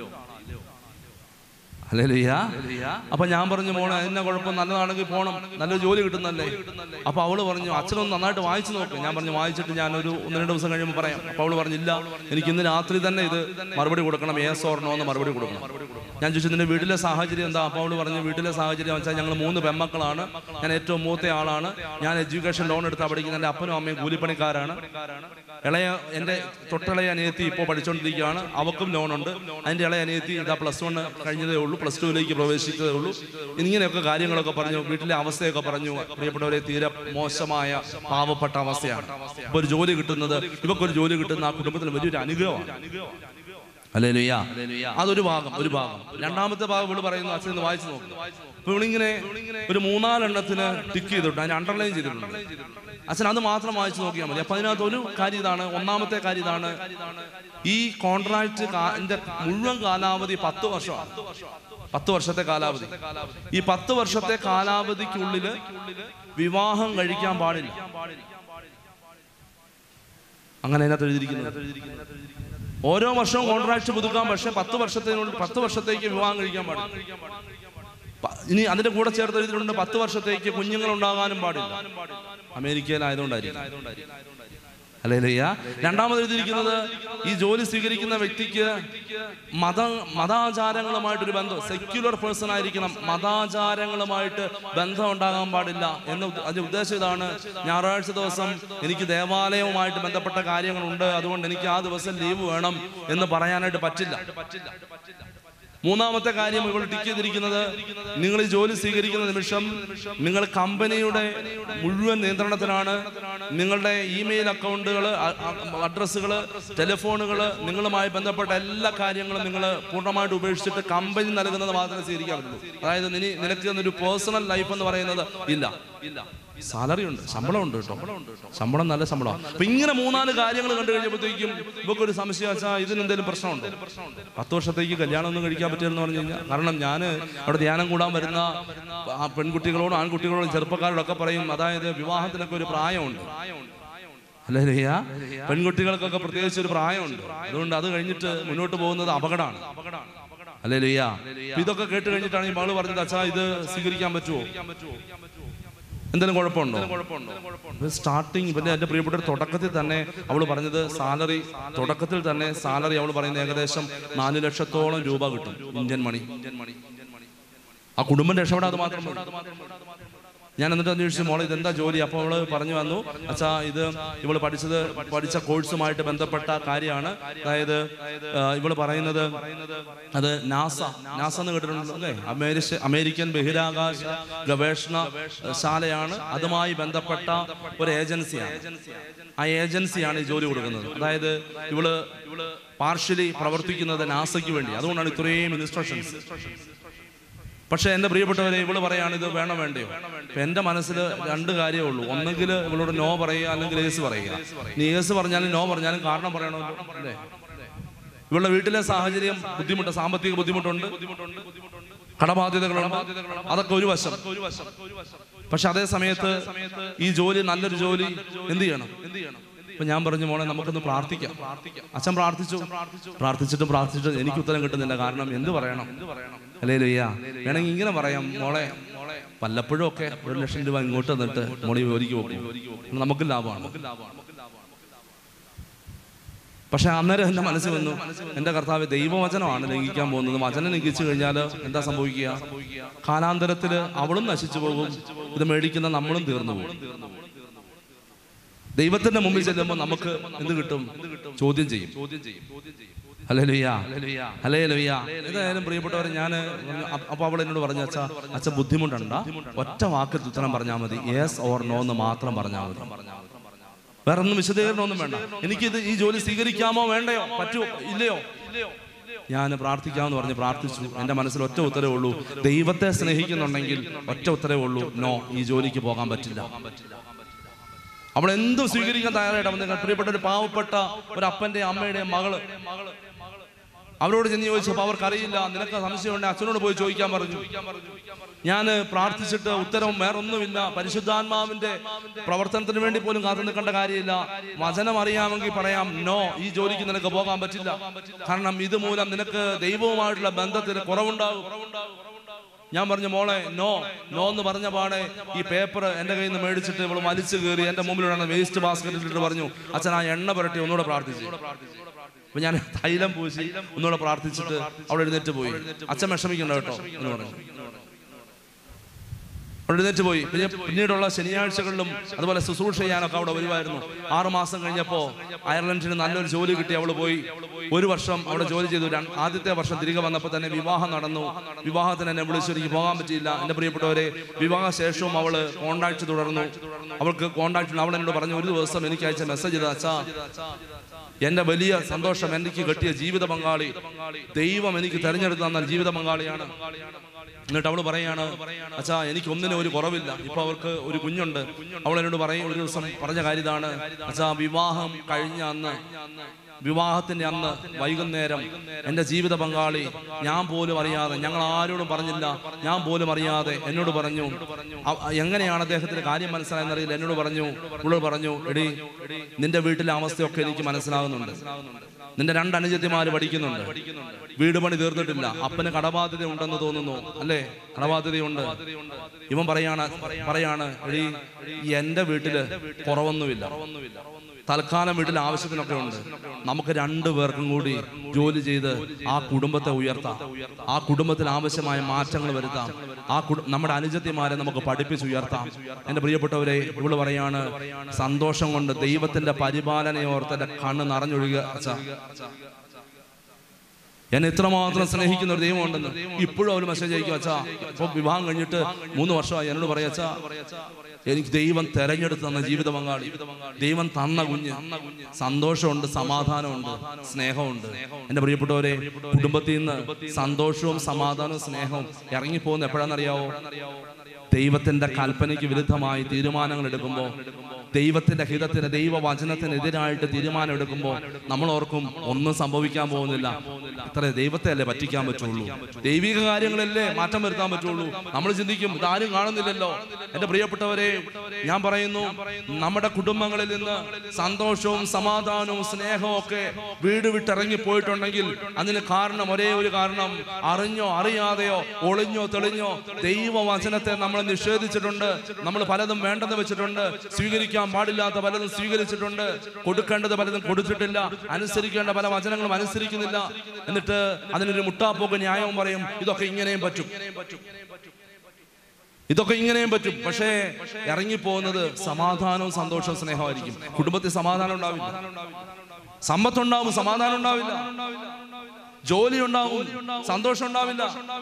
Speaker 1: അല്ലേ ലിയ അപ്പൊ ഞാൻ പറഞ്ഞു മോളെ അതിന്റെ കുഴപ്പം നല്ലതാണെങ്കിൽ പോണം നല്ലൊരു ജോലി കിട്ടുന്നല്ലേ അപ്പൊ അവള് പറഞ്ഞു അച്ഛനൊന്ന് നന്നായിട്ട് വായിച്ചു നോക്ക് ഞാൻ പറഞ്ഞു വായിച്ചിട്ട് ഞാൻ ഒരു ഒന്ന് രണ്ട് ദിവസം കഴിയുമ്പോൾ പറയാം അപ്പൊ അവള് പറഞ്ഞില്ല എനിക്ക് ഇന്ന് രാത്രി തന്നെ ഇത് മറുപടി കൊടുക്കണം ഏസ് ഓർണോ എന്ന് മറുപടി കൊടുക്കണം ഞാൻ ചോദിച്ചു നിന്റെ വീട്ടിലെ സാഹചര്യം എന്താ അപ്പൊ അവള് പറഞ്ഞു വീട്ടിലെ സാഹചര്യം വെച്ചാൽ ഞങ്ങൾ മൂന്ന് പെമ്മക്കളാണ് ഞാൻ ഏറ്റവും മൂത്ത ആളാണ് ഞാൻ എഡ്യൂക്കേഷൻ ലോൺ എടുത്താൽ പഠിക്കുന്ന എൻ്റെ അപ്പനും അമ്മയും കൂലിപ്പണിക്കാരാണ് ഇളയ എൻ്റെ തൊട്ടിളയ അനിയത്തി ഇപ്പോൾ പഠിച്ചുകൊണ്ടിരിക്കുകയാണ് അവക്കും ലോണുണ്ട് അതിൻ്റെ ഇളയ അനിയത്തി ഇതാ പ്ലസ് വൺ കഴിഞ്ഞതേ ഉള്ളൂ പ്ലസ് ടുവിലേക്ക് പ്രവേശിച്ചതേ ഉള്ളൂ ഇങ്ങനെയൊക്കെ കാര്യങ്ങളൊക്കെ പറഞ്ഞു വീട്ടിലെ അവസ്ഥയൊക്കെ പറഞ്ഞു പ്രിയപ്പെട്ടവരെ തീരെ മോശമായ പാവപ്പെട്ട അവസ്ഥയാണ് ഇപ്പൊ ഒരു ജോലി കിട്ടുന്നത് ഇവക്കൊരു ജോലി കിട്ടുന്ന ആ കുടുംബത്തിന് വലിയൊരു അനുഗ്രഹമാണ് അല്ലേ ലുയ്യ അതൊരു ഭാഗം ഒരു ഭാഗം രണ്ടാമത്തെ ഭാഗം ഇവിടെ പറയുന്നു അച്ഛൻ ഒന്ന് വായിച്ചു നോക്കുന്നു അപ്പൊ ഇവളിങ്ങനെ ഒരു മൂന്നാലെണ്ണത്തിന് ടിക്ക് ചെയ്തിട്ടുണ്ട് അതിന് അണ്ടർലൈൻ ചെയ്തിട്ടുണ്ട് അച്ഛൻ അത് മാത്രം വായിച്ചു നോക്കിയാൽ മതി അപ്പൊ അതിനകത്ത് ഒരു കാര്യം ഇതാണ് ഒന്നാമത്തെ കാര്യം ഇതാണ് ഈ കോൺട്രാക്ട് മുഴുവൻ കാലാവധി പത്ത് വർഷമാണ് പത്ത് വർഷത്തെ കാലാവധി ഈ പത്ത് വർഷത്തെ കാലാവധിക്കുള്ളില് വിവാഹം കഴിക്കാൻ പാടില്ല അങ്ങനെ അതിനകത്ത് എഴുതിയിരിക്കുന്നത് ഓരോ വർഷവും കോൺട്രാക്ട് പുതുക്കാൻ പക്ഷെ പത്ത് വർഷത്തിനുള്ളിൽ പത്ത് വർഷത്തേക്ക് വിവാഹം കഴിക്കാൻ പാടില്ല പ- ഇനി അതിന്റെ കൂടെ ചേർത്ത് എഴുതിയിട്ടുണ്ട് പത്ത് വർഷത്തേക്ക് കുഞ്ഞുങ്ങൾ ഉണ്ടാകാനും പാടില്ല അമേരിക്കയിലായതുകൊണ്ടായിരിക്കും അല്ലേ ലയ്യ രണ്ടാമത് എഴുതിയിരിക്കുന്നത് ഈ ജോലി സ്വീകരിക്കുന്ന വ്യക്തിക്ക് മത മതാചാരങ്ങളുമായിട്ടൊരു ബന്ധം സെക്യുലർ പേഴ്സൺ ആയിരിക്കണം മതാചാരങ്ങളുമായിട്ട് ബന്ധം ഉണ്ടാകാൻ പാടില്ല എന്ന് ഉദ്ദ- അതിന്റെ ഉദ്ദേശം ഇതാണ് ഞായറാഴ്ച ദിവസം എനിക്ക് ദേവാലയവുമായിട്ട് ബന്ധപ്പെട്ട കാര്യങ്ങളുണ്ട് അതുകൊണ്ട് എനിക്ക് ആ ദിവസം ലീവ് വേണം എന്ന് പറയാനായിട്ട് പറ്റില്ല മൂന്നാമത്തെ കാര്യം ഇവൾ ടിക്ക് ചെയ്തിരിക്കുന്നത് നിങ്ങൾ ഈ ജോലി സ്വീകരിക്കുന്ന നിമിഷം നിങ്ങൾ കമ്പനിയുടെ മുഴുവൻ നിയന്ത്രണത്തിലാണ് നിങ്ങളുടെ ഇമെയിൽ അക്കൗണ്ടുകൾ അഡ്രസ്സുകൾ ടെലിഫോണുകൾ നിങ്ങളുമായി ബന്ധപ്പെട്ട എല്ലാ കാര്യങ്ങളും നിങ്ങൾ പൂർണ്ണമായിട്ട് ഉപേക്ഷിച്ചിട്ട് കമ്പനി നൽകുന്നത് മാത്രമേ സ്വീകരിക്കാൻ പറ്റുള്ളൂ അതായത് ഇനി നിനക്ക് ഒരു പേഴ്സണൽ ലൈഫ് എന്ന് പറയുന്നത് ഇല്ല ഇല്ല സാലറി ഉണ്ട് ശമ്പളം ഉണ്ട് കേട്ടോ ശമ്പളം നല്ല ശമ്പളം അപ്പൊ ഇങ്ങനെ മൂന്നാല് കാര്യങ്ങൾ കണ്ടു കഴിഞ്ഞപ്പോഴത്തേക്കും ഇവർക്ക് ഒരു സംശയം വെച്ചാൽ ഇതിന് എന്തെങ്കിലും പ്രശ്നമുണ്ട് പത്ത് വർഷത്തേക്ക് കല്യാണം ഒന്നും കഴിക്കാൻ പറ്റില്ലെന്ന് പറഞ്ഞു കഴിഞ്ഞാൽ കാരണം ഞാൻ അവിടെ ധ്യാനം കൂടാൻ വരുന്ന ആ പെൺകുട്ടികളോടും ആൺകുട്ടികളോടും ചെറുപ്പക്കാരോടൊക്കെ പറയും അതായത് വിവാഹത്തിനൊക്കെ ഒരു പ്രായമുണ്ട് അല്ലേ ലയ്യ പെൺകുട്ടികൾക്കൊക്കെ പ്രത്യേകിച്ച് ഒരു പ്രായമുണ്ട് അതുകൊണ്ട് അത് കഴിഞ്ഞിട്ട് മുന്നോട്ട് പോകുന്നത് അപകടമാണ് അല്ലേ ലയ്യ അപ്പൊ ഇതൊക്കെ കേട്ട് കഴിഞ്ഞിട്ടാണ് ഈ മകള് പറഞ്ഞത് അച്ഛാ ഇത് സ്വീകരിക്കാൻ പറ്റുമോ എന്തെങ്കിലും കുഴപ്പമുണ്ടോ സ്റ്റാർട്ടിങ് പിന്നെ എന്റെ പ്രിയപ്പെട്ട തുടക്കത്തിൽ തന്നെ അവൾ പറഞ്ഞത് സാലറി തുടക്കത്തിൽ തന്നെ സാലറി അവൾ പറയുന്നത് ഏകദേശം നാല് ലക്ഷത്തോളം രൂപ കിട്ടും ഇന്ത്യൻ മണി ആ കുടുംബം രക്ഷപ്പെടാതെ മാത്രം മതി. ഞാൻ എന്നിട്ട് അന്വേഷിച്ചു മോളെ ഇതെന്താ ജോലി അപ്പോൾ അവള് പറഞ്ഞു വന്നു അച്ഛാ ഇത് ഇവള് പഠിച്ചത് പഠിച്ച കോഴ്സുമായിട്ട് ബന്ധപ്പെട്ട കാര്യമാണ് അതായത് ആ, ഇവള് പറയുന്നത് അത് നാസ നാസ എന്ന് കേട്ടിട്ടുണ്ടല്ലോ അല്ലേ അമേരിക്ക അമേരിക്കൻ ബഹിരാകാശ ഗവേഷണ ശാലയാണ് അതുമായി ബന്ധപ്പെട്ട ഒരു ഏജൻസിയാണ് ആ ഏജൻസിയാണ് ഈ ജോലി കൊടുക്കുന്നത് അതായത് ഇവള് പാർഷ്യലി പ്രവർത്തിക്കുന്നത് നാസയ്ക്ക് വേണ്ടി അതുകൊണ്ടാണ് ഇത്രയും ഇൻസ്ട്രക്ഷൻസ് പക്ഷെ എന്റെ പ്രിയപ്പെട്ടവരെ ഇവള് പറയാണ് ഇത് വേണം വേണ്ടയോ അപ്പൊ എന്റെ മനസ്സിൽ രണ്ട് കാര്യമേ ഉള്ളൂ ഒന്നെങ്കിൽ ഇവളോട് നോ പറയുക അല്ലെങ്കിൽ യേസ് പറയുക നീ യേസ് പറഞ്ഞാലും നോ പറഞ്ഞാലും കാരണം പറയണമല്ലോ അല്ലേ ഇവളുടെ വീട്ടിലെ സാഹചര്യം ബുദ്ധിമുട്ട് സാമ്പത്തിക ബുദ്ധിമുട്ടുണ്ട് കടബാധ്യതകളുണ്ട് അതൊക്കെ ഒരു വശം പക്ഷെ അതേ സമയത്ത് ഈ ജോലി നല്ലൊരു ജോലി എന്ത് ചെയ്യണം അപ്പൊ ഞാൻ പറഞ്ഞു മോളെ നമുക്കൊന്ന് പ്രാർത്ഥിക്കാം അച്ഛൻ പ്രാർത്ഥിച്ചു പ്രാർത്ഥിച്ചിട്ടും പ്രാർത്ഥിച്ചിട്ടും എനിക്ക് ഉത്തരം കിട്ടുന്നില്ല കാരണം എന്ത് പറയണം അല്ലേ ലയ്യ വേണമെങ്കിൽ ഇങ്ങനെ പറയാം മോളെ വല്ലപ്പോഴും ഒക്കെ ഒരു ലക്ഷം രൂപ ഇങ്ങോട്ട് തന്നിട്ട് മോളി ജോലിക്ക് പോകും നമുക്ക് ലാഭമാണ് പക്ഷെ അന്നേരം എന്റെ മനസ്സിൽ വന്നു എന്റെ കർത്താവ് ദൈവവചനമാണ് ലംഘിക്കാൻ പോകുന്നത് വചനം ലംഘിച്ചു കഴിഞ്ഞാൽ എന്താ സംഭവിക്കുക കാലാന്തരത്തില് അവളും നശിച്ചു പോകും ഇത് മേടിക്കുന്ന നമ്മളും തീർന്നു പോകും ദൈവത്തിന്റെ മുമ്പിൽ ചെല്ലുമ്പോൾ നമുക്ക് എന്ത് കിട്ടും ചോദ്യം ചെയ്യും അല്ലേ ലുയ്യ അല്ലേ ലുയ്യ ഏതായാലും പ്രിയപ്പെട്ടവരെ ഞാൻ അപ്പൊ അവൾ എന്നോട് പറഞ്ഞു അച്ഛാ അച്ഛൻ ബുദ്ധിമുട്ടണ്ട ഒറ്റ വാക്കിൽ ഉത്തരം പറഞ്ഞാൽ മതി യെസ് ഓർ നോ എന്ന് മാത്രം പറഞ്ഞാൽ മതി വേറെ ഒന്നും വിശദീകരണമൊന്നും വേണ്ട എനിക്കിത് ഈ ജോലി സ്വീകരിക്കാമോ വേണ്ടയോ പറ്റുമോ ഇല്ലയോ ഞാൻ പ്രാർത്ഥിക്കാമെന്ന് പറഞ്ഞ് പ്രാർത്ഥിച്ചു എൻ്റെ മനസ്സിൽ ഒറ്റ ഉത്തരവേ ഉള്ളൂ ദൈവത്തെ സ്നേഹിക്കുന്നുണ്ടെങ്കിൽ ഒറ്റ ഉത്തരവേ ഉള്ളൂ നോ ഈ ജോലിക്ക് പോകാൻ പറ്റില്ല അവൾ എന്തും സ്വീകരിക്കാൻ തയ്യാറായിട്ട് അവൻ പ്രിയപ്പെട്ട ഒരു പാവപ്പെട്ട ഒരു അപ്പന്റെ അമ്മയുടെ മകള് അവരോട് ചെന്ന് ചോദിച്ചപ്പോൾ അവർക്കറിയില്ല നിനക്ക് സംശയമുണ്ട് അച്ഛനോട് പോയി ചോദിക്കാൻ പറഞ്ഞു ഞാൻ പ്രാർത്ഥിച്ചിട്ട് ഉത്തരവും വേറൊന്നുമില്ല പരിശുദ്ധാത്മാവിന്റെ പ്രവർത്തനത്തിന് വേണ്ടി പോലും കാത്തു നിൽക്കേണ്ട കാര്യമില്ല വചനം അറിയാമെങ്കിൽ പറയാം നോ ഈ ജോലിക്ക് നിനക്ക് പോകാൻ പറ്റില്ല കാരണം ഇത് മൂലം നിനക്ക് ദൈവവുമായിട്ടുള്ള ബന്ധത്തിന് കുറവുണ്ടാകും ഞാൻ പറഞ്ഞു മോളെ നോ നോ എന്ന് പറഞ്ഞ പാടെ ഈ പേപ്പർ എന്റെ കയ്യിൽ നിന്ന് മേടിച്ചിട്ട് ഇവള് വലിച്ചു കയറി എന്റെ മുമ്പിലുള്ള വേസ്റ്റ് ബാസ്ക്കറ്റിൽ ഇട്ട് പറഞ്ഞു അച്ഛൻ ആ എണ്ണ പുരട്ടി ഒന്നുകൂടെ പ്രാർത്ഥിച്ചു അപ്പൊ ഞാൻ തൈലം പൂശി ഒന്നുകൂടെ പ്രാർത്ഥിച്ചിട്ട് അവിടെ എഴുന്നേറ്റ് പോയി അച്ഛൻ വിഷമിക്കണ്ട കേട്ടോ എന്ന് പറഞ്ഞു അവിടെ എഴുന്നേറ്റ് പോയി പിന്നെ പിന്നീടുള്ള ശനിയാഴ്ചകളിലും അതുപോലെ ശുശ്രൂഷ ചെയ്യാനൊക്കെ അവിടെ വരുമായിരുന്നു ആറു മാസം കഴിഞ്ഞപ്പോൾ അയർലൻഡിന് നല്ലൊരു ജോലി കിട്ടി അവൾ പോയി ഒരു വർഷം അവിടെ ജോലി ചെയ്തു രണ്ട്- ആദ്യത്തെ വർഷം തിരികെ വന്നപ്പോൾ തന്നെ വിവാഹം നടന്നു വിവാഹത്തിന് എന്നെ വിളിച്ചു എനിക്ക് പോകാൻ പറ്റിയില്ല എന്റെ പ്രിയപ്പെട്ടവരെ വിവാഹ ശേഷവും അവള് കോണ്ടാക്ട് തുടർന്നു അവൾക്ക് കോണ്ടാക്ട് അവൾ എന്നോട് പറഞ്ഞു ഒരു ദിവസം എനിക്ക് അയച്ച മെസ്സേജ് ചെയ്ത അച്ഛാ എന്റെ വലിയ സന്തോഷം എനിക്ക് കിട്ടിയ ജീവിത പങ്കാളി ദൈവം എനിക്ക് തെരഞ്ഞെടുത്ത് തന്ന ജീവിത പങ്കാളിയാണ് എന്നിട്ട് അവള് പറയാണ് അച്ഛാ എനിക്ക് ഒന്നിനും ഒരു കുറവില്ല ഇപ്പൊ അവർക്ക് ഒരു കുഞ്ഞുണ്ട് അവൾ എന്നോട് പറയും ഒരു ദിവസം പറഞ്ഞ കാര്യം ഇതാണ് അച്ഛാ വിവാഹം കഴിഞ്ഞ അന്ന് വിവാഹത്തിന്റെ അന്ന് വൈകുന്നേരം എന്റെ ജീവിത പങ്കാളി ഞാൻ പോലും അറിയാതെ ഞങ്ങൾ ആരോടും പറഞ്ഞില്ല ഞാൻ പോലും അറിയാതെ എന്നോട് പറഞ്ഞു അ- എങ്ങനെയാണ് അദ്ദേഹത്തിന്റെ കാര്യം മനസ്സിലായെന്നറിയില്ല എന്നോട് പറഞ്ഞു പുള്ളി പറഞ്ഞു എടി നിന്റെ വീട്ടിലെ അവസ്ഥയൊക്കെ എനിക്ക് മനസ്സിലാകുന്നുണ്ട് നിന്റെ രണ്ട് അനുജത്തിമാര് പഠിക്കുന്നുണ്ട് വീട് പണി തീർന്നിട്ടില്ല അപ്പന് കടബാധ്യത ഉണ്ടെന്ന് തോന്നുന്നു അല്ലേ കടബാധ്യതയുണ്ട് ഇവൻ പറയാണ് പറയാണ് എടി എന്റെ വീട്ടില് കുറവൊന്നുമില്ല തൽക്കാലം വീട്ടിൽ ആവശ്യത്തിനൊക്കെ ഉണ്ട് നമുക്ക് രണ്ടു പേർക്കും കൂടി ജോലി ചെയ്ത് ആ കുടുംബത്തെ ഉയർത്താം ആ കുടുംബത്തിൽ ആവശ്യമായ മാറ്റങ്ങൾ വരുത്താം ആ കുടു- നമ്മുടെ അനുജത്തിമാരെ നമുക്ക് പഠിപ്പിച്ച് ഉയർത്താം എന്റെ പ്രിയപ്പെട്ടവരെ ഇവള് പറയാണ് സന്തോഷം കൊണ്ട് ദൈവത്തിന്റെ പരിപാലനയോർത്ത് എന്റെ കണ്ണ് നിറഞ്ഞൊഴുകുക അച്ഛാ എന്നെ ഇത്രമാത്രം സ്നേഹിക്കുന്ന ഒരു ദൈവമുണ്ടെന്ന് ഇപ്പോഴും അവർ മെസ്സേജ് അയക്കും അച്ഛാ ഇപ്പൊ വിവാഹം കഴിഞ്ഞിട്ട് മൂന്ന് വർഷമായി എന്നോട് പറയാ അച്ഛാ എനിക്ക് ദൈവം തെരഞ്ഞെടുത്ത് തന്ന ജീവിത പങ്കാളി ദൈവം തന്ന കുഞ്ഞ് സന്തോഷമുണ്ട് സമാധാനമുണ്ട് സ്നേഹമുണ്ട് എന്റെ പ്രിയപ്പെട്ടവരെ കുടുംബത്തിൽ നിന്ന് സന്തോഷവും സമാധാനവും സ്നേഹവും ഇറങ്ങിപ്പോകുന്ന എപ്പോഴാണെന്നറിയാവോ ദൈവത്തിന്റെ കൽപ്പനയ്ക്ക് വിരുദ്ധമായി തീരുമാനങ്ങൾ എടുക്കുമ്പോൾ ദൈവത്തിന്റെ ഹിതത്തിന് ദൈവവചനത്തിനെതിരായിട്ട് തീരുമാനം എടുക്കുമ്പോൾ നമ്മൾ ഓർക്കും ഒന്നും സംഭവിക്കാൻ പോകുന്നില്ല ഇത്ര ദൈവത്തെ അല്ലേ പറ്റിക്കാൻ പറ്റുള്ളൂ ദൈവിക കാര്യങ്ങളല്ലേ മാറ്റം വരുത്താൻ പറ്റുള്ളൂ നമ്മൾ ചിന്തിക്കും ഇതാരും കാണുന്നില്ലല്ലോ എന്റെ പ്രിയപ്പെട്ടവരെ ഞാൻ പറയുന്നു നമ്മുടെ കുടുംബങ്ങളിൽ നിന്ന് സന്തോഷവും സമാധാനവും സ്നേഹവും ഒക്കെ വീട് വിട്ടിറങ്ങി പോയിട്ടുണ്ടെങ്കിൽ അതിന് കാരണം ഒരേ ഒരു കാരണം അറിഞ്ഞോ അറിയാതെയോ ഒളിഞ്ഞോ തെളിഞ്ഞോ ദൈവവചനത്തെ നമ്മൾ നിഷേധിച്ചിട്ടുണ്ട് നമ്മൾ പലതും വേണ്ടെന്ന് വെച്ചിട്ടുണ്ട് സ്വീകരിക്കാൻ പാടില്ലാത്ത പലതും സ്വീകരിച്ചിട്ടുണ്ട് കൊടുക്കേണ്ടത് പലതും കൊടുത്തിട്ടില്ല അനുസരിക്കേണ്ട പല വചനങ്ങളും അനുസരിക്കുന്നില്ല എന്നിട്ട് അതിനൊരു മുട്ടാപ്പോക്ക് ന്യായവും പറയും ഇതൊക്കെ ഇങ്ങനെയും പറ്റും ഇതൊക്കെ ഇങ്ങനെയും പറ്റും പക്ഷേ ഇറങ്ങിപ്പോകുന്നത് സമാധാനവും സന്തോഷവും സ്നേഹമായിരിക്കും കുടുംബത്തിൽ സമാധാനം ഉണ്ടാവില്ല സമ്പത്തുണ്ടാവും സമാധാനം ഉണ്ടാവില്ല ജോലി ഉണ്ടാവും സന്തോഷം ഉണ്ടാവില്ല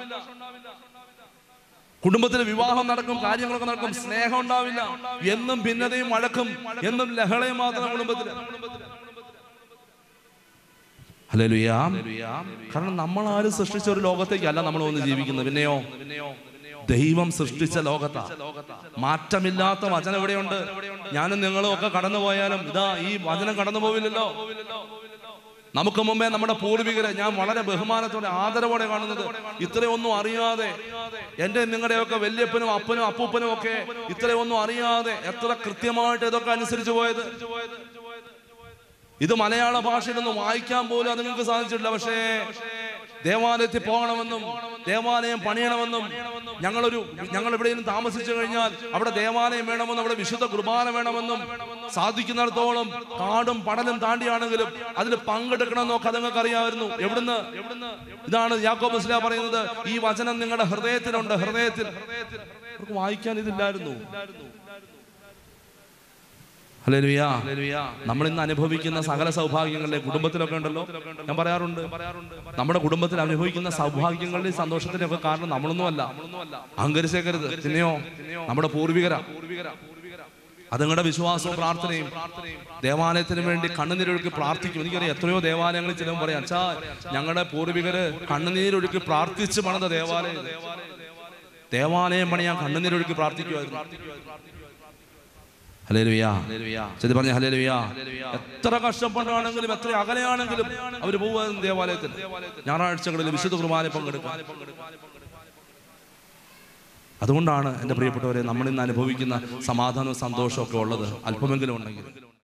Speaker 1: കുടുംബത്തിൽ വിവാഹം നടക്കും കാര്യങ്ങളൊക്കെ നടക്കും സ്നേഹം ഉണ്ടാവില്ല എന്നും ഭിന്നതയും വഴക്കും എന്നും ലഹളയും മാത്രം കുടുംബത്തിൽ ഹല്ലേലൂയാ. കാരണം നമ്മൾ ആരും സൃഷ്ടിച്ച ഒരു ലോകത്തേക്കല്ല നമ്മൾ വന്ന് ജീവിക്കുന്നത് പിന്നെയോ ദൈവം സൃഷ്ടിച്ച ലോകത്താ മാറ്റമില്ലാത്ത വചനം എവിടെയുണ്ട് ഞാനും നിങ്ങളും ഒക്കെ കടന്നു പോയാലും ഇതാ ഈ വചനം കടന്നു പോവില്ലല്ലോ നമുക്ക് മുമ്പേ നമ്മുടെ പൂർവികരെ ഞാൻ വളരെ ബഹുമാനത്തോടെ ആദരവോടെ കാണുന്നത് ഇത്രയൊന്നും അറിയാതെ എന്റെ നിങ്ങളുടെയൊക്കെ വല്യപ്പനും അപ്പനും അപ്പൂപ്പനും ഒക്കെ ഇത്രയൊന്നും അറിയാതെ എത്ര കൃത്യമായിട്ട് ഇതൊക്കെ അനുസരിച്ച് പോയത് ഇത് മലയാള ഭാഷയിലൊന്നും വായിക്കാൻ പോലും അത് നിങ്ങൾക്ക് സാധിച്ചിട്ടില്ല പക്ഷേ ദേവാലയത്തിൽ പോകണമെന്നും ദേവാലയം പണിയണമെന്നും ഞങ്ങളൊരു ഞങ്ങൾ എവിടെയെങ്കിലും താമസിച്ചു കഴിഞ്ഞാൽ അവിടെ ദേവാലയം വേണമെന്നും അവിടെ വിശുദ്ധ കുർബാന വേണമെന്നും സാധിക്കുന്നിടത്തോളം കാടും പടലും താണ്ടിയാണെങ്കിലും അതിൽ പങ്കെടുക്കണമെന്നൊക്കെ അത് നിങ്ങൾക്ക് അറിയാമായിരുന്നു എവിടുന്ന് ഇതാണ് യാക്കോബ് ഇസ്ലാ പറയുന്നത് ഈ വചനം നിങ്ങളുടെ ഹൃദയത്തിലുണ്ട് ഹൃദയത്തിൽ അവർക്ക് വായിക്കാൻ ഇതില്ലായിരുന്നു ഹല്ലേലൂയാ. നമ്മൾ ഇന്ന് അനുഭവിക്കുന്ന സകല സൗഭാഗ്യങ്ങളുടെ കുടുംബത്തിലൊക്കെ ഉണ്ടല്ലോ ഞാൻ പറയാറുണ്ട് നമ്മുടെ കുടുംബത്തിൽ അനുഭവിക്കുന്ന സൗഭാഗ്യങ്ങളുടെ സന്തോഷത്തിന്റെ ഒക്കെ കാരണം നമ്മളൊന്നും അല്ല അഹങ്കരിച്ചേക്കരുത് പിന്നെയോ നമ്മുടെ പൂർവികരാ അത് നിങ്ങളുടെ വിശ്വാസവും പ്രാർത്ഥനയും ദേവാലയത്തിന് വേണ്ടി കണ്ണുനീരൊഴുക്കി പ്രാർത്ഥിക്കും എനിക്കറിയാം എത്രയോ ദേവാലയങ്ങളിൽ ചിലവും പറയാം അച്ഛാ ഞങ്ങളുടെ പൂർവികര് കണ്ണുനീരൊഴുക്കി പ്രാർത്ഥിച്ച് പണിത ദേവാലയം ഇത്. ദേവാലയം പണിയാൻ കണ്ണുനീരൊഴുക്കി പ്രാർത്ഥിക്കുമായിരുന്നു ഹല്ലേലൂയാ ചെതി പറഞ്ഞ ഹല്ലേലൂയാ എത്ര കഷ്ടപ്പെട്ടാണെങ്കിലും എത്ര അകലെയാണെങ്കിലും അവർ പോകുമായിരുന്നു ദേവാലയത്തിൽ ഞായറാഴ്ചകളിൽ വിശുദ്ധ കുർബാന പങ്കെടുക്കും അതുകൊണ്ടാണ് എൻ്റെ പ്രിയപ്പെട്ടവരെ നമ്മൾ ഇന്ന് അനുഭവിക്കുന്ന സമാധാനവും സന്തോഷവും ഒക്കെ ഉള്ളത് അല്പമെങ്കിലും ഉണ്ടെങ്കിൽ